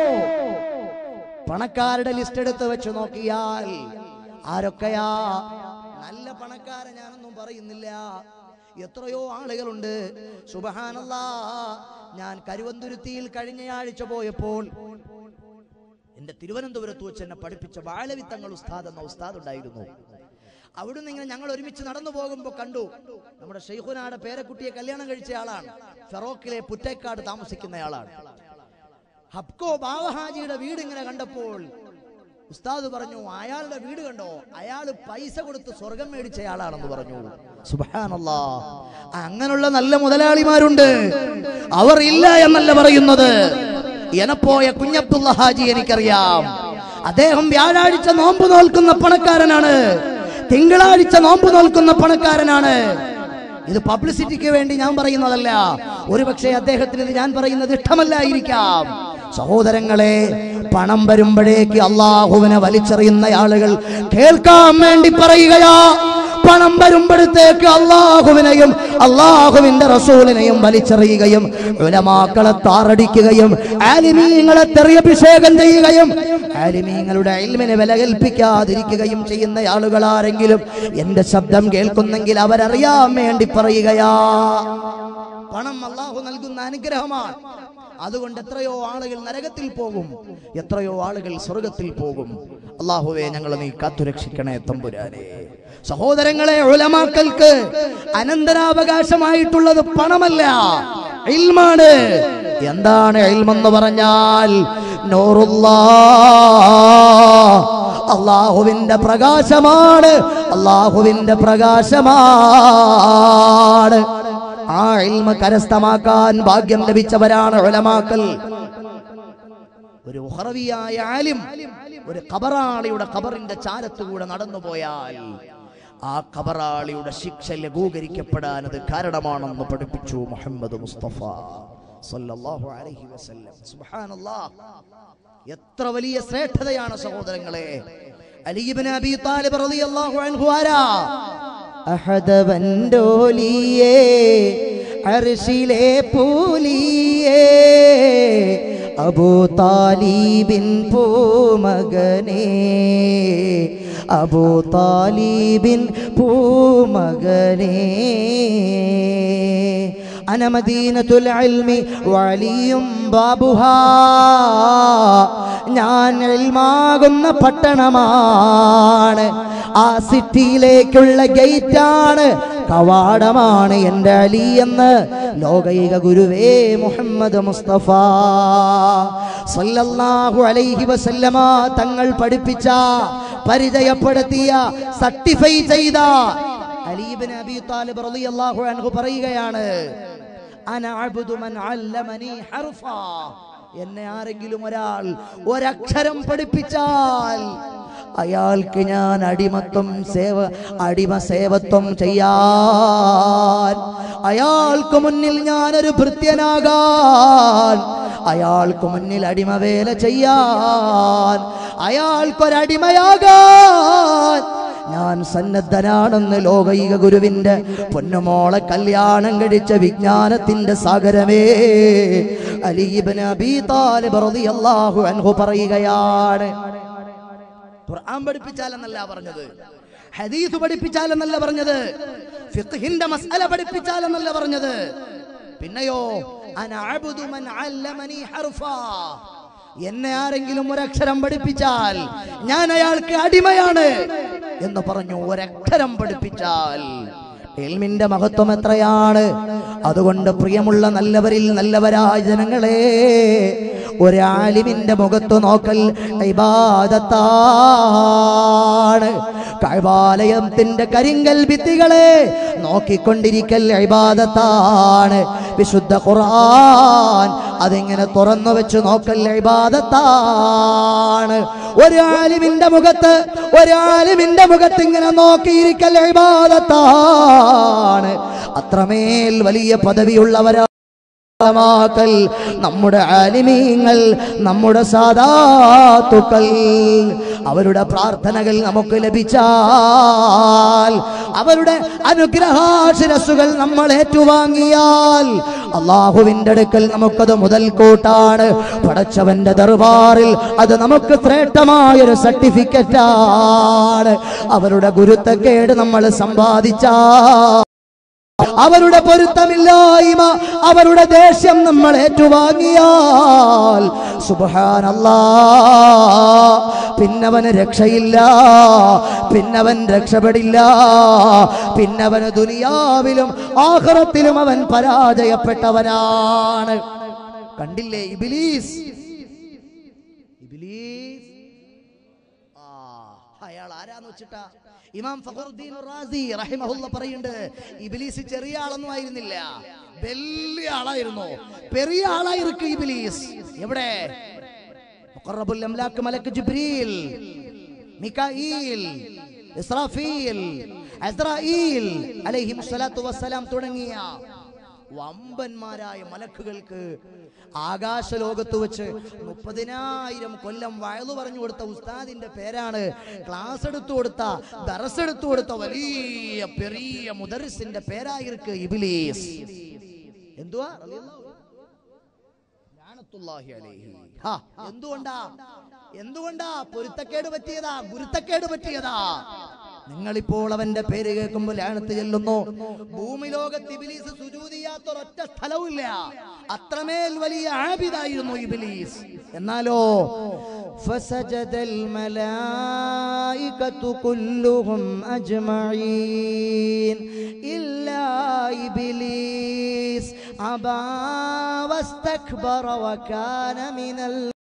പണക്കാരുടെ ലിസ്റ്റ് എടുത്ത് വെച്ച് നോക്കിയാൽ ആരൊക്കെയാ നല്ല പണക്കാരൻ ഞാനൊന്നും പറയുന്നില്ല എത്രയോ ആളുകളുണ്ട് സുബഹാനല്ല ഞാൻ കരുവന്തുരുത്തിയിൽ കഴിഞ്ഞയാഴ്ച പോയപ്പോൾ എന്റെ തിരുവനന്തപുരത്ത് വെച്ച് എന്നെ പഠിപ്പിച്ച ബാലവിത്തങ്ങൾ ഉസ്താദ് എന്ന ഉസ്താദ് ഉണ്ടായിരുന്നു അവിടുന്ന് ഇങ്ങനെ ഞങ്ങൾ ഒരുമിച്ച് നടന്നു പോകുമ്പോൾ കണ്ടു നമ്മുടെ ഷെയ്ഖുനാടെ പേരക്കുട്ടിയെ കല്യാണം കഴിച്ച ആളാണ് ഫെറോക്കിലെ പുറ്റേക്കാട് താമസിക്കുന്നയാളാണ് ഹബ്കോ ബാവഹാജിയുടെ വീട് ഇങ്ങനെ കണ്ടപ്പോൾ ഉസ്താദ് പറഞ്ഞു അയാളുടെ വീട് കണ്ടോ അയാള് പൈസ കൊടുത്ത് സ്വർഗം മേടിച്ചയാളാണെന്ന് പറഞ്ഞു സുബാനല്ലാ അങ്ങനെയുള്ള നല്ല മുതലാളിമാരുണ്ട് അവർ ഇല്ല എന്നല്ല പറയുന്നത് എനപ്പോയ കുഞ്ഞബ്ദുള്ള ഹാജി എനിക്കറിയാം അദ്ദേഹം വ്യാഴാഴ്ച നോമ്പ് നോൽക്കുന്ന പണക്കാരനാണ് തിങ്കളാഴ്ച നോമ്പ് നോൽക്കുന്ന പണക്കാരനാണ് ഇത് പബ്ലിസിറ്റിക്ക് വേണ്ടി ഞാൻ പറയുന്നതല്ല ഒരുപക്ഷെ അദ്ദേഹത്തിന് ഇത് ഞാൻ പറയുന്നത് ഇഷ്ടമല്ലായിരിക്കാം സഹോദരങ്ങളെ പണം വരുമ്പോഴേക്ക് അള്ളാഹുവിനെ വലിച്ചെറിയുന്ന ആളുകൾ കേൾക്കാൻ വേണ്ടി പറയുകയാ പണം വരുമ്പോഴത്തേക്ക് അള്ളാഹുവിനെയും അള്ളാഹുവിന്റെ റസൂലിനെയും വലിച്ചെറിയുകയും ഉലമാക്കളെ താറടിക്കുകയും ആലിമീങ്ങളെ തെറിയഭിഷേകം ചെയ്യുകയും ആലിമീങ്ങളുടെ ഇൽമിനെ വില കൽപ്പിക്കാതിരിക്കുകയും ചെയ്യുന്ന ആളുകൾ ആരെങ്കിലും എന്റെ ശബ്ദം കേൾക്കുന്നെങ്കിൽ അവരറിയാൻ വേണ്ടി പറയുകയാ പണം അള്ളാഹു നൽകുന്ന അനുഗ്രഹമാണ് അതുകൊണ്ട് എത്രയോ ആളുകൾ നരകത്തിൽ പോകും എത്രയോ ആളുകൾ സ്വർഗത്തിൽ പോകും അള്ളാഹുവെ ഞങ്ങളെ നീ കാത്തുരക്ഷിക്കണേ തമ്പുരാനെ സഹോദരങ്ങളെ ഉലമാക്കൾക്ക് അനന്തരാവകാശമായിട്ടുള്ളത് പണമല്ല ഇൽമാണ് എന്താണ് ഇൽമെന്ന് പറഞ്ഞാൽ നൂറുല്ലാ അള്ളാഹുവിന്റെ പ്രകാശമാണ് അള്ളാഹുവിന്റെ പ്രകാശമാണ് ആ ഇൽമ കരസ്ഥമാക്കാൻ ഭാഗ്യം ലഭിച്ചവരാണ് ഉലമാക്കൽ ഒരു ഉഹറവിയായ ആലിം ഒരു ഖബറാളിയുടെ ഖബറിന്റെ ചാരത്തുകൂടെ നടന്നുപോയാൽ ആ കബറാളിയുടെ ശിക്ഷ ലഘൂകരിക്കപ്പെടാൻ അത് കാരണമാണെന്ന് പഠിപ്പിച്ചു മുഹമ്മദ് മുസ്തഫ സല്ലല്ലാഹു അലൈഹി വസല്ലം സുബ്ഹാനല്ലാഹ് എത്ര വലിയ ശ്രേഷ്ഠതയാണ് സഹോദരങ്ങളെ അലിബിൻ അബി താലിബ് റളിയല്ലാഹു അൻഹു ആരാ അഹദവൻഡോലിയേ അർഷിലെ പൂലിയേ അബൂ താലീബിൻ പൂമകനേ അബൂ താലീബിൻ പൂമകനേ أنا مدينة العلم وعلي بابها ഞാൻ എൽമാകുന്ന പട്ടണമാണ് ആ സിറ്റിയിലേക്കുള്ള ഗേറ്റാണ് കവാടമാണ് എൻ്റെ അലി എന്ന് ലോകൈക ഗുരുവേ മുഹമ്മദ് മുസ്തഫ സല്ലല്ലാഹു അലൈഹി വസല്ലമ തങ്ങൾ പഠിപ്പിച്ച പരിചയപ്പെടുത്തിയ സർട്ടിഫൈ ചെയ്ത അലീബിൻ അബി താലിബ് റളിയല്ലാഹു അൻഹു പറയുകയാണ് അന അബ്ദു മൻ അല്ലമനി ഹർഫാ എന്നെ ആരെങ്കിലും ഒരാൾ ഒരക്ഷരം പഠിപ്പിച്ചാൽ അയാൾക്ക് ഞാൻ അടിമത്വം സേവ അടിമ സേവത്വം ചെയ്യാൻ അയാൾക്ക് മുന്നിൽ ഞാനൊരു ഭൃത്യനാകാൻ അയാൾക്ക് മുന്നിൽ അടിമവേല ചെയ്യാൻ അയാൾക്കൊരടിമയാകാൻ ഞാൻ സന്നദ്ധനാണെന്ന് ലോകൈക ഗുരുവിന്റെ പൊന്നുമോളെ കല്യാണം കഴിച്ച വിജ്ഞാനത്തിന്റെ സാഗരമേ അലീബ് അബീ താലിബ് റളിയല്ലാഹു അൻഹു പറയുകയാണ് ഖുർആൻ പഠിപ്പിച്ചാലെന്നല്ല പറഞ്ഞത് ഹദീസ് പഠിപ്പിച്ചാലെന്നല്ല പറഞ്ഞത് ഫിഖ്ഹിന്റെ മസ്അല പഠിപ്പിച്ചാലെന്നല്ല പറഞ്ഞത് പിന്നെയോ അന അബ്ദു മൻ അല്ലമനി ഹർഫാ എന്നെ ആരെങ്കിലും ഒരക്ഷരം പഠിപ്പിച്ചാൽ ഞാൻ അയാൾക്ക് അടിമയാണ് എന്ന് പറഞ്ഞു ഒരക്ഷരം പഠിപ്പിച്ചാൽ എൽമിന്റെ മഹത്വം എത്രയാണ് അതുകൊണ്ട് പ്രിയമുള്ള നല്ലവരിൽ നല്ലവരായ ജനങ്ങളെ ഒരാലിമിന്റെ മുഖത്ത് നോക്കൽ ഇബാദത്താണ് കൈവാലയത്തിന്റെ കരിങ്കൽ ഭിത്തികളെ നോക്കിക്കൊണ്ടിരിക്കൽ ഇബാദത്താണ് വിശുദ്ധ ഖുർആൻ അതിങ്ങനെ തുറന്നു വെച്ച് നോക്കൽ ഇബാദത്താണ് ഒരു ആലിമിന്റെ മുഖത്ത് ഒരു ആലിമിന്റെ മുഖത്ത് ഇങ്ങനെ നോക്കിയിരിക്കൽ ഇബാദത്താണ് അത്രമേൽ വലിയ പദവിയുള്ളവരാ ാക്കൽ നമ്മുടെ ആലിമീങ്ങൾ നമ്മുടെ സാധാത്തുക്കൾ അവരുടെ പ്രാർത്ഥനകൾ നമുക്ക് ലഭിച്ചാൽ അവരുടെ അനുഗ്രഹാശിരസ്സുകൾ നമ്മൾ ഏറ്റുവാങ്ങിയാൽ അള്ളാഹുവിന്റെ അടുക്കൽ നമുക്കത് മുതൽക്കൂട്ടാണ് പടച്ചവന്റെ ദർബാറിൽ അത് നമുക്ക് ശ്രേഷ്ഠമായൊരു സർട്ടിഫിക്കറ്റാണ് അവരുടെ ഗുരുത്തക്കേട് നമ്മൾ സമ്പാദിച്ചാൽ അവരുടെ പൊരുത്തമില്ലായ്മ അവരുടെ ദേഷ്യം നമ്മൾ ഏറ്റുവാങ്ങിയാൽ സുബഹാനല്ലാ പിന്നവന് രക്ഷയില്ല പിന്നവൻ രക്ഷപ്പെടില്ല പിന്നവന് ദുനിയാവിലും ആഹ്റത്തിലും അവൻ പരാജയപ്പെട്ടവനാണ് കണ്ടില്ലേ ഇബിലീസ് ഇബ്ലീസ് ആ അയാൾ ആരാന്ന് വെച്ചിട്ടാ ഇമാം ഫഖറുദ്ദീൻ റാസി റഹിമഹുല്ല പറയുന്നുണ്ട് ഇബ്ലീസ് ചെറിയ ആളൊന്നും ആയിരുന്നില്ല വലിയ ആളായിരുന്നു പെരിയ ആളായിരിക്കും ഇബ്ലീസ് എവിടെ മുഖറബുൽ അംലാക്ക് മലക്ക് ജിബ്രീൽ മികായിൽ ഇസ്രാഫീൽ അസ്രായീൽ അലൈഹിം സ്വലാത്തു വസ്സലാം തുടങ്ങിയ വമ്പന്മാരായ മലക്കുകൾക്ക് ആകാശലോകത്ത് വെച്ച് മുപ്പതിനായിരം കൊല്ലം വയലു പറഞ്ഞു കൊടുത്ത ഉസ്താദിന്റെ പേരാണ് ക്ലാസ് എടുത്തു കൊടുത്ത ദറസ് എടുത്തു കൊടുത്ത വലിയ പെരിയ മുദറിസിന്റെ പേരായിരിക്കും ഇബിലീസ് എന്തുവാ ലാനത്തുല്ലാഹി അലൈഹി. ഹാ, എന്തുകൊണ്ടാ എന്തുകൊണ്ടാ പൊരുത്തക്കേട് പറ്റിയതാ ഗുരുത്തക്കേട് പറ്റിയതാ നിങ്ങളിപ്പോൾ അവന്റെ പേര് കേൾക്കുമ്പോൾ ലാനത്ത് ചെല്ലുന്നു ഭൂമി ലോകത്ത് ഇബിലീസ് സുജൂദ് ചെയ്യാത്ത ഒരൊറ്റ സ്ഥലവുമില്ല അത്രമേൽ വലിയ ആബിദായിരുന്നു ഇബിലീസ് എന്നാലോ فسجد الملائكة كلهم أجمعين إلا إبليس أبى واستكبر وكان من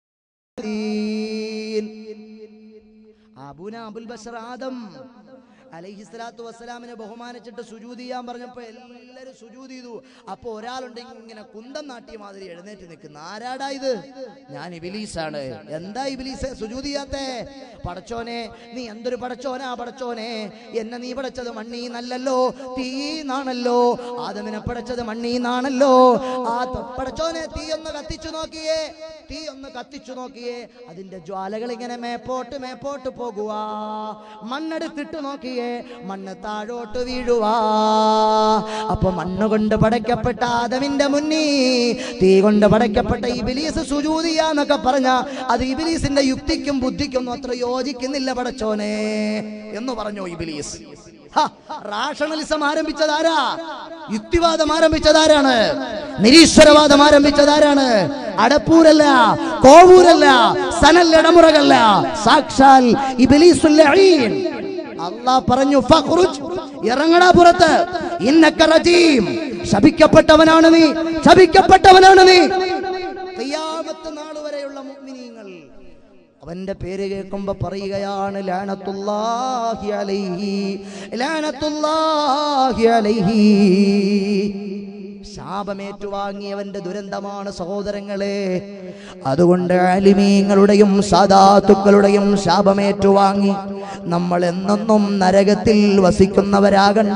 الذين അബുന അബുൽ ബഷർ ആദം അലഹിസ്ലാത്തു വസ്സലാമിനെ ബഹുമാനിച്ചിട്ട് സുജൂത് ചെയ്യാൻ പറഞ്ഞപ്പോ എല്ലാരും സുജൂത് ചെയ്തു അപ്പൊ ഒരാളുണ്ട് ഇങ്ങനെ കുന്തം നാട്ടിയ മാതിരി എഴുന്നേറ്റ് നിൽക്കുന്ന ആരാടാ ഇത് ഞാൻ ഇബിലീസാണ് എന്താ ഇബിലീസ് സുജൂത് ചെയ്യാത്തേ പടച്ചോനെ നീ എന്തൊരു പടച്ചോനാ പടച്ചോനെ എന്നെ നീ പടച്ചത് മണ്ണീന്നല്ലല്ലോ തീന്നാണല്ലോ ആദമിനെ പടച്ചത് മണ്ണീന്നാണല്ലോ ആ ത- പടച്ചോനെ തീ ഒന്ന് കത്തിച്ചു നോക്കിയേ തീ ഒന്ന് കത്തിച്ചു നോക്കിയേ അതിന്റെ ജ്വാലകൾ ഇങ്ങനെ മേപ്പോട്ട് മേപ്പോട്ട് പോകുക മണ്ണെടുത്തിട്ട് നോക്കിയേ മണ്ണ് താഴോട്ട് വീഴുവാ അപ്പൊ മണ്ണ് കൊണ്ട് പടയ്ക്കപ്പെട്ട ആദമിന്റെ മുന്നീ തീ കൊണ്ട് പടയ്ക്കപ്പെട്ട ഇബിലീസ് സുജൂതിയാന്നൊക്കെ പറഞ്ഞ അത് ഇബിലീസിന്റെ യുക്തിക്കും ബുദ്ധിക്കും ഒന്നും അത്ര യോജിക്കുന്നില്ല പടച്ചോനെ എന്ന് പറഞ്ഞു ഇബിലീസ് ഹ, റാഷണലിസം ആരംഭിച്ചതാരാ യുക്തിവാദം ആരംഭിച്ചതാരാണ് നിരീശ്വരവാദം ആരംഭിച്ചതാരാണ് അടപ്പൂരല്ല കോവൂരല്ല സനൽ ഇടമുറകല്ല സാക്ഷാൽ ഇബ്ലീസുൽ ലഈൻ അള്ളാഹ് പറഞ്ഞു ഫഖ്റുജ് ഇറങ്ങടാ പുറത്ത് ഇന്നക റജീം ശപിക്കപ്പെട്ടവനാണ് നീ ശപിക്കപ്പെട്ടവനാണ് നീ ഖിയാമത്ത് നാൾ വരെയുള്ള മുഅ്മിനീങ്ങൾ അവന്റെ പേര് കേൾക്കുമ്പോ പറയുകയാണ് ലാനത്തുല്ലാഹി അലൈഹി ലാനത്തുല്ലാഹി അലൈഹി ശാപമേറ്റുവാങ്ങിയവന്റെ ദുരന്തമാണ് സഹോദരങ്ങളെ അതുകൊണ്ട് അലിമീങ്ങളുടെയും സാധാത്തുക്കളുടെയും ശാപമേറ്റുവാങ്ങി നമ്മൾ എന്നെന്നും നരകത്തിൽ വസിക്കുന്നവരാകണ്ട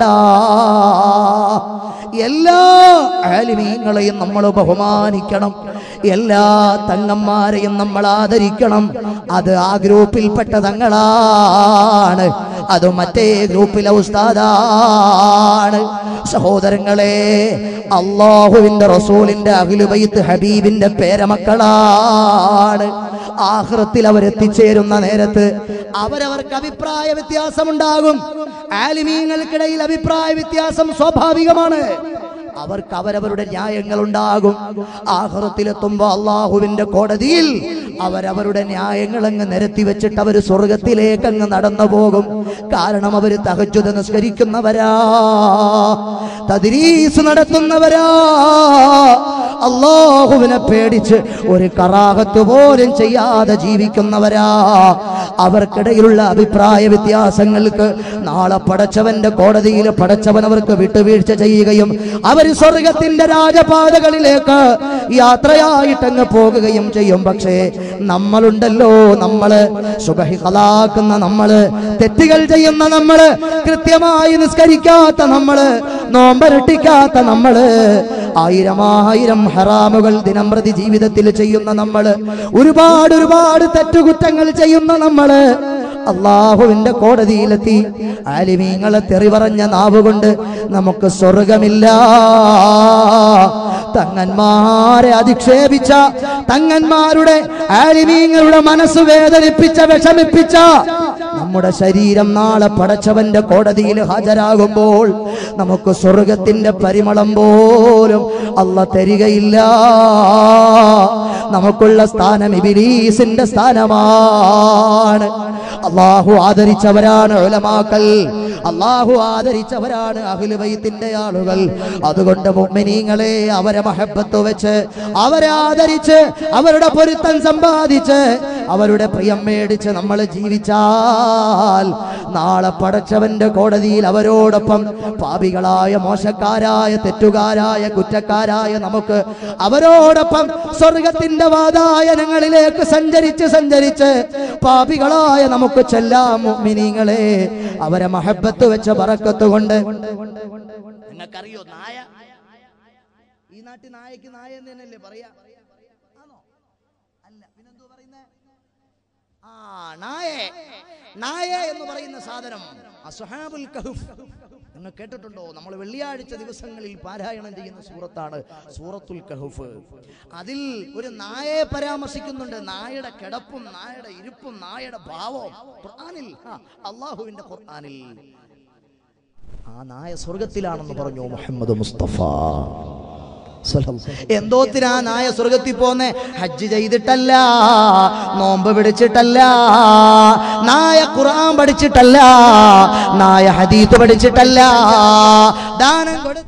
എല്ലാ ആലിമീങ്ങളെയും നമ്മൾ ബഹുമാനിക്കണം എല്ലാ തങ്ങന്മാരെയും നമ്മൾ ആദരിക്കണം അത് ആ ഗ്രൂപ്പിൽപ്പെട്ട തങ്ങളാണ് അത് മറ്റേ ഗ്രൂപ്പിലെ ഉസ്താദാണ് സഹോദരങ്ങളെ അള്ളാഹുവിന്റെ റസൂലിന്റെ അഖിലുബൈത്ത് ഹബീബിന്റെ പേരമക്കളാണ് ആഹ്റത്തിൽ അവരെത്തിച്ചേരുന്ന നേരത്ത് അവരവർക്ക് അഭിപ്രായ വ്യത്യാസമുണ്ടാകും ആലിമീങ്ങൾക്കിടയിൽ അഭിപ്രായ വ്യത്യാസം സ്വാഭാവികമാണ് അവർക്ക് അവരവരുടെ ന്യായങ്ങൾ ഉണ്ടാകും ആഹ്റത്തിലെത്തുമ്പോ അള്ളാഹുവിന്റെ കോടതിയിൽ അവരവരുടെ ന്യായങ്ങൾ അങ്ങ് നിരത്തി വെച്ചിട്ട് അവർ സ്വർഗത്തിലേക്ക് അങ്ങ് നടന്നു പോകും കാരണം അവര് തഹജുദ നിസ്കരിക്കുന്നവരാ തദ്രീസ് നടത്തുന്നവരാ അള്ളാഹുവിനെ പേടിച്ച് ഒരു കറാഹത്ത് പോലും ചെയ്യാതെ ജീവിക്കുന്നവരാ അവർക്കിടയിലുള്ള അഭിപ്രായ വ്യത്യാസങ്ങൾക്ക് നാളെ പടച്ചവന്റെ കോടതിയിൽ പടച്ചവൻ അവർക്ക് വിട്ടുവീഴ്ച ചെയ്യുകയും അവർ സ്വർഗത്തിന്റെ രാജപാതകളിലേക്ക് യാത്രയായിട്ടങ്ങ് പോകുകയും ചെയ്യും പക്ഷേ നമ്മളുണ്ടല്ലോ നമ്മള് സുബഹി കളാക്കുന്ന നമ്മള് തെറ്റുകൾ ചെയ്യുന്ന നമ്മള് കൃത്യമായി നിസ്കരിക്കാത്ത നമ്മള് നോമ്പരട്ടിക്കാത്ത നമ്മള് ആയിരം ആയിരം ഹറാമുകൾ ദിനം പ്രതി ജീവിതത്തിൽ ചെയ്യുന്ന നമ്മള് ഒരുപാട് ഒരുപാട് തെറ്റുകുറ്റങ്ങൾ ചെയ്യുന്ന നമ്മള് അള്ളാഹുവിന്റെ കോടതിയിലെത്തി ആലിമീങ്ങളെ തെറി പറഞ്ഞ നാവുകൊണ്ട് നമുക്ക് സ്വർഗമില്ല തങ്ങന്മാരെ അധിക്ഷേപിച്ച തങ്ങന്മാരുടെ ആലിമീങ്ങളുടെ മനസ്സ് വേദനിപ്പിച്ച വിഷമിപ്പിച്ച നമ്മുടെ ശരീരം നാളെ പടച്ചവന്റെ കോടതിയിൽ ഹാജരാകുമ്പോൾ നമുക്ക് സ്വർഗത്തിന്റെ പരിമളം പോലും അല്ല തരികയില്ല നമുക്കുള്ള സ്ഥാനം ഇബിലീസിന്റെ സ്ഥാനമാണ് അള്ളാഹു ആദരിച്ചവരാണ് ഉലമാക്കൽ അള്ളാഹു ആദരിച്ചവരാണ് അഖിലുബൈത്തിന്റെ ആളുകൾ അതുകൊണ്ട് മുഅ്മിനീങ്ങളെ അവരെ മഹബത്ത് വെച്ച് അവരെ ആദരിച്ച് അവരുടെ പൊരുത്തം സമ്പാദിച്ച് അവരുടെ പ്രിയം മേടിച്ച് നമ്മൾ ജീവിച്ചാൽ നാളെ പടച്ചവന്റെ കോടതിയിൽ അവരോടൊപ്പം പാപികളായ മോശക്കാരായ തെറ്റുകാരായ കുറ്റക്കാരായ നമുക്ക് അവരോടൊപ്പം സ്വർഗത്തിന്റെ വാതായനങ്ങളിലേക്ക് സഞ്ചരിച്ച് സഞ്ചരിച്ച് പാപികളായ നമുക്ക് ചെല്ലാം മുഅ്മിനീങ്ങളെ അവരെ മഹബത്ത് വെച്ച ബറക്കത്ത് കൊണ്ട് നിങ്ങൾക്കറിയോ നായ ഈ നാട്ടിൽ നായക്ക് നായ എന്ന് തന്നെയല്ലേ പറയാ ആണോ അല്ല പിന്നെന്തോ പറയുന്നേ ആ നായ നായ എന്ന് പറയുന്ന സാധനം അസ്ഹാബുൽ കഹുഫ് നിങ്ങൾ കേട്ടിട്ടുണ്ടോ നമ്മൾ വെള്ളിയാഴ്ച ദിവസങ്ങളിൽ പാരായണം ചെയ്യുന്ന സൂറത്താണ് സൂറത്തുൽ കഹുഫ് അതിൽ ഒരു നായയെ പരാമർശിക്കുന്നുണ്ട് നായയുടെ കിടപ്പും നായയുടെ ഇരിപ്പും നായയുടെ ഭാവവും ഖുർആനിൽ ആ, അള്ളാഹുവിന്റെ ഖുർആനിൽ ആ നായ സ്വർഗത്തിലാണെന്ന് പറഞ്ഞു മുഹമ്മദ് മുസ്തഫ എന്തോത്തിനാ നായ സ്വർഗത്തിൽ പോന്നെ ഹജ്ജ് ചെയ്തിട്ടല്ല നോമ്പ് പിടിച്ചിട്ടല്ല നായ ഖുർആൻ പഠിച്ചിട്ടല്ല നായ ഹദീത്ത് പഠിച്ചിട്ടല്ല ദാനം കൊടു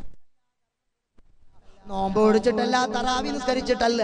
നോമ്പ് പിടിച്ചിട്ടല്ല തറാവി നിസ്കരിച്ചിട്ടല്ല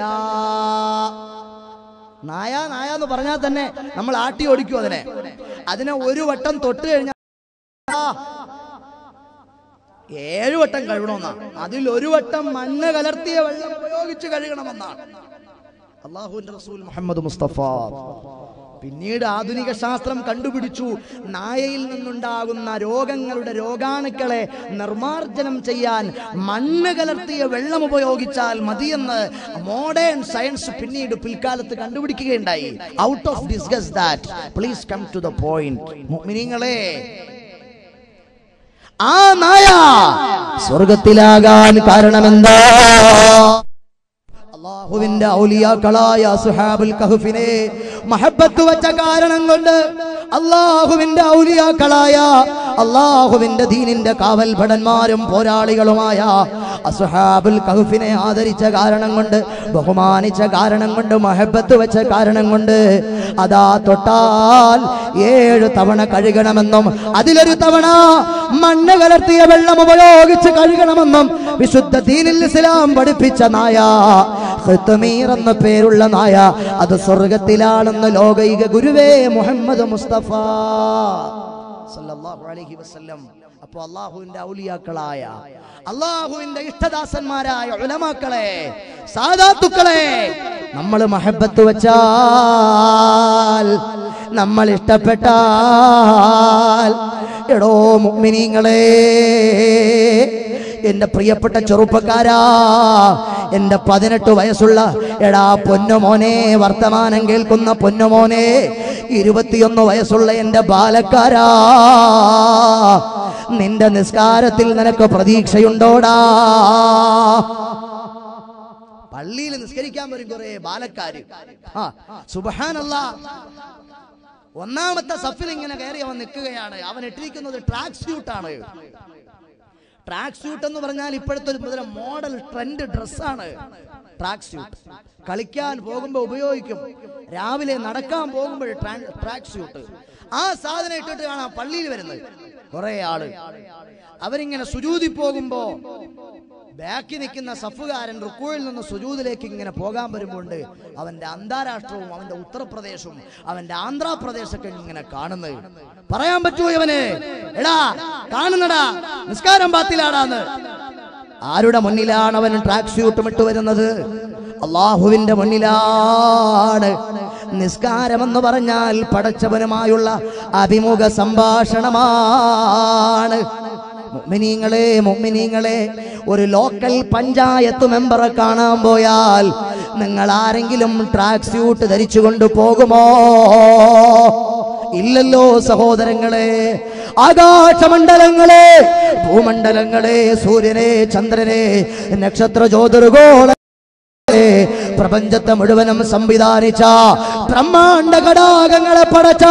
നായ നായ എന്ന് പറഞ്ഞാൽ തന്നെ നമ്മൾ ആട്ടി ഓടിക്കും അതിനെ അതിനെ ഒരു വട്ടം തൊട്ട് കഴിഞ്ഞാൽ ഏഴു വട്ടം കഴുകണമെന്നാണ് അതിൽ ഒരു വട്ടം മണ്ണ് കലർത്തിയ വെള്ളം ഉപയോഗിച്ച് കഴുകണമെന്നാണ് അള്ളാഹുവിന്റെ റസൂൽ മുഹമ്മദ് മുസ്തഫ പിന്നീട് ആധുനിക ശാസ്ത്രം കണ്ടുപിടിച്ചു നായയിൽ നിന്നുണ്ടാകുന്ന രോഗങ്ങളുടെ രോഗാണുക്കളെ നിർമാർജനം ചെയ്യാൻ മണ്ണ് കലർത്തിയ വെള്ളം ഉപയോഗിച്ചാൽ മതിയെന്ന് മോഡേൺ സയൻസ് പിന്നീട് പിൽക്കാലത്ത് കണ്ടുപിടിക്കുകയുണ്ടായി out of discuss that please come to the point മുഅ്മിനീങ്ങളെ ആ നായ സ്വർഗത്തിലാകാൻ കാരണമെന്താ അള്ളാഹുവിന്റെ ഔലിയാക്കളായ സുഹാബുൽ കഹുഫിനെ മഹബത്ത് വെച്ച കാരണം കൊണ്ട് അള്ളാഹുവിന്റെ ഔലിയാക്കളായ അള്ളാഹുവിന്റെ ദീനിന്റെ കാവൽ ഭടന്മാരും പോരാളികളുമായ അസുഹാബുൽ കഹുഫിനെ ആദരിച്ച കാരണം കൊണ്ട് ബഹുമാനിച്ച കാരണം കൊണ്ട് മഹബത്ത് വെച്ച കാരണം കൊണ്ട് അതാ തൊട്ടാൽ ഏഴ് തവണ കഴുകണമെന്നും അതിലൊരു തവണ മണ്ണ് കലർത്തിയ വെള്ളം ഉപയോഗിച്ച് കഴുകണമെന്നും വിശുദ്ധ ദീനിൽ ഇസ്ലാം പഠിപ്പിച്ച നായ ഖിത്മീർ എന്ന പേരുള്ള നായ അത് സ്വർഗത്തിലാണെന്ന് ലോകൈക ഗുരുവേ മുഹമ്മദ് മുസ്തഫ സല്ലല്ലാഹു അലൈഹി വസല്ലം അപ്പോ അള്ളാഹുവിന്റെ ഔലിയാക്കളായ അള്ളാഹുവിന്റെ ഇഷ്ടദാസന്മാരായ ഉലമാക്കളെ സാദാത്തുക്കളെ നമ്മൾ മഹബത്ത് വെച്ചാൽ നമ്മൾ ഇഷ്ടപ്പെട്ടാൽ എടോ മുഅ്മിനീങ്ങളെ എന്റെ പ്രിയപ്പെട്ട ചെറുപ്പക്കാരാ എന്റെ പതിനെട്ട് വയസ്സുള്ള എടാ പൊന്നുമോനെ വർത്തമാനം കേൾക്കുന്ന പൊന്നുമോനെ ഇരുപത്തിയൊന്ന് വയസ്സുള്ള എന്റെ ബാലക്കാരാ നിന്റെ നിസ്കാരത്തിൽ നിനക്ക് പ്രതീക്ഷയുണ്ടോടാ പള്ളിയിൽ നിസ്കരിക്കാൻ വരും കുറെ ബാലക്കാര് ആ സുബഹാനല്ല ഒന്നാമത്തെ സഫിൽ ഇങ്ങനെ കയറി അവൻ നിൽക്കുകയാണ് അവൻ ഇട്ടിരിക്കുന്നത് ട്രാക്ക് സ്യൂട്ടാണ് ട്രാക്ക് സ്യൂട്ട് എന്ന് പറഞ്ഞാൽ ഇപ്പോഴത്തെ ഒരു മുതല മോഡൽ ട്രെൻഡ് ഡ്രസ്സാണ് ട്രാക്ക് സ്യൂട്ട് കളിക്കാൻ പോകുമ്പോൾ ഉപയോഗിക്കും രാവിലെ നടക്കാൻ പോകുമ്പോൾ ട്രാക്ക് സ്യൂട്ട് ആ സാധനം ഇട്ടിട്ട് കാണാം പള്ളിയിൽ വരുന്നത് കുറെ ആള് അവരിങ്ങനെ സുജൂതി പോകുമ്പോ ബാക്കി നിൽക്കുന്ന സഫുകാരൻ റുക്കുവിൽ നിന്ന് സുജൂദിലേക്ക് ഇങ്ങനെ പോകാൻ വരുമ്പോണ്ട് അവന്റെ അന്താരാഷ്ട്രവും അവന്റെ ഉത്തർപ്രദേശും അവന്റെ ആന്ധ്രാപ്രദേശൊക്കെ ഇങ്ങനെ കാണുന്നത് പറയാൻ പറ്റുമോ ഇവന് എടാ കാണുന്നടാ നിസ്കാരം പാത്തിലാടാന്ന് ആരുടെ മുന്നിലാണ് അവൻ ട്രാക്ക് സ്യൂട്ടും ഇട്ട് വരുന്നത് അള്ളാഹുവിന്റെ മുന്നിലാണ് നിസ്കാരം എന്ന് പറഞ്ഞാൽ പടച്ചവനുമായുള്ള അഭിമുഖ സംഭാഷണമാണ് മുഅ്മിനീങ്ങളെ മുഅ്മിനീങ്ങളെ ഒരു ലോക്കൽ പഞ്ചായത്ത് മെമ്പറെ കാണാൻ പോയാൽ നിങ്ങൾ ആരെങ്കിലും ട്രാക്ക് സ്യൂട്ട് ധരിച്ചു കൊണ്ട് പോകുമോ ഇല്ലല്ലോ സഹോദരങ്ങളെ ആകാശമണ്ഡലങ്ങളെ ഭൂമണ്ഡലങ്ങളെ സൂര്യനെ ചന്ദ്രനെ നക്ഷത്ര ജ്യോതിർഗോള പ്രപഞ്ചത്തെ മുഴുവനും സംവിധാനിച്ച ബ്രഹ്മാണ്ട ഘടാകങ്ങളെ പടച്ച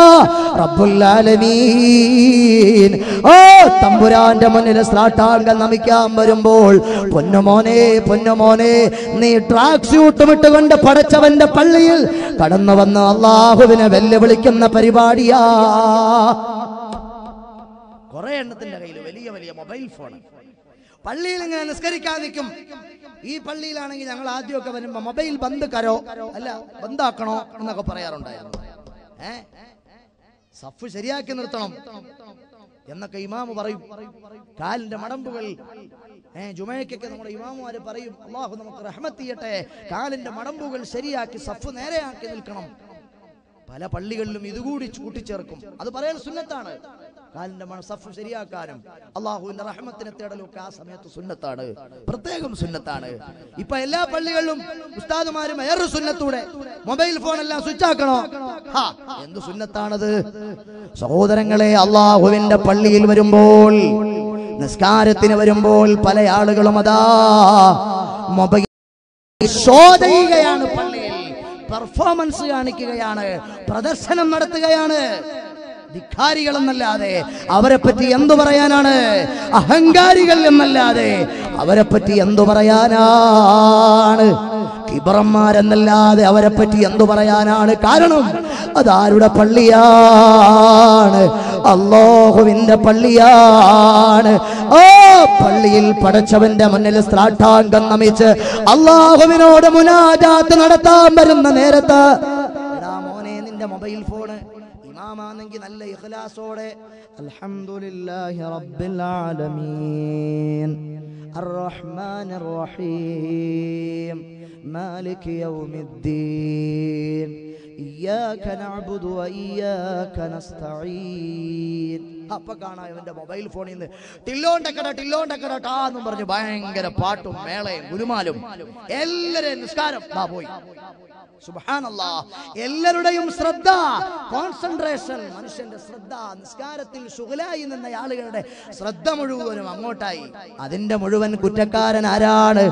റബ്ബുല്ലാലമീൻ ഓ തമ്പുരാന്റെ മുന്നിൽ സ്ലാട്ടാങ്കം നമിക്കാൻ വരുമ്പോൾ പൊന്നുമോനെ പൊന്നുമോനെ നീ ട്രാക്ക് സ്യൂട്ടും ഇട്ടുകൊണ്ട് പടച്ചവന്റെ പള്ളിയിൽ കടന്നു വന്ന് അള്ളാഹുവിനെ വെല്ലുവിളിക്കുന്ന പരിപാടിയാ കുറെ എണ്ണത്തിന്റെ കയ്യിൽ വലിയ വലിയ മൊബൈൽ ഫോൺ പള്ളിയിൽ ഇങ്ങനെ നിസ്കരിക്കാൻ നിൽക്കും ഈ പള്ളിയിലാണെങ്കിൽ ഞങ്ങൾ ആദ്യമൊക്കെ വരുമ്പോ മൊബൈൽ ബന്ദ് കരോ അല്ല ബന്ദാക്കണോ എന്നൊക്കെ പറയാറുണ്ടായിരുന്നു ഏ സഫ് ശരിയാക്കി നിർത്തണം എന്നൊക്കെ ഇമാമ് പറയും കാലിന്റെ മടമ്പുകൾ ഏ ജുമയ്ക്കൊക്കെ നമ്മുടെ ഇമാമുമാര് പറയും അള്ളാഹു നമുക്ക് റഹ്മത്ത് ചെയ്യട്ടെ കാലിന്റെ മടമ്പുകൾ ശരിയാക്കി സഫ് നേരെയാക്കി നിൽക്കണം പല പള്ളികളിലും ഇതുകൂടി കൂട്ടിച്ചേർക്കും അത് പറയാൻ സുന്നത്താണ് കാലിന്റെ മണ സഫ് ശരിയാക്കാനും അള്ളാഹുവിന്റെ റഹ്മത്തിനെ തേടലും ഒക്കെ ആ സമയത്ത് സുന്നത്താണ് പ്രത്യേകം സുന്നത്താണ് ഇപ്പൊ എല്ലാ പള്ളികളിലും ഉസ്താദുമാരും ഏറെ സുന്നത്തൂടെ മൊബൈൽ ഫോൺ എല്ലാം സ്വിച്ച് ആക്കണോ ഹാ, എന്ത് സുന്നത്താണത് സഹോദരങ്ങളെ അള്ളാഹുവിന്റെ പള്ളിയിൽ വരുമ്പോൾ നിസ്കാരത്തിന് വരുമ്പോൾ പല ആളുകളും അതാ മൊബൈൽ ഷോ ചെയ്യുകയാണ് പള്ളിയിൽ പെർഫോമൻസ് കാണിക്കുകയാണ് പ്രദർശനം നടത്തുകയാണ് ധിക്കാരികൾ എന്നല്ലാതെ അവരെ പറ്റി എന്തു പറയാനാണ് അഹങ്കാരികൾ എന്നല്ലാതെ അവരെ പറ്റി എന്തു പറയാനാണ് കിബറന്മാരെന്നല്ലാതെ അവരെ പറ്റി എന്തു പറയാനാണ് കാരണം അതാരുടെ പള്ളിയാണ് അള്ളാഹുവിന്റെ പള്ളിയാണ് ആ പള്ളിയിൽ പടച്ചവന്റെ മുന്നിൽ സ്ത്രാട്ടാംഗം നമിച്ച് അള്ളാഹുവിനോട് മുനാജാത്ത് നടത്താൻ വരുന്ന നേരത്ത് എടാ മോനെ നിന്റെ മൊബൈൽ ഫോണ് ഇമാം ഇമാമാണെങ്കിൽ നല്ല ഇഖ്ലാസോടെ അൽഹംദുലില്ലാഹി റബ്ബിൽ ആലമീൻ الرحمن الرحيم مالك يوم الدين إياك نعبد وإياك نستعين അപ്പൊ കാണാം ഇവന്റെ മൊബൈൽ ഫോണിൽ നിന്ന് ടില്ലോണ്ടക്കട ടില്ലോണ്ടക്കട ടാ എന്നും പറഞ്ഞ് ഭയങ്കര പാട്ടും മേളയും ഗുലുമാലും എല്ലാരെയും നിസ്കാരം ദാ പോയി സുബ്ഹാനല്ലാ എല്ലാവരുടെയും ശ്രദ്ധ കോൺസെൻട്രേഷൻ മനുഷ്യന്റെ ശ്രദ്ധ നിസ്കാരത്തിൽ ശുഗലായി നിന്ന ആളുകളുടെ ശ്രദ്ധ മുഴുവനും അങ്ങോട്ടായി അതിന്റെ മുഴുവൻ കുറ്റക്കാരൻ ആരാണ്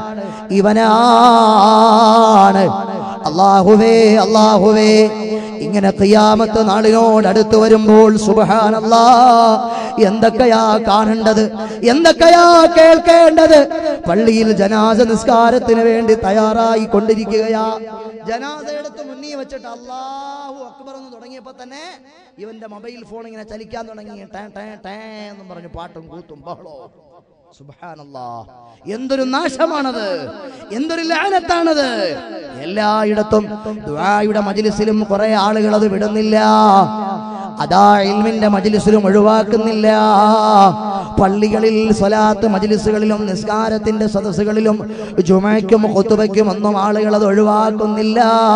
ഇവനാണ് അള്ളാഹുവേ അള്ളാഹുവേ ഇങ്ങനെ ഖിയാമത്ത് നാളിനോട് അടുത്ത് വരുമ്പോൾ സുബ്ഹാനല്ലാ എന്തൊക്കെയാ കാണേണ്ടത് എന്തൊക്കെയാ കേൾക്കേണ്ടത് പള്ളിയിൽ ജനാസ നിസ്കാരത്തിന് വേണ്ടി തയ്യാറായി കൊണ്ടിരിക്കുകയാ ജനാസ എടുത്ത് മുന്നിൽ വെച്ചിട്ട് അള്ളാഹു അക്ബർ എന്ന് തുടങ്ങിയപ്പോ തന്നെ ഇവന്റെ മൊബൈൽ ഫോൺ ഇങ്ങനെ ചലിക്കാൻ തുടങ്ങി ടേ ടേ ടേ എന്നും പറഞ്ഞു പാട്ടും കൂത്തും ബഹളവും സുബ്ഹാനല്ലാ എന്തൊരു നാശമാണത് എന്തൊരു ലാനത്താണത് എല്ലായിടത്തും ദുആയുടെ മജ്ലിസിലും കുറെ ആളുകൾ അത് വിടുന്നില്ല അതാ ഇൽമിന്റെ മജ്ലിസിലും ഒഴിവാക്കുന്നില്ല പള്ളികളിൽ സ്വലാത്ത് മജ്ലിസുകളിലും നിസ്കാരത്തിന്റെ സദസ്സുകളിലും ജുമയ്ക്കും കൊത്തുവയ്ക്കും ഒന്നും ആളുകൾ അത് ഒഴിവാക്കുന്നില്ല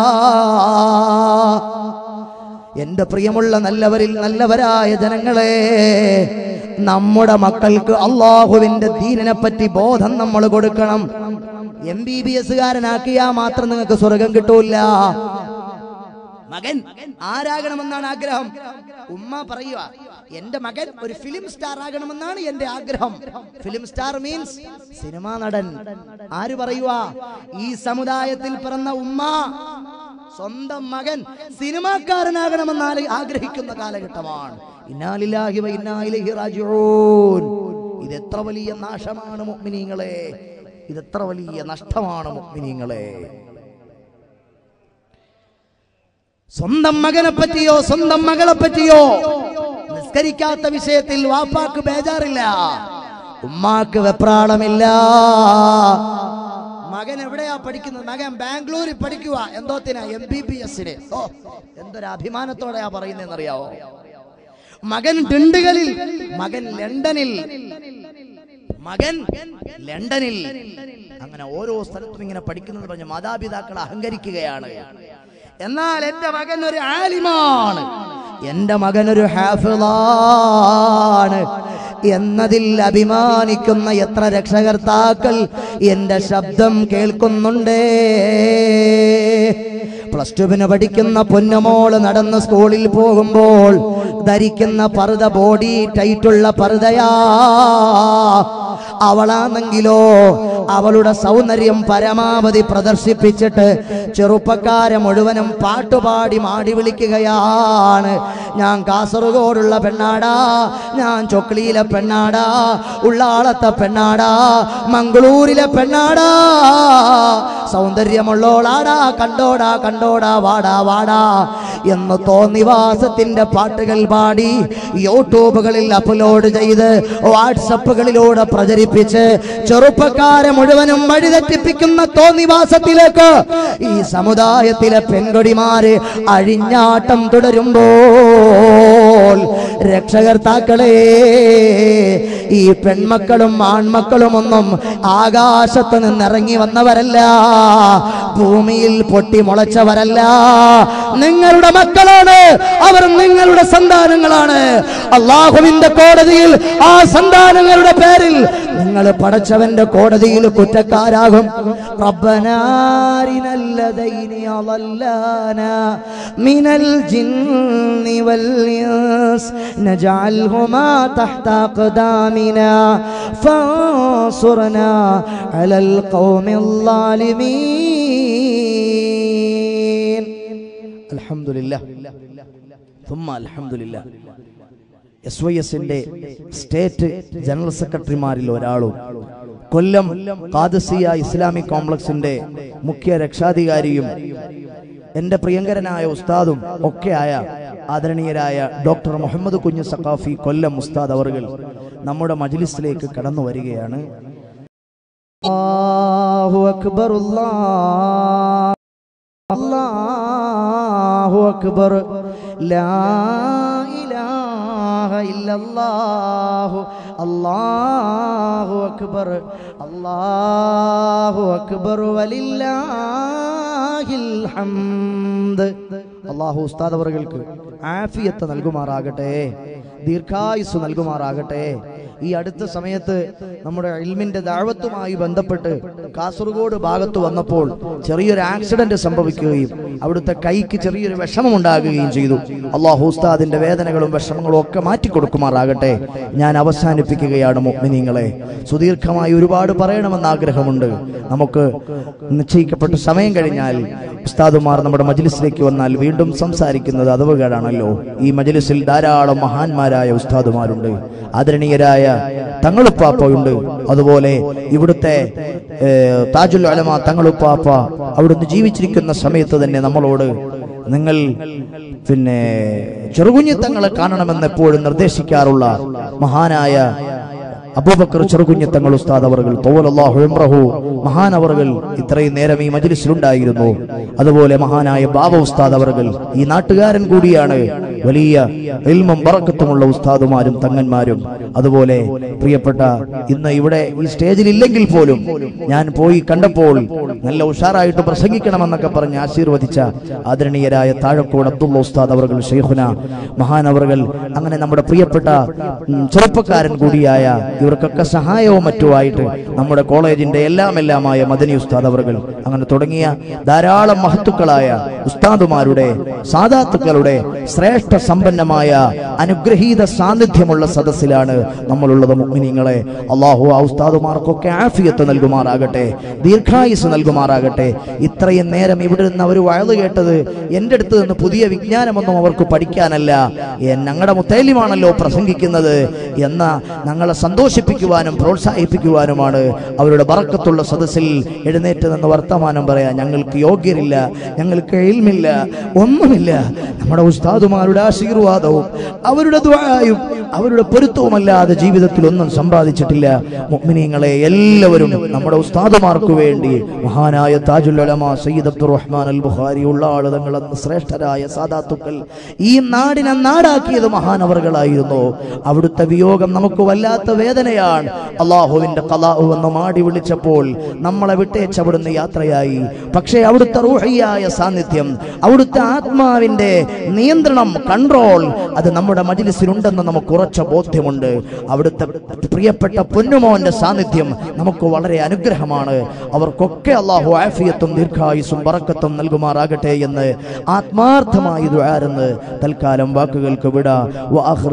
എന്റെ പ്രിയമുള്ള നല്ലവരിൽ നല്ലവരായ ജനങ്ങളെ നമ്മുടെ മക്കൾക്ക് അള്ളാഹുവിന്റെ ദീനിനെ പറ്റി ബോധം നമ്മൾ കൊടുക്കണം എം ബി ബി എസുകാരനാക്കിയാ മാത്രം നിങ്ങൾക്ക് സ്വർഗം കിട്ടൂല മകൻ ആരാകണമെന്നാണ് ആഗ്രഹം ഉമ്മ പറയുക എന്റെ മകൻ ഒരു ഫിലിം സ്റ്റാർ ആകണമെന്നാണ് എന്റെ ആഗ്രഹം ഫിലിം സ്റ്റാർ മീൻസ് സിനിമാ നടൻ ആര് പറയുക ഈ സമുദായത്തിൽ പിറന്ന ഉമ്മ സ്വന്തം മകൻ സിനിമാക്കാരനാകണമെന്ന് ആല- ആഗ്രഹിക്കുന്ന കാലഘട്ടമാണ് ഇന്നാലില്ലാഹി വ ഇന്നാ ഇലൈഹി റാജിഊൻ ഇത് എത്ര വലിയ നാശമാണ് മുഅ്മിനീങ്ങളെ ഇത് എത്ര വലിയ നഷ്ടമാണ് മുഅ്മിനീങ്ങളെ സ്വന്തം മകനെ പറ്റിയോ സ്വന്തം മകളെ പറ്റിയോ നിസ്കരിക്കാത്ത വിഷയത്തിൽ വാപ്പാക്ക് ബേജാറില്ല ഉമ്മാക്ക് വെപ്രാളമില്ല മകൻ എവിടെയാ പഠിക്കുന്നത് മകൻ ബാംഗ്ലൂരിൽ പഠിക്കുക എന്തോത്തിനാ എം ബി ബി എസിന് ഓ എന്തൊരു അഭിമാനത്തോടെയാ പറയുന്നതെന്നറിയാവോ മകൻ ഡിണ്ടുകളിൽ മകൻ ലണ്ടനിൽ മകൻ ലണ്ടനിൽ അങ്ങനെ ഓരോ സ്ഥലത്തും ഇങ്ങനെ പഠിക്കുന്നത് പറഞ്ഞ് മാതാപിതാക്കൾ അഹങ്കരിക്കുകയാണ് എന്നാൽ എന്റെ മകൻ ഒരു ആലിമാണ് എന്റെ മകൻ ഒരു ഹാഫിളാണ് എന്നതിൽ അഭിമാനിക്കുന്ന എത്ര രക്ഷകർത്താക്കൾ എന്റെ ശബ്ദം കേൾക്കുന്നുണ്ടേ പ്ലസ് ടുവിന് പഠിക്കുന്ന പൊന്നമോള് നടന്ന് സ്കൂളിൽ പോകുമ്പോൾ ധരിക്കുന്ന പറുത ബോഡി ടൈറ്റുള്ള പറുതയാ അവളാണെങ്കിലോ അവളുടെ സൗന്ദര്യം പരമാവധി പ്രദർശിപ്പിച്ചിട്ട് ചെറുപ്പക്കാരെ മുഴുവനും പാട്ടുപാടി മാടി വിളിക്കുകയാണ് ഞാൻ കാസർഗോഡുള്ള പെണ്ണാടാ ഞാൻ ചൊക്ലിയിലെ പെണ്ണാടാ ഉള്ളാളത്തെ പെണ്ണാടാ മംഗളൂരിലെ പെണ്ണാടാ സൗന്ദര്യമുള്ളോളാടാ കണ്ടോടാ കണ്ടോടാ വാടാ വാടാ എന്ന് തോന്നിവാസത്തിന്റെ പാട്ടുകൾ പാടി യൂട്യൂബുകളിൽ അപ്ലോഡ് ചെയ്ത് വാട്സപ്പുകളിലൂടെ പ്രചരിപ്പിച്ച് ചെറുപ്പക്കാരെ മുഴുവനും വഴിതെറ്റിപ്പിക്കുന്ന തോന്നിവാസത്തിലേക്ക് ഈ സമുദായത്തിലെ പെൺകൊടിമാര് അഴിഞ്ഞാട്ടം തുടരുമ്പോൾ രക്ഷകർത്താക്കളെ ഈ പെൺമക്കളും ആൺമക്കളും ഒന്നും ആകാശത്ത് നിന്നിറങ്ങി വന്നവരല്ല ഭൂമിയിൽ പൊട്ടി മുളച്ചവരല്ല നിങ്ങളുടെ മക്കളാണ് അവർ നിങ്ങളുടെ സന്താനങ്ങളാണ് അള്ളാഹുവിന്റെ കോടതിയിൽ ആ സന്താനങ്ങളുടെ പേരിൽ നിങ്ങൾ പടച്ചവന്റെ കോടതിയിൽ കുറ്റക്കാരാകും റബ്ബനാരിനല്ലദൈനി അളല്ലാന മിനൽ ജിന്നി വൽ ഇൻസ് നജഅൽഹുമാ തഹ്ത അഖ്ദാമിനാ ഫൻസുർനാ അലൽ ഖൗമിൽ ളാലിമീൻ അൽഹംദുലില്ലാ ثم അൽഹംദുലില്ലാ എസ് വൈ എസിന്റെ സ്റ്റേറ്റ് ജനറൽ സെക്രട്ടറിമാരിൽ ഒരാളും കൊല്ലം കാദസിയ ഇസ്ലാമിക് കോംപ്ലക്സിന്റെ മുഖ്യ രക്ഷാധികാരിയും എന്റെ പ്രിയങ്കരനായ ഉസ്താദും ഒക്കെയായ ആദരണീയരായ ഡോക്ടർ മുഹമ്മദ് കുഞ്ഞു സഖാഫി കൊല്ലം ഉസ്താദ് അവർകൾ നമ്മുടെ മജ്ലിസിലേക്ക് കടന്നു വരികയാണ് അല്ലാഹു അക്ബർ അല്ലാഹു അക്ബർ ലാ ഇലാഹ ഇല്ലല്ലാഹു അല്ലാഹു അക്ബർ അല്ലാഹു അക്ബർ വലില്ലാഹിൽ ഹംദ് അല്ലാഹു ഉസ്താദ് അവറുകൾക്ക് ആഫിയത്ത് നൽകുമാറാകട്ടെ ദീർഘായുസ് നൽകുമാറാകട്ടെ ഈ അടുത്ത സമയത്ത് നമ്മുടെ ഇൽമിന്റെ ദാഴ്വത്തുമായി ബന്ധപ്പെട്ട് കാസർഗോഡ് ഭാഗത്ത് വന്നപ്പോൾ ചെറിയൊരു ആക്സിഡന്റ് സംഭവിക്കുകയും അവിടുത്തെ കൈക്ക് ചെറിയൊരു വിഷമം ഉണ്ടാകുകയും ചെയ്തു അള്ളാഹു ഉസ്താദിന്റെ വേദനകളും വിഷമങ്ങളും ഒക്കെ മാറ്റിക്കൊടുക്കുമാറാകട്ടെ ഞാൻ അവസാനിപ്പിക്കുകയാണ് മുഅ്മിനീങ്ങളെ സുദീർഘമായി ഒരുപാട് പറയണമെന്ന് ആഗ്രഹമുണ്ട് നമുക്ക് നിശ്ചയിക്കപ്പെട്ട സമയം കഴിഞ്ഞാൽ ഉസ്താദുമാർ നമ്മുടെ മജ്ലിസിലേക്ക് വന്നാൽ വീണ്ടും സംസാരിക്കുന്നത് അതവുകേടാണല്ലോ ഈ മജ്ലിസിൽ ധാരാളം മഹാന്മാരായ ഉസ്താദുമാരുണ്ട് ആദരണീയരായ തങ്ങളുപ്പാപ്പയുണ്ട് അതുപോലെ ഇവിടുത്തെ ഏഹ്, താജുൽ അലമ തങ്ങളുപ്പാപ്പ അവിടുന്ന് ജീവിച്ചിരിക്കുന്ന സമയത്ത് തന്നെ നമ്മളോട് നിങ്ങൾ പിന്നെ ചെറുകുഞ്ഞിത്തങ്ങളെ കാണണമെന്ന് എപ്പോഴും നിർദ്ദേശിക്കാറുള്ള മഹാനായ അബൂബക്കർ ചെറുകുഞ്ഞത്തങ്ങൾ ഉസ്താദ് അവർകൾ തോവലല്ലാഹു ഇംറഹു മഹാനവറുകൾ ഇത്രയും നേരം ഈ മജ്ലിസിലുണ്ടായിരുന്നു അതുപോലെ മഹാനായ ബാബ ഉസ്താദ് അവർകൾ ഈ നാട്ടുകാരൻ കൂടിയാണ് വലിയ ഇൽമും ബറക്കത്തുമുള്ള ഉസ്താദുമാരും തങ്ങന്മാരും അതുപോലെ പ്രിയപ്പെട്ട ഇന്ന് ഇവിടെ ഈ സ്റ്റേജിൽ ഇല്ലെങ്കിൽ പോലും ഞാൻ പോയി കണ്ടപ്പോൾ നല്ല ഉഷാറായിട്ട് പ്രസംഗിക്കണമെന്നൊക്കെ പറഞ്ഞ് ആശീർവദിച്ച ആദരണീയരായ താഴക്കോട് അബ്ദുള്ള ഉസ്താദ് അവർകൾ ഷെയ്ഖുന മഹാനവറുകൾ അങ്ങനെ നമ്മുടെ പ്രിയപ്പെട്ട ഉം, ചെറുപ്പക്കാരൻ കൂടിയായ ഇവർക്കൊക്കെ സഹായവും മറ്റുമായിട്ട് നമ്മുടെ കോളേജിന്റെ എല്ലാം എല്ലാമായ മദനി ഉസ്താദ് അവർകൾ അങ്ങനെ തുടങ്ങിയ ധാരാളം മഹത്തുക്കളായ ഉസ്താദുമാരുടെ സാദാത്തുക്കളുടെ ശ്രേഷ്ഠ സമ്പന്നമായ അനുഗ്രഹീത സാന്നിധ്യമുള്ള സദസ്സിലാണ് നമ്മളുള്ളത് മുഗ്മിനിങ്ങളെ അള്ളാഹു ആ ഉസ്താദുമാർക്കൊക്കെ ആഫിയത്ത് നൽകുമാറാകട്ടെ ദീർഘായുസ് നൽകുമാറാകട്ടെ ഇത്രയും നേരം ഇവിടെ നിന്ന് അവർ വയത് കേട്ടത് എൻ്റെ അടുത്ത് നിന്ന് പുതിയ വിജ്ഞാനമൊന്നും അവർക്ക് പഠിക്കാനല്ല എ- ഞങ്ങളുടെ മുത്തൈലിമാണല്ലോ പ്രസംഗിക്കുന്നത് എന്ന ഞങ്ങളെ സന്തോഷിപ്പിക്കുവാനും പ്രോത്സാഹിപ്പിക്കുവാനുമാണ് അവരുടെ ബറക്കത്തുള്ള സദസ്സിൽ എഴുന്നേറ്റ് നിന്ന് വർത്തമാനം പറയാൻ ഞങ്ങൾക്ക് യോഗ്യരില്ല ഞങ്ങൾക്ക് ഇൽമില്ല ഒന്നുമില്ല നമ്മുടെ ഉസ്താദുമാരുടെ ആശീർവാദവും അവരുടെ ദ്വായും അവരുടെ പൊരുത്തവുമല്ലാതെ ജീവിതത്തിൽ ഒന്നും സമ്പാദിച്ചിട്ടില്ല മുഅ്മിനീങ്ങളെ എല്ലാവരും നമ്മുടെ ഉസ്താദുമാർക്ക് വേണ്ടി മഹാനായ താജുൽ ഉലമ സയ്യിദ് അബ്ദുർ റഹ്മാൻ അൽ ബുഖാരി ഉള്ള ആളുകൾ എന്ന ശ്രേഷ്ഠരായ സാദാത്തുക്കൾ ഈ നാടിനെ നാടാക്കിയത് മഹാനവറുകളായിരുന്നു അവിടുത്തെ വിയോഗം നമുക്ക് വല്ലാത്ത വേദനയാണ് അള്ളാഹുവിന്റെ കലാഹു എന്ന് മാടി വിളിച്ചപ്പോൾ നമ്മളെ വിട്ടേച്ച് അവിടുന്ന് യാത്രയായി പക്ഷേ അവിടുത്തെ റൂഹിയായ സാന്നിധ്യം അവിടുത്തെ ആത്മാവിന്റെ നിയന്ത്രണം കൺട്രോൾ അത് നമ്മുടെ മജിലിസിലുണ്ടെന്ന് നമുക്ക് ഉറച്ച ബോധ്യമുണ്ട് അവിടുത്തെ പ്രിയപ്പെട്ട പൊന്നുമോന്റെ സാന്നിധ്യം നമുക്ക് വളരെ അനുഗ്രഹമാണ് അവർക്കൊക്കെ അള്ളാഹു ആഫിയത്തും ദീർഘായുസും ബറക്കത്തും നൽകുമാറാകട്ടെ എന്ന് ആത്മാർത്ഥമായി ദുആരെന്ന് തൽക്കാലം വാക്കുകൾക്ക് വിട